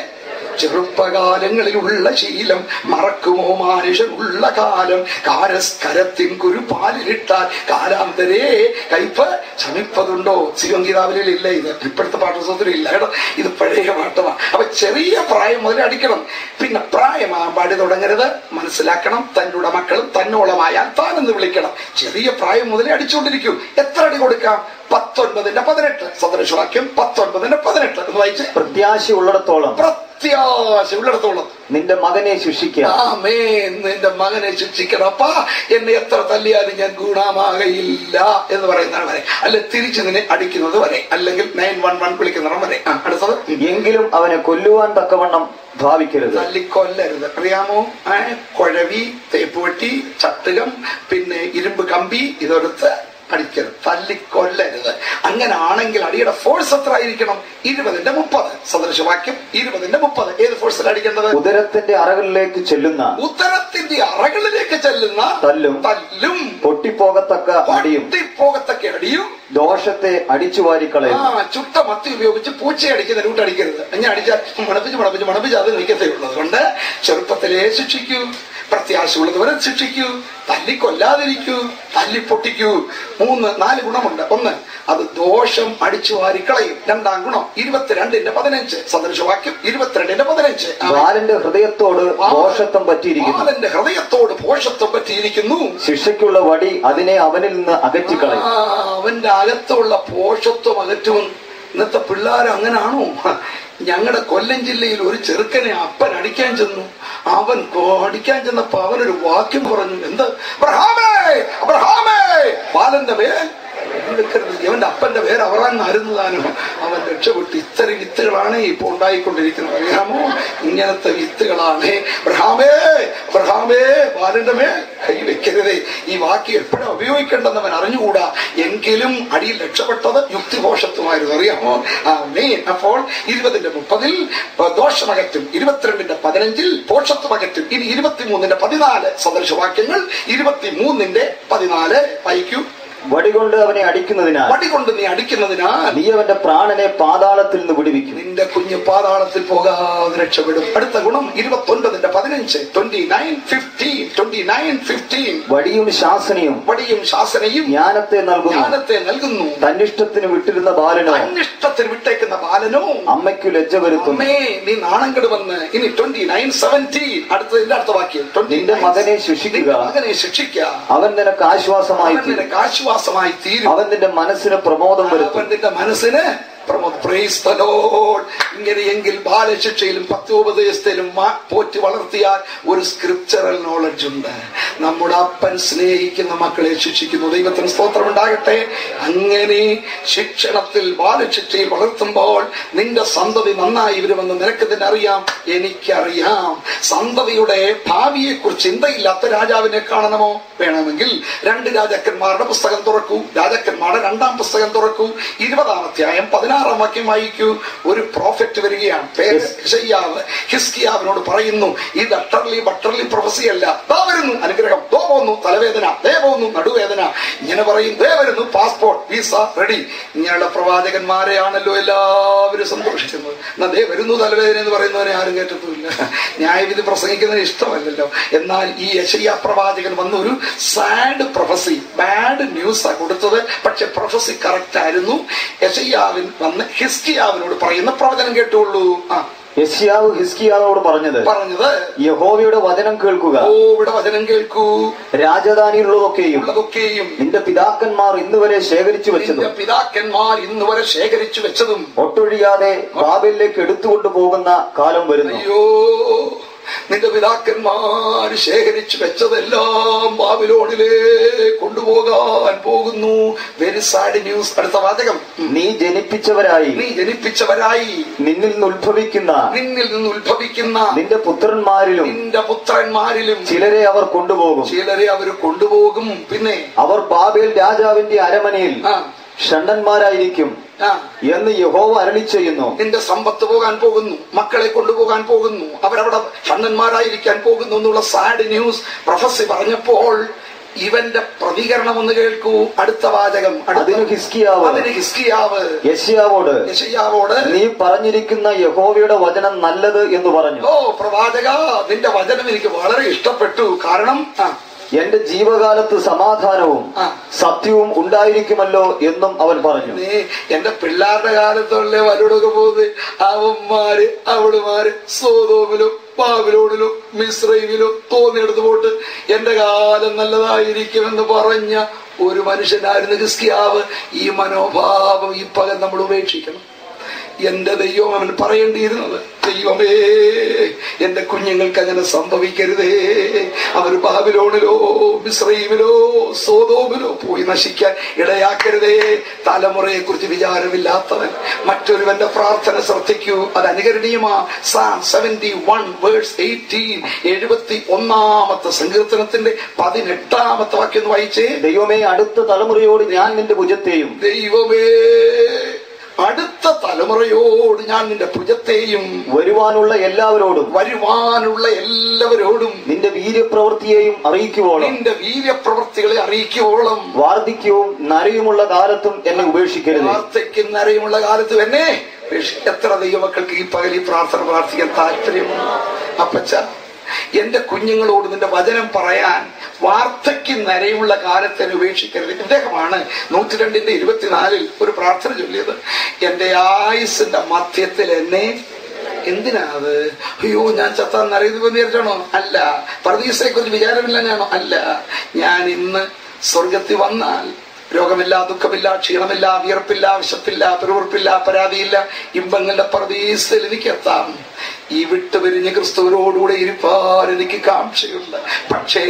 ചെറുപ്പകാലങ്ങളിലുള്ള ശീലം മറക്കുമോ മനുഷ്യനുള്ള കാലം കാരസ്കരത്തിൻ കുരുപാലിലിട്ടാൽ കാലാന്തരേ കയ്പ് ശമിപ്പതുണ്ടോ സിയോങ്കിതാവിലിൽ ഇല്ല ഇത് ഇപ്പോഴത്തെ പാഠപുസ്തകത്തിൽ ഇല്ല കേട്ടോ ഇത് പഴയ പാട്ടമാണ് അപ്പൊ ചെറിയ പ്രായം മുതൽ അടിക്കണം പിന്നെ പ്രായമാകാൻ പാടി തുടങ്ങരുത് മനസ്സിലാക്കണം തന്നോട് മക്കളും തന്നോളമായാൽ താനെന്ന് വിളിക്കണം ചെറിയ പ്രായം മുതലേ അടിച്ചുകൊണ്ടിരിക്കും എത്ര അടി കൊടുക്കാം പത്തൊൻപതിന്റെ പതിനെട്ട് സദൃശവാക്യം പത്തൊൻപതിന്റെ പതിനെട്ട് എന്ന് വായിച്ച് പ്രത്യാശ ഉള്ളിടത്തോളം പ്രത്യാശ ഉള്ളിടത്തോളം നിന്റെ മകനെ ശിക്ഷിക്കുക ആമേ നിന്റെ മകനെ ശിക്ഷിക്കണം അപ്പാ എന്നെ എത്ര തല്ലിയാലും ഞാൻ ഗുണമാകയില്ല എന്ന് പറയുന്നത് വരെ അല്ലെ തിരിച്ചു നിന്നെ അടിക്കുന്നത് വരെ അല്ലെങ്കിൽ നയൻ വൺ വൺ വിളിക്കുന്നിടം വരെ ആ, അടുത്തത് എങ്കിലും അവനെ കൊല്ലുവാൻ തക്കവണ്ണം ഭാവിക്കരുത് തല്ലിക്കൊല്ലരുത് അറിയാമോ ഏ, കുഴവി തേപ്പുവെട്ടി ചട്ടുകം പിന്നെ ഇരുമ്പ് കമ്പി ഇതെടുത്ത് അടിക്കരുത് തല്ലിക്കൊല്ലരുത് അങ്ങനെ ആണെങ്കിൽ അടിയുടെ ഫോഴ്സ് എത്ര ആയിരിക്കണം ഇരുപതിന്റെ മുപ്പത് സദൃശവാക്യം ഇരുപതിന്റെ മുപ്പത് ഏത് ഫോഴ്സിൽ അടിക്കേണ്ടത് ഉദരത്തിന്റെ അറകളിലേക്ക് ചെല്ലുന്ന ഉത്തരത്തിന്റെ അറകളിലേക്ക് ചെല്ലുന്ന തല്ലും തല്ലും പൊട്ടിപ്പോകത്തക്ക അടിയും പോകത്തക്ക അടിയും ദോഷത്തെ അടിച്ചു ആ വാരിക്കളയും ചുട്ട മത്തി ഉപയോഗിച്ച് പൂച്ചയെ അടിക്കുന്ന റൂട്ട് അടിക്കരുത് അങ്ങനെ അടിച്ചാൽ മണപ്പിച്ച് മണപ്പിച്ച് മണപ്പിച്ച് അത് നിൽക്കത്തേ ഉള്ളൂ അതുകൊണ്ട് ചെറുപ്പത്തിലേ ശിക്ഷിക്കൂ പ്രത്യാശയുള്ളതുവരെ ശിക്ഷിക്കൂ തല്ലിക്കൊല്ലാതിരിക്കൂ തല്ലിപ്പൊട്ടിക്കൂ മൂന്ന് നാല് ഗുണമുണ്ട് ഒന്ന് അത് ദോഷം അടിച്ചു വാരിക്കളയും രണ്ടാം ഗുണം ഇരുപത്തിരണ്ടിന്റെ പതിനഞ്ച് സദൃശവാക്യം ഇരുപത്തിരണ്ടിന്റെ പതിനഞ്ച് ആ, ബാലന്റെ ഹൃദയത്തോട് ദോഷത്വം പറ്റിയിരിക്കുന്നു ബാലന്റെ ഹൃദയത്തോട് പോഷത്വം പറ്റിയിരിക്കുന്നു ശിക്ഷയ്ക്കുള്ള വടി അതിനെ അവനിൽ നിന്ന് അകറ്റിക്കളയും ആ, അവന്റെ അകത്തുള്ള പോഷത്വം അകറ്റും ഇന്നത്തെ പിള്ളേർ അങ്ങനാണോ ഞങ്ങളുടെ കൊല്ലം ജില്ലയിൽ ഒരു ചെറുക്കനെ അപ്പൻ അടിക്കാൻ ചെന്നു അവൻ കൊ- അടിക്കാൻ ചെന്നപ്പോ അവനൊരു വാക്യം പറഞ്ഞു എന്ത് അബ്രഹാമേ അബ്രഹാമേ ബാലന്റെ പേര് എടുക്കരുത് ഇവന്റെ അപ്പന്റെ പേര് അവറാന്നായിരുന്നു താനും അവൻ രക്ഷപ്പെട്ടു ഇത്തരം വിത്തുകളാണ് ഇപ്പൊ ഉണ്ടായിക്കൊണ്ടിരിക്കുന്നത് അറിയാമോ ഇങ്ങനത്തെ വിത്തുകളാണ് ബ്രഹാമേ ബ്രഹാമേ ബാലന്റെ മേൽ കൈവെക്കരുതേ ഈ വാക്യം എപ്പോഴാ ഉപയോഗിക്കേണ്ടെന്ന് അവൻ അറിഞ്ഞുകൂടാ എങ്കിലും അടിയിൽ രക്ഷപ്പെട്ടത് യുക്തിഘോഷത്വമായിരുന്നു അറിയാമോ ആ മെയിൻ അപ്പോൾ ഇരുപതിന്റെ മുപ്പതിൽ ദോഷമകറ്റും ഇരുപത്തിരണ്ടിന്റെ പതിനഞ്ചിൽ പോഷത്വമകറ്റും ഇനി ഇരുപത്തിമൂന്നിന്റെ പതിനാല് സദൃശവാക്യങ്ങൾ ഇരുപത്തിമൂന്നിന്റെ പതിനാല് വായിക്കൂ വടി കൊണ്ട് അവനെ അടിക്കുന്നതിനാൽ വടി കൊണ്ട് നീ അടിക്കുന്നതിനാൽ നീ അവന്റെ പ്രാണനെ പാതാളത്തിൽ നിന്ന് വിടുവിക്കും നിന്റെ കുഞ്ഞ് പാതാളത്തിൽ പോകാതെ രക്ഷപ്പെടും അടുത്ത ഗുണം ഇരുപത്തി ഒൻപതിന്റെ പതിനഞ്ച് twenty nine fifteen twenty nine fifteen വടിയും ശാസനയും വടിയും ശാസനയും ജ്ഞാനത്തെ നൽകുന്നു ജ്ഞാനത്തെ നൽകുന്നു തന്നിഷ്ടത്തിന് വിട്ടിരുന്ന ബാലനോ അന്വേഷണത്തിന് വിട്ടേക്കുന്ന ബാലനോ അമ്മയ്ക്കു ലജ്ജ വരുത്തുന്നു അമ്മേ നീ നാണം കെടുവന്ന് ഇനി ട്വന്റി നയൻ സെവൻറ്റീൻ അടുത്തതിന്റെ അടുത്ത വാക്യം 29, നിന്റെ മകനെ ശിക്ഷിക്കുക. നിന്റെ മകനെ ശിക്ഷിക്കുക അവൻ നിനക്ക് ആശ്വാസമായി അവൻ തീരും നിനക്ക് ആശ്വാസമായി തീരും അവൻ നിന്റെ മനസ്സിന് പ്രമോദം വരുത്തും അവൻ നിന്റെ മനസ്സിന് പ്രമോദ് praise the Lord. ഇങ്ങനെയെങ്കിൽ ബാലശിക്ഷയിലും പത്തോപദേശത്തിലും മാ- പോറ്റി വളർത്തിയാൽ ഒരു സ്ക്രിപ്ചറൽ നോളജ് ഉണ്ട് നമ്മുടെ അപ്പൻ സ്നേഹിക്കുന്ന മക്കളെ ശിക്ഷിക്കുന്നു ദൈവത്തിന് സ്തോത്രം ഉണ്ടാകട്ടെ അങ്ങനെ ശിക്ഷണത്തിൽ ബാലശിക്ഷയിൽ വളർത്തുമ്പോൾ നിന്റെ സന്തതി നന്നായി വരുമെന്ന് നിനക്ക് തന്നെ അറിയാം എനിക്കറിയാം സന്തതിയുടെ ഭാവിയെ കുറിച്ച് ചിന്തയില്ലാത്ത രാജാവിനെ കാണണമോ വേണമെങ്കിൽ രണ്ട് രാജാക്കന്മാരുടെ പുസ്തകം തുറക്കൂ രാജാക്കന്മാരുടെ രണ്ടാം പുസ്തകം തുറക്കൂ ഇരുപതാം അധ്യായം പതിനാറ് പതിനാറാം വാക്യം വായിക്കൂ ഒരു പ്രോഫറ്റ് വരികയാണ് പേര് ഹിസ്കിയാവ്. ഹിസ്കിയാവിനോട് പറയുന്നു ഇത് അട്ടർലി ബട്ടർലി പ്രൊഫസി അല്ല ദാ വരുന്നു അനുഗ്രഹം ദോ പോകുന്നു തലവേദന ദേ പോകുന്നു നടുവേദന ഇങ്ങനെ പറയും ദേ വരുന്നു പാസ്പോർട്ട് വിസ റെഡി ഇങ്ങനെയുള്ള പ്രവാചകന്മാരെയാണല്ലോ എല്ലാവരും സന്തോഷിക്കുന്നത് എന്നാ ദേ വരുന്നു തലവേദന എന്ന് പറയുന്നവനെ ആരും കേട്ടതുമില്ല ന്യായവിധി പ്രസംഗിക്കുന്നതിന് ഇഷ്ടമല്ലല്ലോ എന്നാൽ ഈ യശയ്യ പ്രവാചകൻ വന്ന ഒരു സാഡ് പ്രൊഫസി ബാഡ് ന്യൂസാ കൊടുത്തത് പക്ഷെ പ്രൊഫസി കറക്റ്റ് ആയിരുന്നു യശയ്യാവിൻ വന്ന് ഹിസ്കിയാവിനോട് പറയുന്ന പ്രവചനം കേട്ടുള്ളൂ ആ യശ്യാവ് ഹിസ്കിയാവോട് പറഞ്ഞത് പറഞ്ഞത് യഹോവയുടെ വചനം കേൾക്കുക ഓ ഇവിടെ വചനം കേൾക്കൂ രാജധാനിയുള്ളതൊക്കെയും ഉള്ളതൊക്കെയും നിന്റെ പിതാക്കന്മാർ ഇന്നുവരെ ശേഖരിച്ചു വെച്ചതും നിന്റെ പിതാക്കന്മാർ ഇന്ന് വരെ ശേഖരിച്ചു വെച്ചതും ഒട്ടൊഴിയാതെ ബാബിലേക്ക് എടുത്തുകൊണ്ടു പോകുന്ന കാലം വരുന്നു അയ്യോ നിന്റെ പിതാക്കന്മാർ ശേഖരിച്ചു വെച്ചതെല്ലാം ബാബിലോണിലേ കൊണ്ടുപോകാൻ പോകുന്നു വെരി സാഡ് ന്യൂസ് അടുത്ത വാചകം ഉം. നീ ജനിപ്പിച്ചവരായി നീ ജനിപ്പിച്ചവരായി നിന്നിൽ നിന്ന് ഉത്ഭവിക്കുന്ന നിന്നിൽ നിന്ന് ഉത്ഭവിക്കുന്ന നിന്റെ പുത്രന്മാരിലും നിന്റെ പുത്രന്മാരിലും ചിലരെ അവർ കൊണ്ടുപോകും ചിലരെ അവർ കൊണ്ടുപോകും പിന്നെ അവർ ബാബേൽ രാജാവിന്റെ അരമനയിൽ ആ ഷണ്ടന്മാരായിരിക്കും ആ എന്ന് യഹോവ അരളി ചെയ്യുന്നു നിന്റെ സമ്പത്ത് പോകാൻ പോകുന്നു മക്കളെ കൊണ്ടുപോകാൻ പോകുന്നു അവരവിടെ ഷണ്ണന്മാരായിരിക്കാൻ പോകുന്നു എന്നുള്ള സാഡ് ന്യൂസ് പ്രൊഫസി പറഞ്ഞപ്പോൾ ഇവന്റെ പ്രതികരണം ഒന്ന് കേൾക്കൂ അടുത്ത വാചകം അടുത്ത- അതിന് ഹിസ്കിയാവ് അതിന് ഹിസ്കിയാവ് യശ്യാവോട് യശയ്യാവോട് നീ പറഞ്ഞിരിക്കുന്ന യഹോവയുടെ വചനം നല്ലത് എന്ന് പറഞ്ഞു ഓ പ്രവാചക നിന്റെ വചനം എനിക്ക് വളരെ ഇഷ്ടപ്പെട്ടു കാരണം ആ, എന്റെ ജീവകാലത്ത് സമാധാനവും ആ. സത്യവും ഉണ്ടായിരിക്കുമല്ലോ എന്നും അവൻ പറഞ്ഞു നീ എന്റെ പിള്ളേരുടെ കാലത്തുള്ള വലോടൊക്കെ പോകുന്നത് അവന്മാര് അവളുമാര് സോതോമിലോ ബാബിലോണിലോ മിശ്രൈമിലോ തോന്നിയെടുത്ത് പോട്ട് എന്റെ കാലം നല്ലതായിരിക്കുമെന്ന് പറഞ്ഞ ഒരു മനുഷ്യനായിരുന്നു ക്രിസ്കിയാവ് ഈ മനോഭാവം ഈ പകൽ നമ്മൾ ഉപേക്ഷിക്കണം എന്റെ ദൈവം അവൻ പറയേണ്ടിയിരുന്നത് ദൈവമേ എന്റെ കുഞ്ഞുങ്ങൾക്ക് അങ്ങനെ സംഭവിക്കരുതേ അവർ ബാബിലോണിലോ മിശ്രൈമിലോ സോതോമിലോ പോയി നശിക്കാൻ ഇടയാക്കരുതേ തലമുറയെ കുറിച്ച് വിചാരമില്ലാത്തവൻ മറ്റൊരുവന്റെ പ്രാർത്ഥന ശ്രദ്ധിക്കൂ അത് അനുകരണീയമാ Psalm seventy one verse eighteen എഴുപത്തി ഒന്നാമത്തെ സങ്കീർത്തനത്തിന്റെ പതിനെട്ടാമത്തെ വാക്യം ഒന്ന് വായിച്ചേ ദൈവമേ അടുത്ത തലമുറയോട് ഞാൻ നിന്റെ ഭുജത്തെയും ദൈവമേ അടുത്ത തലമുറയോട് ഞാൻ നിന്റെ ഭുജത്തെയും വരുവാനുള്ള എല്ലാവരോടും വരുവാനുള്ള എല്ലാവരോടും നിന്റെ വീര്യപ്രവൃത്തിയെയും അറിയിക്കുവോളം നിന്റെ വീര്യപ്രവൃത്തികളെ അറിയിക്കുവോളം വാർദ്ധക്യവും നരയുമുള്ള കാലത്തും എന്നെ ഉപേക്ഷിക്കരുത് വാർത്തയ്ക്കും നരയുമുള്ള കാലത്ത് തന്നെ എത്ര ദൈവമക്കൾക്ക് ഈ പകൽ ഈ പ്രാർത്ഥന പ്രാർത്ഥിക്കാൻ താല്പര്യമുണ്ട് അപ്പച്ച എന്റെ കുഞ്ഞുങ്ങളോട് നിന്റെ വചനം പറയാൻ വാർത്തയ്ക്ക് നരയുമുള്ള കാലത്തെ ഉപേക്ഷിക്കരുത് ഇദ്ദേഹമാണ് നൂറ്റി രണ്ടിന്റെ ഇരുപത്തിനാലിൽ ഒരു പ്രാർത്ഥന ചൊല്ലിയത് എന്റെ ആയുസിന്റെ മധ്യത്തിൽ എന്നെ എന്തിനാ അത് അയ്യോ ഞാൻ ചത്താൻ നരയുന്നത് വിചാരിച്ചാണോ അല്ല പ്രതീക്ഷയെ കുറിച്ച് വിചാരമില്ലാഞ്ഞാണോ അല്ല ഞാൻ ഇന്ന് സ്വർഗത്തിൽ വന്നാൽ രോഗമില്ല ദുഃഖമില്ല ക്ഷീണമില്ല വിയർപ്പില്ല വിശപ്പില്ല പെരുവിർപ്പില്ല പരാതിയില്ല ഇമ്പങ്ങളുടെ പ്രതീക്ഷയിൽ എനിക്ക് എത്താം ഈ വിട്ടുപിരിഞ്ഞ് ക്രിസ്തുവിനോടുകൂടെ ഇരിപ്പാൻ എനിക്ക് കാംക്ഷയുണ്ട് പക്ഷേ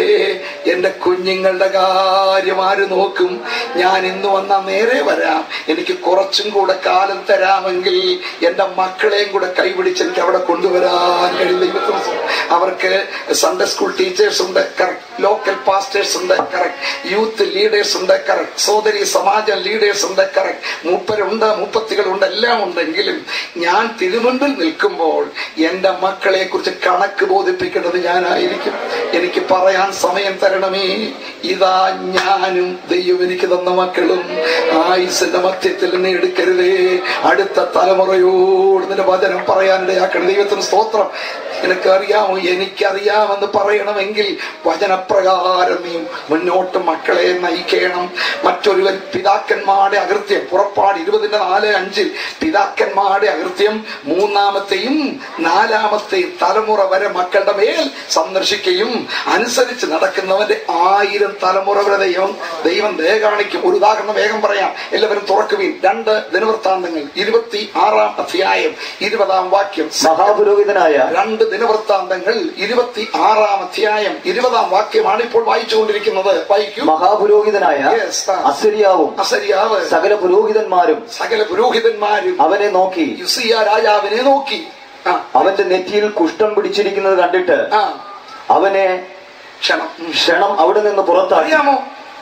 എന്റെ കുഞ്ഞുങ്ങളുടെ കാര്യം ആര് നോക്കും ഞാൻ ഇന്ന് വന്ന നേരെ വരാം എനിക്ക് കുറച്ചും കൂടെ കാലം തരാമെങ്കിൽ എന്റെ മക്കളെയും കൂടെ കൈപിടിച്ച് എനിക്ക് അവിടെ കൊണ്ടുവരാൻ കഴിയും ദൈവത്തിന് സ്തോത്രം. അവർക്ക് സൺഡേ സ്കൂൾ ടീച്ചേഴ്സ് ഉണ്ട് കറക്റ്റ് ലോക്കൽ പാസ്റ്റേഴ്സ് ഉണ്ട് കറക്റ്റ് യൂത്ത് ലീഡേഴ്സ് ഉണ്ട് കറക്റ്റ് സോദരി സമാജ ലീഡേഴ്സ് ഉണ്ട് കറക്റ്റ് മൂപ്പരുണ്ട് മൂപ്പത്തികളുണ്ട് എല്ലാം ഉണ്ടെങ്കിലും ഞാൻ തിരുമുൻപിൽ നിൽക്കുമ്പോൾ എന്റെ മക്കളെ കുറിച്ച് കണക്ക് ബോധിപ്പിക്കേണ്ടത് ഞാനായിരിക്കും എനിക്ക് പറയാൻ സമയം തരണമേ ഇതാ ഞാനും ദൈവം എനിക്ക് തന്ന മക്കളും ആയുസിന്റെ മധ്യത്തിൽ എന്നെ എടുക്കരുതേ അടുത്ത തലമുറയോട് നിന്റെ വചനം പറയാനിടയാക്കണം ദൈവത്തിന് സ്തോത്രം നിനക്കറിയാമോ എനിക്കറിയാമെന്ന് പറയണമെങ്കിൽ വചനപ്രകാരം നീ മുന്നോട്ട് മക്കളെ നയിക്കണം മറ്റൊരുവൻ പിതാക്കന്മാരുടെ അകൃത്യം പുറപ്പാട് ഇരുപതിന്റെ നാല് അഞ്ചിൽ പിതാക്കന്മാരുടെ അകൃത്യം മൂന്നാമത്തെയും നാലാമത്തെയും തലമുറ വരെ മക്കളുടെ മേൽ സന്ദർശിക്കുകയും അനുസരിച്ച് നടക്കുന്നവന്റെ ആയിരം തലമുറ വരെ ദൈവം ദൈവം ദയ കാണിക്കും ഒരു ഉദാഹരണം വേഗം പറയാം എല്ലാവരും തുറക്കുവീൻ രണ്ട് ദിനവൃത്താന്തങ്ങൾ ഇരുപത്തി ആറാം അധ്യായം ഇരുപതാം വാക്യം മഹാപുരോഹിതനായ രണ്ട് ദിനവൃത്താന്തങ്ങൾ ഇരുപത്തി ആറാം അധ്യായം ഇരുപതാം വാക്യമാണ് ഇപ്പോൾ വായിച്ചുകൊണ്ടിരിക്കുന്നത് വായിക്കൂ മഹാപുരോഹിതനായ Yes, ആ. അസരിയാവും അസരിയാവ് സകല പുരോഹിതന്മാരും സകല പുരോഹിതന്മാരും അവനെ നോക്കി യുസിയ രാജാവിനെ നോക്കി ആ അവന്റെ നെറ്റിയിൽ കുഷ്ഠം പിടിച്ചിരിക്കുന്നത് കണ്ടിട്ട് ആ അവനെ ക്ഷണം ഉം. ക്ഷണം അവിടെ നിന്ന് പുറത്താക്കി അറിയാമോ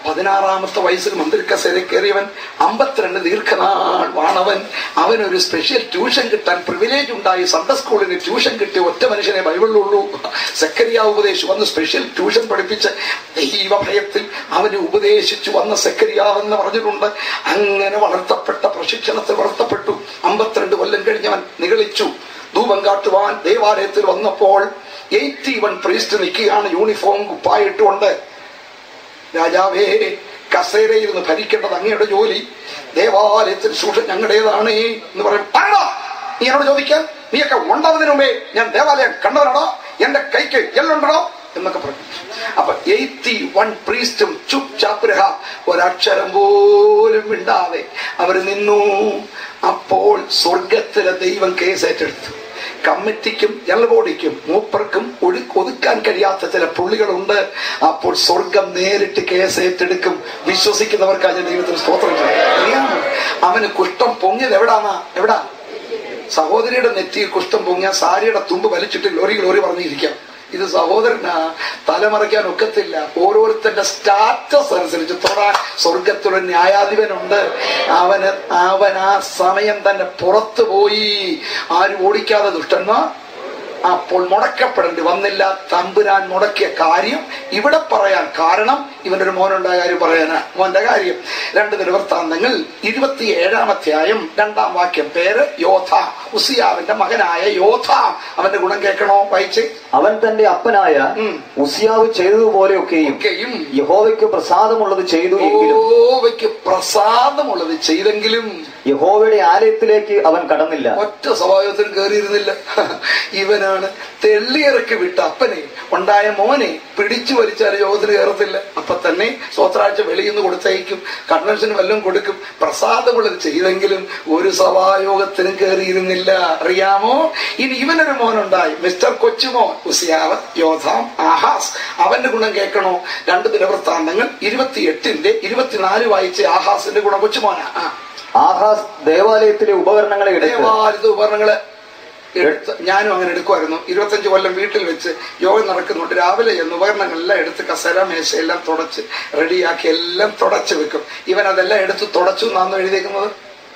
പതിനാറാമത്തെ വയസ്സിൽ മന്ത്രിക്കസേര കയറിയവൻ അമ്പത്തിരണ്ട് ദീർഘനാൾ വാണവൻ അവനൊരു സ്പെഷ്യൽ ട്യൂഷൻ കിട്ടാൻ പ്രിവിലേജ് ഉണ്ടായി സൺഡേ സ്കൂളിന് ട്യൂഷൻ കിട്ടിയ ഒറ്റ മനുഷ്യനെ ബൈബിളിലുള്ളൂ സെക്കരിയ ഉപദേശിച്ചു വന്ന് സ്പെഷ്യൽ ട്യൂഷൻ പഠിപ്പിച്ച് ദൈവഭയത്തിൽ അവന് ഉപദേശിച്ചു വന്ന സെക്കരിയാവെന്ന് പറഞ്ഞിട്ടുണ്ട് അങ്ങനെ വളർത്തപ്പെട്ട പ്രശിക്ഷണത്തിൽ വളർത്തപ്പെട്ടു അമ്പത്തിരണ്ട് കൊല്ലം കഴിഞ്ഞവൻ നിഗളിച്ചു ധൂപം കാട്ടുവാൻ ദേവാലയത്തിൽ വന്നപ്പോൾ എയ്റ്റി വൺ പ്രീസ്റ്റ് നിൽക്കുകയാണ് യൂണിഫോം കുപ്പായിട്ടുകൊണ്ട് രാജാവേ കസേരയിൽ നിന്ന് ഭരിക്കേണ്ടത് അങ്ങയുടെ ജോലി ദേവാലയത്തിൽ സൂക്ഷ ഞങ്ങളുടേതാണ് എന്ന് പറയും ആണോ നീ എന്നോട് ചോദിക്കാൻ നീയൊക്കെ ഉണ്ടാവുന്നതിന് മുമ്പേ ഞാൻ ദേവാലയം കണ്ടവനാണോ എന്റെ കൈക്ക് എല്ലുണ്ടോ എന്നൊക്കെ പറഞ്ഞു അപ്പൊ എയ്റ്റി വൺ പ്രീസ്റ്റും ചുപ് ചാപ്രഹ ഒരക്ഷരം പോലും മിണ്ടാതെ അവർ നിന്നു അപ്പോൾ സ്വർഗത്തിലെ ദൈവം കേസ് ഏറ്റെടുത്തു കമ്മിറ്റിക്കും ജനറൽ ബോഡിക്കും മൂപ്പർക്കും ഒഴി ഒതുക്കാൻ കഴിയാത്ത ചില പുള്ളികളുണ്ട് അപ്പോൾ സ്വർഗം നേരിട്ട് കേസ് ഏറ്റെടുക്കും വിശ്വസിക്കുന്നവർക്കാണ് ഞാൻ ദൈവത്തിന് സ്തോത്രം ചെയ്യും അറിയാമോ അവന് കുഷ്ഠം പൊങ്ങിയത് എവിടാന്നാ എവിടാ സഹോദരിയുടെ നെറ്റിയിൽ കുഷ്ഠം പൊങ്ങിയ സാരിയുടെ തുമ്പ് വലിച്ചിട്ട് ലോറി ലോറി പറഞ്ഞിരിക്കാം ഇത് സഹോദരനാ തലമറയ്ക്കാൻ ഒക്കത്തില്ല ഓരോരുത്തരുടെ സ്റ്റാറ്റസ് അനുസരിച്ച് തൊടാൻ സ്വർഗത്തിലൊരു ന്യായാധിപനുണ്ട് അവന് അവൻ ആ സമയം തന്നെ പുറത്തു പോയി ആരും ഓടിക്കാതെ ദുഷ്ടന്മാർ അപ്പോൾ മുടക്കപ്പെടേണ്ടി വന്നില്ല തമ്പുരാൻ മുടക്കിയ കാര്യം ഇവിടെ പറയാൻ കാരണം ഇവന്റെ ഒരു മോനുണ്ടായ കാര്യം പറയാനാ മോന്റെ കാര്യം രണ്ട് നിലവൃത്താന്തങ്ങൾ ഇരുപത്തി ഏഴാമധ്യായം രണ്ടാം വാക്യം പേര് യോധ ഉസിയാവിന്റെ മകനായ യോധ അവന്റെ ഗുണം കേൾക്കണോ വായിച്ച് അവൻ തന്റെ അപ്പനായ ഉം. ഉസിയാവ് ചെയ്തതുപോലെയൊക്കെയും ഒക്കെയും യഹോവയ്ക്ക് പ്രസാദമുള്ളത് ചെയ്തു എങ്കിലും യഹോവയ്ക്ക് പ്രസാദമുള്ളത് ചെയ്തെങ്കിലും യഹോവയുടെ ആലയത്തിലേക്ക് അവൻ കടന്നില്ല ഒറ്റ സ്വഭാവത്തിൽ കയറിയിരുന്നില്ല ഇവനാണ് തെള്ളിയിറക്കി വിട്ട അപ്പനെ ഉണ്ടായ മോനെ പിടിച്ചു വലിച്ചാൽ യോഗത്തിന് കയറത്തില്ല അപ്പൊ തന്നെ സ്വത്രാഴ്ച വെളിയിൽ നിന്ന് കൊടുത്തയക്കും കൺവെൻഷന് വല്ലതും കൊടുക്കും പ്രസാദമുള്ളത് ചെയ്തെങ്കിലും ഒരു സഭായോഗത്തിനും കയറിയിരുന്നില്ല അറിയാമോ ഇനി ഇവനൊരു മോനുണ്ടായി മിസ്റ്റർ കൊച്ചുമോൻ ഉസിയാവ് യോധാം ആഹാസ് അവന്റെ ഗുണം കേൾക്കണോ രണ്ട് ദിനവൃത്താന്തങ്ങൾ ഇരുപത്തിയെട്ടിന്റെ ഇരുപത്തിനാല് വായിച്ച ആഹാസിന്റെ ഗുണം കൊച്ചുമോനാ ആ ആഹാസ് ദേവാലയത്തിലെ ഉപകരണങ്ങളെ എടുത്ത് ദേവാലയത്തെ ഉപകരണങ്ങള് എടുത്ത് ഞാനും അങ്ങനെ എടുക്കുമായിരുന്നു ഇരുപത്തഞ്ച് കൊല്ലം വീട്ടിൽ വെച്ച് യോഗം നടക്കുന്നുണ്ട് രാവിലെ ചെന്ന് ഉപകരണങ്ങളെല്ലാം എടുത്ത് കസേര മേശ എല്ലാം തുടച്ച് റെഡിയാക്കി എല്ലാം തുടച്ച് വെക്കും ഇവൻ അതെല്ലാം എടുത്ത് തുടച്ചു എന്നാന്ന് എഴുതിയേക്കുന്നത്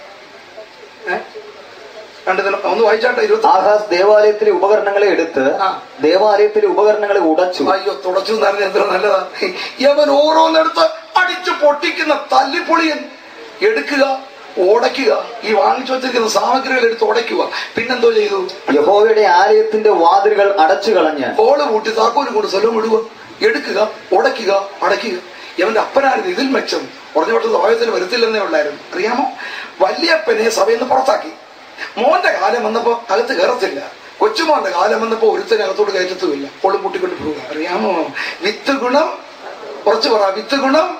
ഏഹ് രണ്ട് ദിനം ഒന്ന് വായിച്ചാട്ടെ ഇരുപത്തി ആഹാസ് ദേവാലയത്തിലെ ഉപകരണങ്ങളെ എടുത്ത് ആ. ദേവാലയത്തിലെ ഉപകരണങ്ങളെ ഉടച്ചു അയ്യോ തുടച്ചു എന്ന് പറഞ്ഞാൽ എത്ര നല്ലതാ യവൻ ഓരോന്നെടുത്ത് അടിച്ചു പൊട്ടിക്കുന്ന തല്ലിപ്പൊളിയൻ എടുക്കുക ഉടയ്ക്കുക ഈ വാങ്ങിച്ചു വെച്ചിരിക്കുന്ന സാമഗ്രികൾ എടുത്ത് ഉടയ്ക്കുക പിന്നെന്തോ ചെയ്തു യഹോവയുടെ ആലയത്തിന്റെ വാതിലുകൾ അടച്ചു കളഞ്ഞ് ഹോള് കൂട്ടി താക്കോലും കൊണ്ട് സ്ഥലം വിടുക എടുക്കുക ഉടയ്ക്കുക അടയ്ക്കുക ഇവന്റെ അപ്പനായിരുന്നു ഇതിൽ മെച്ചം കുറഞ്ഞ വട്ടം സഹായത്തിന് വരുത്തില്ലെന്നേ ഉള്ളായിരുന്നു അറിയാമോ വല്യപ്പനെ സഭയിൽ നിന്ന് പുറത്താക്കി മോന്റെ കാലം വന്നപ്പോ അകത്ത് കയറത്തില്ല കൊച്ചുമോന്റെ കാലം വന്നപ്പോ ഒരുത്തനെ അകത്തോട്ട് കയറ്റത്തുമില്ല ഹോളും കൂട്ടിക്കൊണ്ട് പോവുക അറിയാമോ വിത്ത് ഗുണം കുറച്ച് പറ വിത്ത് ഗുണം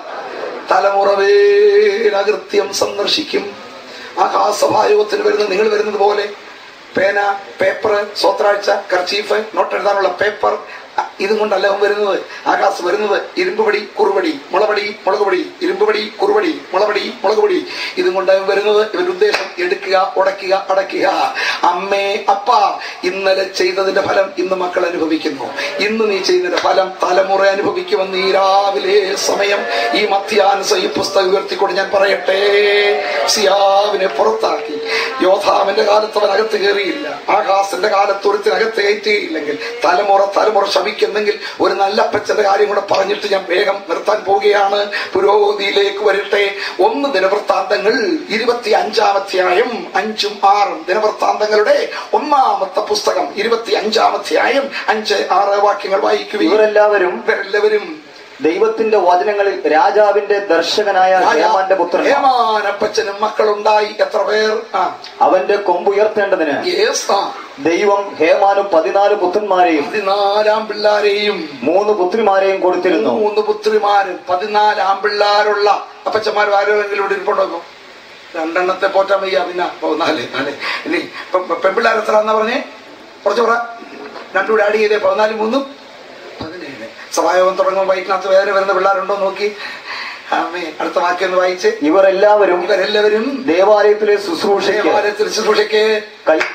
തലമുറവേലകൃത്യം സന്ദർശിക്കും ആ സഭായോഗത്തിൽ വരുന്ന നിങ്ങൾ വരുന്നത് പോലെ പേന പേപ്പർ സ്വത്രാഴ്ച കർച്ചീഫ് നോട്ട് എഴുതാനുള്ള പേപ്പർ അ, ഇതും കൊണ്ടല്ല അവൻ വരുന്നത് ആകാശ് വരുന്നത് ഇരുമ്പുപടി കുറുപടി മുളപടി മുളകുപടി ഇരുമ്പുപടി കുറുപടി മുളപടി മുളകുപടി ഇതും കൊണ്ട് അവൻ വരുന്നത് ഇവന്റെ ഉദ്ദേശം എടുക്കുക ഉടയ്ക്കുക അടയ്ക്കുക അമ്മേ അപ്പ ഇന്നലെ ചെയ്തതിന്റെ ഫലം ഇന്ന് മക്കൾ അനുഭവിക്കുന്നു ഇന്ന് നീ ചെയ്യുന്നതിന്റെ ഫലം തലമുറ അനുഭവിക്കുമെന്ന് ഈ രാവിലെ സമയം ഈ മധ്യാൻസ ഈ പുസ്തകം ഉയർത്തിക്കൊണ്ട് ഞാൻ പറയട്ടെ സിയാവിനെ പുറത്താക്കി യോധാവിന്റെ കാലത്ത് അവൻ അകത്ത് കയറിയില്ല ആകാശന്റെ കാലത്ത് ഒരുത്തിനകത്ത് കയറ്റിയില്ലെങ്കിൽ തലമുറ തലമുറ ശമിക്കുന്നെങ്കിൽ ഒരു നല്ല അപ്പച്ചന്റെ കാര്യം കൂടെ പറഞ്ഞിട്ട് ഞാൻ വേഗം നിർത്താൻ പോവുകയാണ് പുരോഗതിയിലേക്ക് വരട്ടെ ഒന്ന് ദിനവൃത്താന്തങ്ങൾ ഇരുപത്തി അഞ്ചാമധ്യായം അഞ്ചും ആറും ദിനവൃത്താന്തങ്ങളുടെ ഒന്നാമത്തെ പുസ്തകം ഇരുപത്തി അഞ്ചാമധ്യായം അഞ്ച് ആറ് വാക്യങ്ങൾ വായിക്കുകയും ഇവരെല്ലാവരും ഇവരെല്ലാവരും ദൈവത്തിന്റെ വചനങ്ങളിൽ രാജാവിന്റെ ദർശകനായ ഹേമാന്റെ പുത്രൻ ഹേമാനപ്പച്ചനും മക്കളുണ്ടായി എത്ര പേർ ആ അവന്റെ കൊമ്പുയർത്തേണ്ടതിന് യേസ് ആ ദൈവം ഹേമാനും പതിനാല് പുത്രന്മാരെയും പതിനാലാം പിള്ളാരെയും മൂന്ന് പുത്രിമാരെയും കൊടുത്തിരുന്നു മൂന്ന് പുത്രിമാരും പതിനാല് ആമ്പിള്ളാരുള്ള അപ്പച്ചന്മാരും ആരോടെങ്കിലും ഇവിടെ ഇരിപ്പുണ്ടോ രണ്ടെണ്ണത്തെ പോറ്റാൻ വയ്യ പിന്നെ ഓ, നാല് നാല് ഇനി പെ- പെ- പെൺപിള്ളാർ എത്ര എന്നാ പറഞ്ഞേ കുറച്ച് പറ രണ്ടുകൂടെ ആഡ് ചെയ്തേ പതിനാല് മൂന്നും പതിനേഴ് സഭായോഗം തുടങ്ങുമ്പോൾ വൈകിനകത്ത് വേറെ വരുന്ന പിള്ളേരുണ്ടോ നോക്കി ആമേ അടുത്ത വാക്യം ഒന്ന് വായിച്ച് ഇവർ എല്ലാവരും ഇവരെല്ലാവരും ദേവാലയത്തിലെ ശുശ്രൂഷയ്ക്ക് ദേവാലയത്തിൽ ശുശ്രൂഷയ്ക്ക് കൈ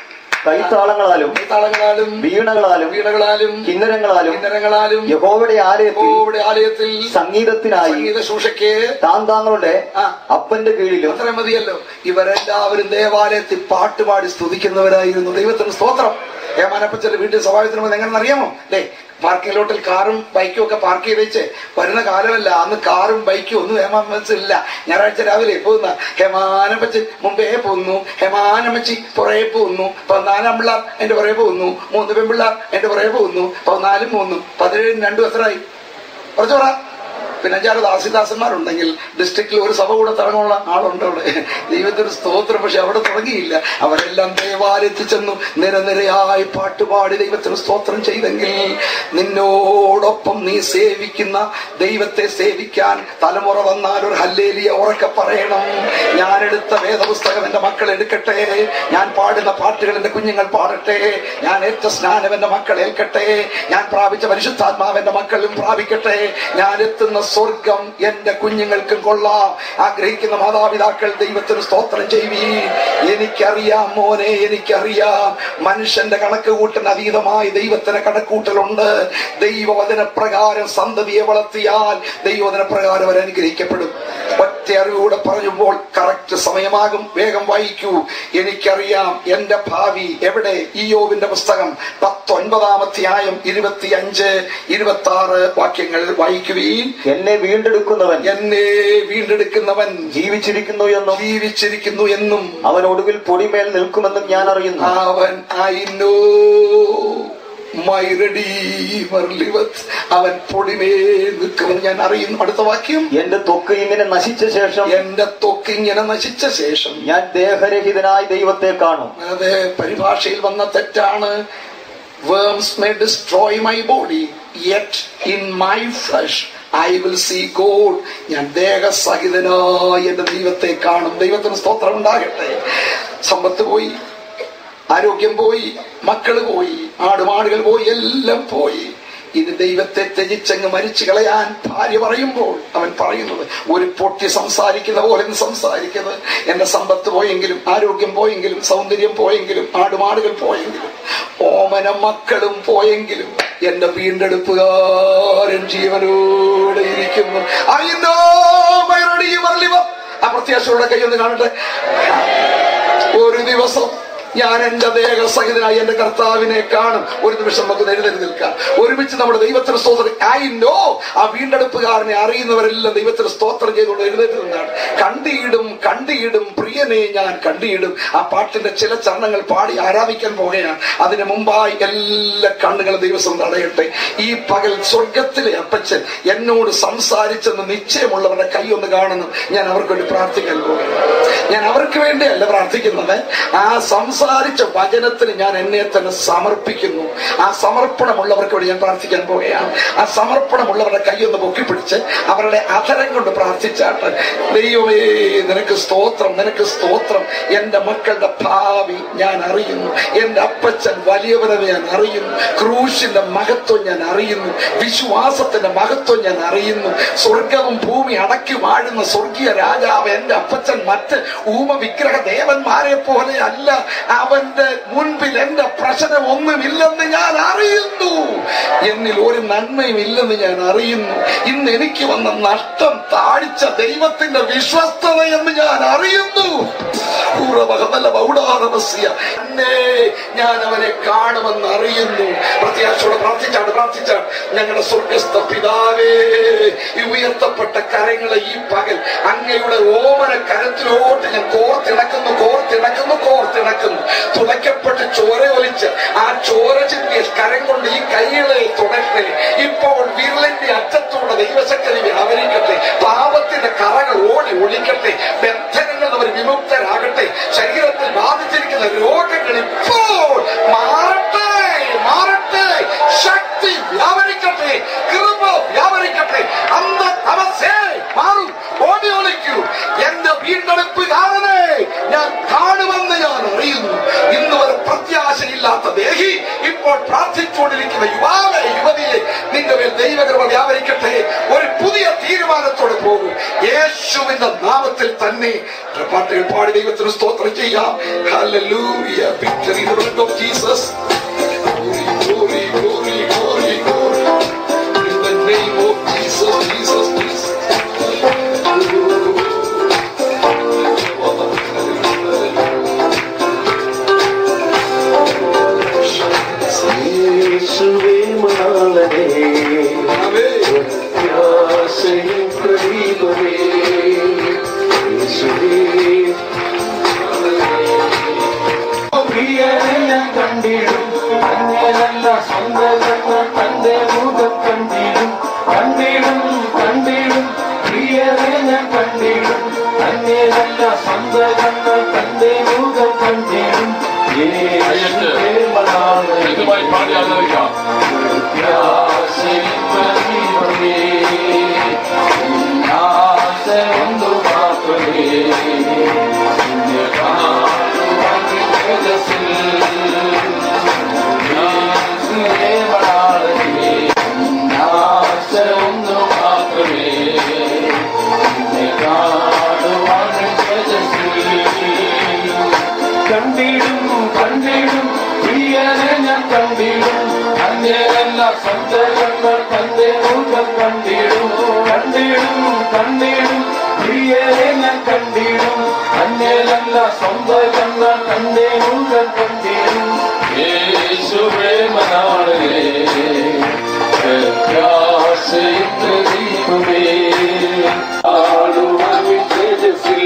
കൈത്താളങ്ങളാലും താളങ്ങളാലും വീണകളാലും വീണകളാലും കിന്നരങ്ങളാലും കിന്നരങ്ങളാലും യഹോവയുടെ ആലയത്തിൽ യഹോവയുടെ ആലയത്തിൽ സംഗീതത്തിനായി സംഗീത ശൂഷയ്ക്ക് താൻ താങ്കളുടെ ആ. അപ്പന്റെ കീഴിലും അത്ര മതിയല്ലോ ഇവരെല്ലാവരും ദേവാലയത്തിൽ പാട്ടുപാടി സ്തുതിക്കുന്നവരായിരുന്നു ദൈവത്തിന് സ്തോത്രം ഏമാനപ്പച്ചന്റെ വീട്ടിൽ സഭായത്തിന് വന്ന് എങ്ങനെ അറിയാമോ അല്ലേ പാർക്കിംഗ് ലോട്ടിൽ കാറും ബൈക്കും ഒക്കെ പാർക്ക് ചെയ്ത് വെച്ച് വരുന്ന കാലമല്ല അന്ന് കാറും ബൈക്കും ഒന്നും ഹേമാനപ്പച്ചില്ല ഞായറാഴ്ച രാവിലെ പോകുന്ന ഹേമാനപ്പച്ചൻ മുമ്പേ പോകുന്നു ഹേമാനമ്മച്ചി പുറകെ പോകുന്നു പതിനാലാം പിള്ളാർ എന്റെ പുറകെ പോകുന്നു മൂന്ന് പെൺപിള്ളാർ എന്റെ പുറകെ പോകുന്നു പതിനാലും മൂന്നും പതിനേഴും രണ്ടും എത്രയായി കുറച്ചു പറ പിന്നെ അഞ്ചാറ് ദാസിദാസന്മാരുണ്ടെങ്കിൽ ഡിസ്ട്രിക്റ്റിൽ ഒരു സഭ കൂടെ തുടങ്ങാനുള്ള ആളുണ്ട് അവിടെ ദൈവത്തിന് സ്തോത്രം പക്ഷെ അവിടെ തുടങ്ങിയില്ല അവരെല്ലാം ദേവാലയത്തിൽ ചെന്നു നിരനിരയായി പാട്ടുപാടി ദൈവത്തിന് സ്തോത്രം ചെയ്തെങ്കിൽ നിന്നോടൊപ്പം നീ സേവിക്കുന്ന ദൈവത്തെ സേവിക്കാൻ തലമുറ വന്നാൽ ഒരു ഹല്ലേലിയ ഉറക്കെ പറയണം ഞാൻ എടുത്ത വേദപുസ്തകം എന്റെ മക്കൾ എടുക്കട്ടെ ഞാൻ പാടുന്ന പാട്ടുകൾ എന്റെ കുഞ്ഞുങ്ങൾ പാടട്ടെ ഞാൻ ഏറ്റ സ്നാനം എന്റെ മക്കൾ ഏൽക്കട്ടെ ഞാൻ പ്രാപിച്ച പരിശുദ്ധാത്മാവ് എന്റെ മക്കളും പ്രാപിക്കട്ടെ ഞാൻ എത്തുന്ന സ്വർഗം എന്റെ കുഞ്ഞുങ്ങൾക്കും കൊള്ളാം ആഗ്രഹിക്കുന്ന മാതാപിതാക്കൾ ദൈവത്തിന് സ്തോത്രം ചെയ്യുവീ എനിക്കറിയാം മോനെ എനിക്കറിയാം മനുഷ്യന്റെ കണക്ക് കൂട്ടിന് അതീതമായി ദൈവത്തിന് കണക്കൂട്ടലുണ്ട് ദൈവവചന പ്രകാരം സന്തതിയെ വളർത്തിയാൽ ദൈവവചന പ്രകാരം അവർ അനുഗ്രഹിക്കപ്പെടും ഒറ്റ അറിവൂടെ പറയുമ്പോൾ കറക്റ്റ് സമയമാകും വേഗം വായിക്കൂ എനിക്കറിയാം എന്റെ ഭാവി എവിടെ ഇയോവിന്റെ പുസ്തകം പത്തൊൻപതാമധ്യായം ഇരുപത്തി അഞ്ച് ഇരുപത്തി ആറ് വാക്യങ്ങൾ വായിക്കുവീൻ എന്നെ വീണ്ടെടുക്കുന്നവൻ എന്നെ വീണ്ടെടുക്കുന്നവൻ ജീവിച്ചിരിക്കുന്നു എന്നും ജീവിച്ചിരിക്കുന്നു എന്നും അവൻ ഒടുവിൽ പൊടിമേൽ നിൽക്കുമെന്നും ഞാൻ അറിയുന്നു അവൻ I know my redeemer liveth അവൻ പൊടിമേ നിൽക്കുമെന്ന് ഞാൻ അറിയുന്നു അടുത്ത വാക്യം എന്റെ തൊക്ക് ഇങ്ങനെ നശിച്ച ശേഷം എന്റെ തൊക്ക് ഇങ്ങനെ നശിച്ച ശേഷം ഞാൻ ദേഹരഹിതനായി ദൈവത്തെ കാണും അത് പരിഭാഷയിൽ വന്ന തെറ്റാണ് worms may destroy my body yet in my flesh I will see God ഞാൻ ദേഹസഹിതനായി എന്റെ ദൈവത്തെ കാണും ദൈവത്തിന് സ്തോത്രം ഉണ്ടാകട്ടെ സമ്പത്ത് പോയി ആരോഗ്യം പോയി മക്കള് പോയി ആടുമാടുകൾ പോയി എല്ലാം പോയി ഇത് ദൈവത്തെ ത്യജിച്ചങ്ങ് മരിച്ചു കളയാൻ ഭാര്യ പറയുമ്പോൾ അവൻ പറയുന്നത് ഒരു പൊട്ടി സംസാരിക്കുന്ന പോലെ ഒന്ന് സംസാരിക്കുന്നത് എന്റെ സമ്പത്ത് പോയെങ്കിലും ആരോഗ്യം പോയെങ്കിലും സൗന്ദര്യം പോയെങ്കിലും ആടുമാടുകൾ പോയെങ്കിലും ഓമന മക്കളും പോയെങ്കിലും എന്റെ വീണ്ടെടുപ്പുകാരൻ ജീവനോടെ ഇരിക്കുന്നു I know my redeemer liveth. ആ പ്രത്യാശയോടെ കൈയൊന്ന് കാണട്ടെ ഒരു ദിവസം ഞാൻ എന്റെ ദേഹസഹിതനായി എന്റെ കർത്താവിനെ കാണും ഒരു നിമിഷം നമുക്ക് എഴുന്നേറ്റ് നിൽക്കാം ഒരുമിച്ച് നമ്മുടെ ദൈവത്തിന് സ്തോത്രം ഐ നോ ആ വീണ്ടെടുപ്പുകാരനെ അറിയുന്നവരെല്ലാം ദൈവത്തിന് സ്തോത്രം ചെയ്തുകൊണ്ട് എഴുന്നേറ്റ് നിന്നാണ് കണ്ടിയിടും കണ്ടിയിടും പ്രിയനെ ഞാൻ കണ്ടിയിടും ആ പാട്ടിന്റെ ചില ചരണങ്ങൾ പാടി ആരാധിക്കാൻ പോകുകയാണ് അതിന് മുമ്പായി എല്ലാ കണ്ണുകളും ദിവസം തടയട്ടെ ഈ പകൽ സ്വർഗത്തിലെ അപ്പച്ചൻ എന്നോട് സംസാരിച്ചെന്ന് നിശ്ചയമുള്ളവരുടെ കൈ ഒന്ന് കാണുന്നു ഞാൻ അവർക്ക് വേണ്ടി പ്രാർത്ഥിക്കാൻ പോകുകയാണ് ഞാൻ അവർക്ക് വേണ്ടിയല്ല പ്രാർത്ഥിക്കുന്നത് ആ സംസാരിച്ച വചനത്തിന് ഞാൻ എന്നെ തന്നെ സമർപ്പിക്കുന്നു ആ സമർപ്പണമുള്ളവർക്ക് വേണ്ടി ഞാൻ പ്രാർത്ഥിക്കാൻ പോവുകയാണ് ആ സമർപ്പണമുള്ളവരുടെ കൈയൊന്ന് പൊക്കിപ്പിടിച്ച് അവരുടെ അധരം കൊണ്ട് പ്രാർത്ഥിച്ചാട്ട് ദൈവമേ നിനക്ക് സ്തോത്രം നിനക്ക് സ്തോത്രം എന്റെ മക്കളുടെ ഭാവി ഞാൻ അറിയുന്നു എന്റെ അപ്പച്ചൻ വലിയവനെന്ന് ഞാൻ അറിയുന്നു ക്രൂശിന്റെ മഹത്വം ഞാൻ അറിയുന്നു വിശ്വാസത്തിന്റെ മഹത്വം ഞാൻ അറിയുന്നു സ്വർഗവും ഭൂമി അടക്കി വാഴുന്ന സ്വർഗീയ രാജാവ് എന്റെ അപ്പച്ചൻ മറ്റ് ഊമ വിഗ്രഹ ദേവന്മാരെ പോലെ അല്ല അവന്റെ മുൻപിൽ എന്റെ പ്രശ്നം ഒന്നുമില്ലെന്ന് ഞാൻ അറിയുന്നു എന്നിൽ ഒരു നന്മയും ഇല്ലെന്ന് ഞാൻ അറിയുന്നു ഇന്ന് എനിക്ക് വന്ന നഷ്ടം താഴ്ച ദൈവത്തിന്റെ വിശ്വസ്തത എന്ന് ഞാൻ അറിയുന്നു ഉറവകമല്ല ബൗഡാറവസ്യ. എന്നെ ഞാൻ അവനെ കാണുമെന്ന് അറിയുന്നു പ്രത്യാശയോടെ പ്രാർത്ഥിച്ചാണ് പ്രാർത്ഥിച്ചാണ് ഞങ്ങളുടെ സ്വർഗസ്ഥ പിതാവേ ഈ ഉയർത്തപ്പെട്ട കരങ്ങളെ ഈ പകൽ അങ്ങയുടെ ഓമന കരത്തിലോട്ട് ഞാൻ കോർത്തിണക്കുന്നു കോർത്തിണക്കുന്നു കോർത്തിണക്കുന്നു തുളയ്ക്കപ്പെട്ട് ചോര ഒലിച്ച് ആ ചോര ചിന്തിയ കരം കൊണ്ട് ഈ കൈകളെ തുടക്കട്ടെ ഇപ്പോൾ വിരലിന്റെ അറ്റത്തൂടെ ദൈവശക്തി വ്യാപരിക്കട്ടെ പാപത്തിന്റെ കറകൾ ഓടി ഒളിക്കട്ടെ ബന്ധനങ്ങൾ അവർ വിമുക്തരാകട്ടെ ശരീരത്തിൽ ബാധിച്ചിരിക്കുന്ന രോഗങ്ങൾ ഇപ്പോൾ മാറട്ടെ മാറട്ടെ ശക്തി വ്യാപരിക്കട്ടെ കൃപ വ്യാപരിക്കട്ടെ അന്ന് അവസേ മാറും ഓടി ഒളിക്കൂ എന്റെ വീണ്ടെടുപ്പുകാരനെ ഞാൻ കാണുമെന്ന് ഞാൻ അറിയുന്നു ഇന്ന് വരെ പ്രത്യാശയില്ലാത്ത ദേഹി ഇപ്പോൾ പ്രാർത്ഥിച്ചുകൊണ്ടിരിക്കുന്ന യുവാവെ യുവതിയെ നിന്റെ മേൽ ദൈവകൃപ വ്യാപരിക്കട്ടെ ഒരു പുതിയ തീരുമാനത്തോടെ പോകും യേശു യേശുവിന്റെ നാമത്തിൽ തന്നെ പാട്ടുകൾ പാടി ദൈവത്തിന് സ്തോത്രം ചെയ്യാം Hallelujah. Victory in the blood of Jesus. Glory, glory, glory, glory, glory. In the name of Jesus, Jesus, Jesus. യേശുവേ മണാളനേ Amen. പ്രത്യാശയും പ്രദീപമേ യേശുവേ പ്രിയനെ ഞാൻ കണ്ടിടും അങ്ങനല്ല സ്വന്തമെന്ന തന്റെ മുഖം കണ്ടിടും കണ്ടിടും കണ്ടിടും പ്രിയനെ ഞാൻ കണ്ടിടും അങ്ങനല്ല സ്വന്തമെന്ന തന്റെ മുഖം കണ്ടിടും യേശുവേ മണാളനേ ഇതുമായി പാടി ആദരിക്കാം കണ്ടിടും കണ്ടിടും പ്രിയനെ ഞാൻ കണ്ടിടും അന്യല്ല സ്വന്തങ്ങൾ തന്റെ മുഖം കണ്ടിടും കണ്ടിടും കണ്ടിടും പ്രിയനെ ഞാൻ കണ്ടിടും അന്യല്ല സ്വന്തങ്ങൾ തന്റെ മുഖം കണ്ടിടും യേശുവേ മനാളേ പ്രത്യാശയുടെ ദീപമേ ആളുവാൻ തേജസ്സിൽ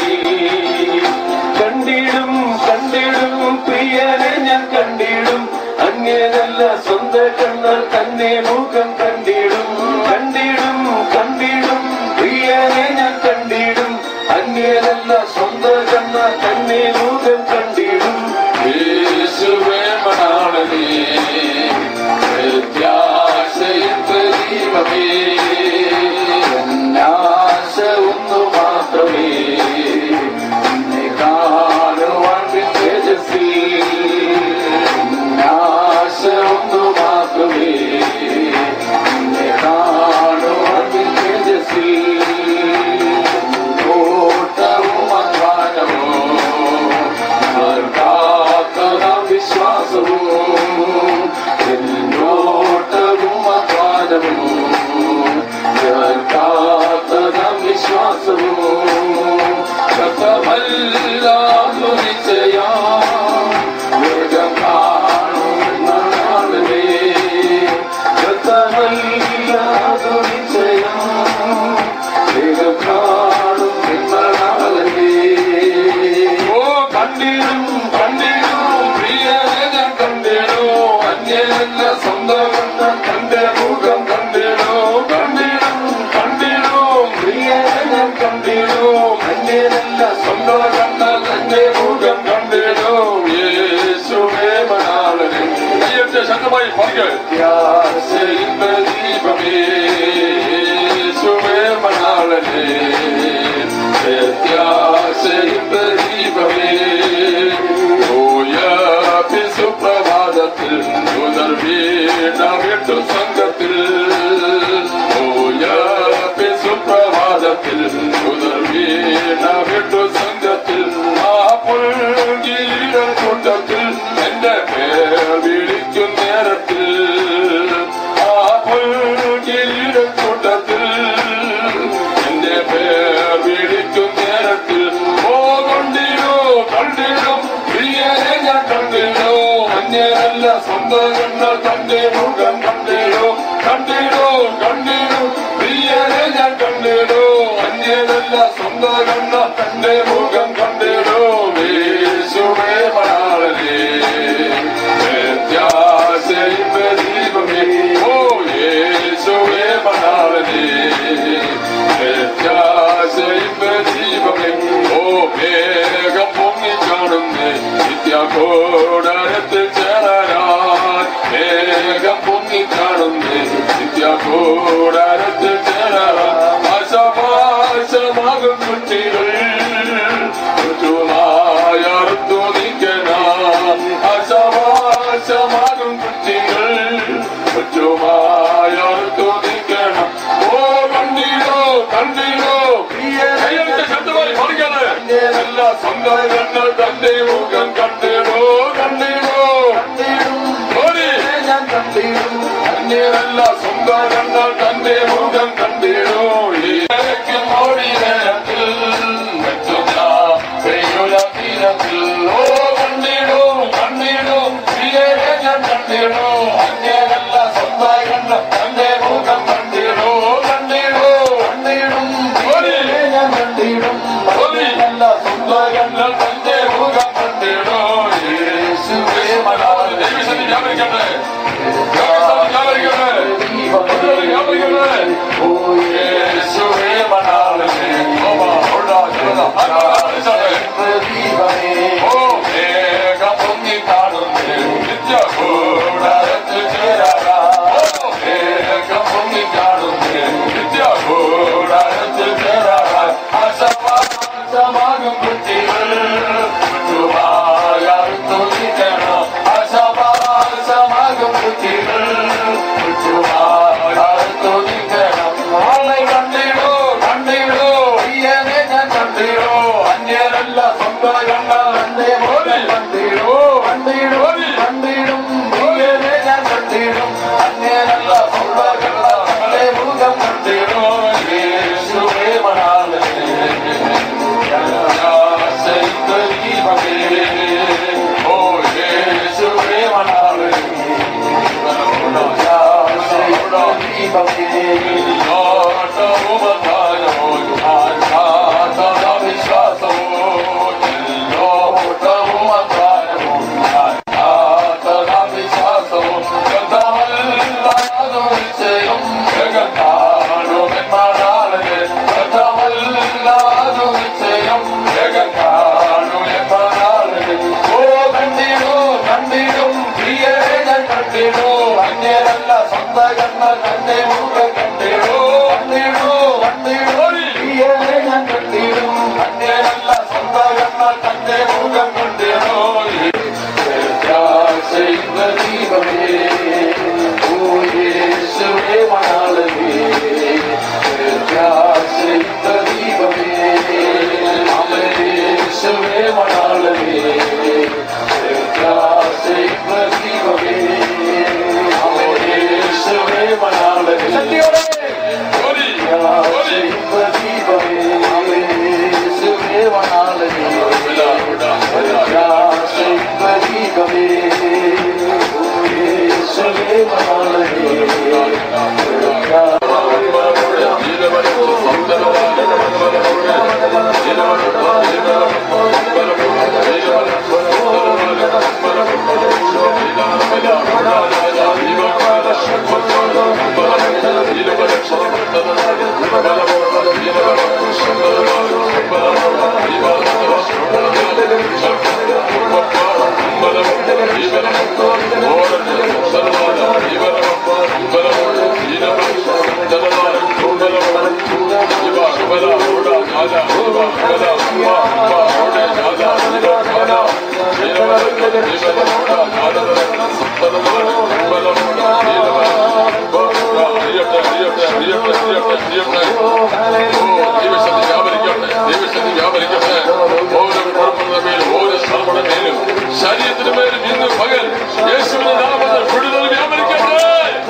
കണ്ടിടും കണ്ടിടും പ്രിയനെ ഞാൻ കണ്ടിടും അങ്ങനല്ല സ്വന്ത കണ്ണാൽ തന്നെ മുഖം കണ്ടിടും കണ്ടിടും കണ്ടിടും പ്രിയനെ ഞാൻ കണ്ടിടും അങ്ങനല്ല സ്വന്ത കണ്ണാൽ തന്നെ മുഖം കണ്ടിടും യേശുവേ മണാളനേ പ്രത്യാശയും പ്രദീപമേ ആശ ഒന്നു മാത്രമേ നിന്നെ കാണുവാൻ തേജസ്സിൽ ആശ ഒന്നു മാത്രമേ നിന്നെ കാണുവാൻ തേജസ്സിൽ ഓട്ടവും അധ്വാനവും കാത്തതാം വിശ്വാസവും എന്നോട്ടവും അധ്വാനവും കാത്തതാം വിശ്വാസവും കഥമല്ലാതു നിശ്ചയാ വേഗം കാണുന്ന നാളിലേ കഥമല്ലാതു നിശ്ചയാ വേഗം കാണുന്ന നാളിലേ ഓ കണ്ടിടും കണ്ടിടും പ്രിയനെ ഞാൻ കണ്ടിടോ അന്യനല്ല സ്വന്തമെന്ന തന്റെ മുഖം കണ്ടിടോ കണ്ടിടും കണ്ടിടും പ്രിയനെ ഞാൻ കണ്ടിടോ അന്യനല്ല സ്വന്തമെന്ന തന്റെ മുഖം കണ്ടിടോ യേശുവേ മണാളനെ കയ്യത്തെ ശക്തമായി പറയുക യാസയിന്ന ദീപമേ യേശുവേ മണാളനെ പ്രത്യാശയിന്ന ദീപമേ ഓയ സുപ്രഭാതത്തിൽ മുതൽ വീണു സംഘത്തിൽ ഓയ സുപ്രഭാതത്തിൽ മുതൽ വീണു സംഘത്തിൽ ആ പുൽകിരീട കൂട്ടത്തിൽ എന്റെ പേർ വിളിക്കും നേരത്തിൽ ആ പുൽകിരീട കൂട്ടത്തിൽ എന്റെ പേർ വിളിക്കും നേരത്തിൽ ഓ കണ്ടിരോ കണ്ടിരോ പ്രിയനെ ഞാൻ കണ്ടിരോ അന്യരല്ല സ്വന്തം കണ്ട തന്റെ മുഖം കണ്ടിരോ കണ്ടിരോ കണ്ടിരോ പ്രിയനെ ഞാൻ കണ്ടിരോ അന്യരല്ല സ്വന്തം കണ്ട തന്റെ മുഖം കണ്ടിരോ യേശുവേ മണാളനേ വ്യത്യാസയുടെ ദീപമേ ഓ യേശുവേ മണാളനേ വ്യത്യാസയുടെ ദീപമേ ഓ വേഗം പൊങ്ങി കാണുന്നേ നിത്യഘോടരത്തിൽ ചേരാൻ വേഗം പൊങ്ങി കാണുന്നേ നിത്യഘോടരത്തിൽ ചേരാൻ ആശമാശമാകും കുട്ടികൾ ചുറ്റുമായർത്തു നിൽക്കണം ആശമാശമാകും കുട്ടികൾ ചുറ്റുമായർത്തു നിൽക്കണം ഓ കണ്ടിരോ കണ്ടിരോ പ്രിയനെ സ്വന്തങ്ങൾ തന്റെ മുഖം കണ്ടിടോ കണ്ടിടോ ഓടി അന്യരല്ല സ്വന്തങ്ങൾ തന്റെ മുഖം കണ്ടിടോ ഏക്ക് മോടി നേരത്തിൽ വെച്ചുള്ള പെയ്യുല തീരത്തിൽ ഓ കണ്ടിടോ കണ്ടിടോ പ്രിയരെ ഞാൻ കണ്ടിടോ അന്യരല്ല സ്വന്തങ്ങൾ തന്റെ മുഖം കണ്ടിടോ കണ്ടിടോ കണ്ടിടും ഓടി ഞാൻ കണ്ടിടും ഓടിയല്ല സ്വന്തങ്ങൾ തന്റെ മുഖം കണ്ടിടോ യേശുവേ മനാൾ ദൈവസന്നിധി വ്യാപരിക്കട്ടെ ദൈവസന്നിധി വ്യാപരിക്കട്ടെ വ്യാപരിക്കട്ടെ ഓ യേശുവേ മനാൾ ഓമാ ഓടാ ഓടാ ഓ മേഘം പൊങ്ങി കാണുന്നേ നിത്യ കൂടാരത്തിൽ ചേരാറാ ഓ മേഘം പൊങ്ങി കാണുന്നേ നിത്യ കൂടാരത്തിൽ ചേരാറാ ആശമാകും കുട്ടികൾ തുണിക്കണം ആശമാകും കുട്ടികൾ തുണിക്കണം ആളെ കണ്ടിടോ കണ്ടിടോ ഈയനെ ഞാൻ കണ്ടിടോ അന്യരല്ല സ്വന്തം കണ്ട എന്റെ പോലെ കണ്ടിടോ കണ്ടിടോ കണ്ടിടും ഈയനെ ഞാൻ കണ്ടിടും അന്യരല്ല സ്വന്തം കണ്ട എന്റെ മുഖം കണ്ടിടോ യേശുവേ മണാലേ ഓ യേശുവേ മണാലേ ശരീരത്തിന് മേലും ഇന്ന് പകൽ യേശുവിന്റെ നാമത്തിൽ വിടുതൽ വ്യാപരിക്കട്ടെ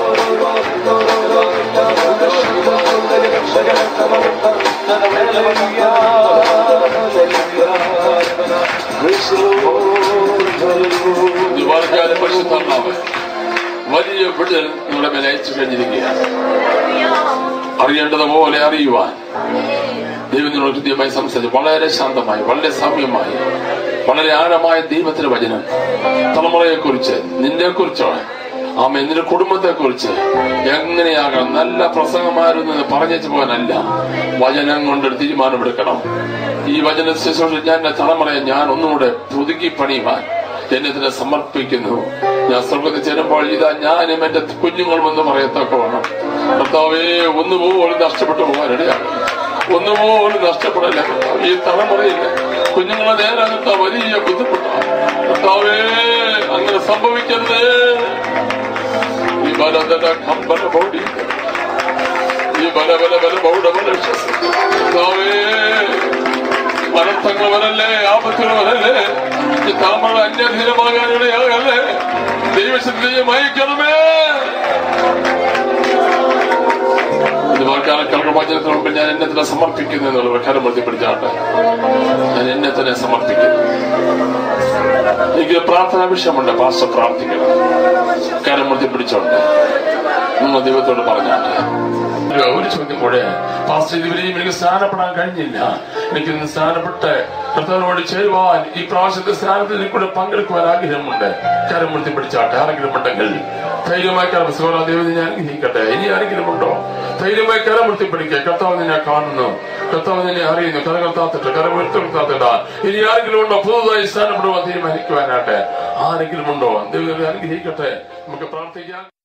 ദിവാർക്കാലം പരിശുദ്ധാത്മാവ് വലിയ വിടുതൽ നിങ്ങളുടെ മേലെ അയച്ചു കഴിഞ്ഞിരിക്കുകയാണ് അറിയേണ്ടത് പോലെ അറിയുവാൻ ദൈവം നിങ്ങളോട് കൃത്യമായി സംസാരിച്ചു വളരെ ശാന്തമായി വളരെ സൗമ്യമായി വളരെ ആഴമായ ദൈവത്തിന്റെ വചനം തലമുറയെ കുറിച്ച് നിന്നെ കുറിച്ചാണ് ആമ നിന്റെ കുടുംബത്തെ കുറിച്ച് എങ്ങനെയാകണം നല്ല പ്രസംഗമായിരുന്നു പറഞ്ഞു പോകാനല്ല വചനം കൊണ്ടൊരു തീരുമാനമെടുക്കണം ഈ വചന ശുശ്രൂഷ ഞാൻ എന്റെ തലമുറയെ ഞാൻ ഒന്നുകൂടെ പുതുക്കി പണിയുവാൻ എന്നെ തന്നെ സമർപ്പിക്കുന്നു ഞാൻ സ്വർഗത്തിൽ ചേരുമ്പോൾ ഇതാ ഞാനും എന്റെ കുഞ്ഞുങ്ങളും എന്ന് പറയത്തക്കവണ്ണം കർത്താവേ ഒന്നുപോലും നഷ്ടപ്പെട്ടു പോകാനിടയാണ് ഒന്നുപോലും നഷ്ടപ്പെടില്ല ഈ തലമുറയിൽ കുഞ്ഞുങ്ങളെ നേരാകത്ത വലിയ ബുദ്ധിമുട്ടാണ് കർത്താവേ അങ്ങനെ സംഭവിക്കരുത് ഈ ബലതല കമ്പല ബോഡി ഈ ബല ബല ബല ബൗഡ ബല കർത്താവേ വനത്തങ്ങൾ വരല്ലേ ആപത്തുകൾ വരല്ലേ ഈ തലമുറ അന്യധീനമാകാനിടയാകല്ലേ ദൈവശക്തിയെ മയക്കണമേ ഇത് വാക്കാല കർമ്മവചനത്തിന് മുമ്പ് ഞാൻ എന്നെ തന്നെ സമർപ്പിക്കുന്നു എന്നുള്ള പ്രകാരം ബോധ്യപ്പെടുത്താട്ടെ ഞാൻ എന്നെ തന്നെ സമർപ്പിക്കുന്നു എനിക്ക് പ്രാർത്ഥനാ വിഷയമുണ്ട് പാസ്റ്റർ പ്രാർത്ഥിക്കണം കാര്യം മുറുതി പിടിച്ചോണ്ട് നിങ്ങൾ ദൈവത്തോട് പറഞ്ഞാട്ടെ ഒരു- ഒരു ചോദ്യം കൂടെ പാസ്റ്റർ ഇതുവരെയും എനിക്ക് സ്നാനപ്പെടാൻ കഴിഞ്ഞില്ല എനിക്ക് ഇന്ന് സ്നാനപ്പെട്ട് കർത്താവിനോട് ചേരുവാൻ ഈ പ്രാവശ്യത്തെ സ്നാനത്തിൽ എനിക്ക് കൂടെ പങ്കെടുക്കുവാൻ ആഗ്രഹമുണ്ട് കാര്യം മുറുതി പിടിച്ചാട്ടെ ആരെങ്കിലും ഉണ്ടെങ്കിൽ ധൈര്യമായി കരം സോള ദൈവം ഞാൻ അനുഗ്രഹിക്കട്ടെ ഇനി ആരെങ്കിലും ഉണ്ടോ ധൈര്യമായി കരം മുറുത്തിപ്പിടിക്കുക കർത്താവ് നിന്നെ കാണുന്നു കർത്താവ് നിന്നെ അറിയുന്നു കര കർത്താത്തിട്ട് കരം ഉയർത്തിട്ടാ ഇനി ആരെങ്കിലും ഉണ്ടോ പുതുതായി സ്ഥാനപ്പെടുവാൻ തീരുമാനിക്കുവാനാട്ടെ ആരെങ്കിലും ഉണ്ടോ ദൈവം അനുഗ്രഹിക്കട്ടെ നമുക്ക് പ്രാർത്ഥിക്കാം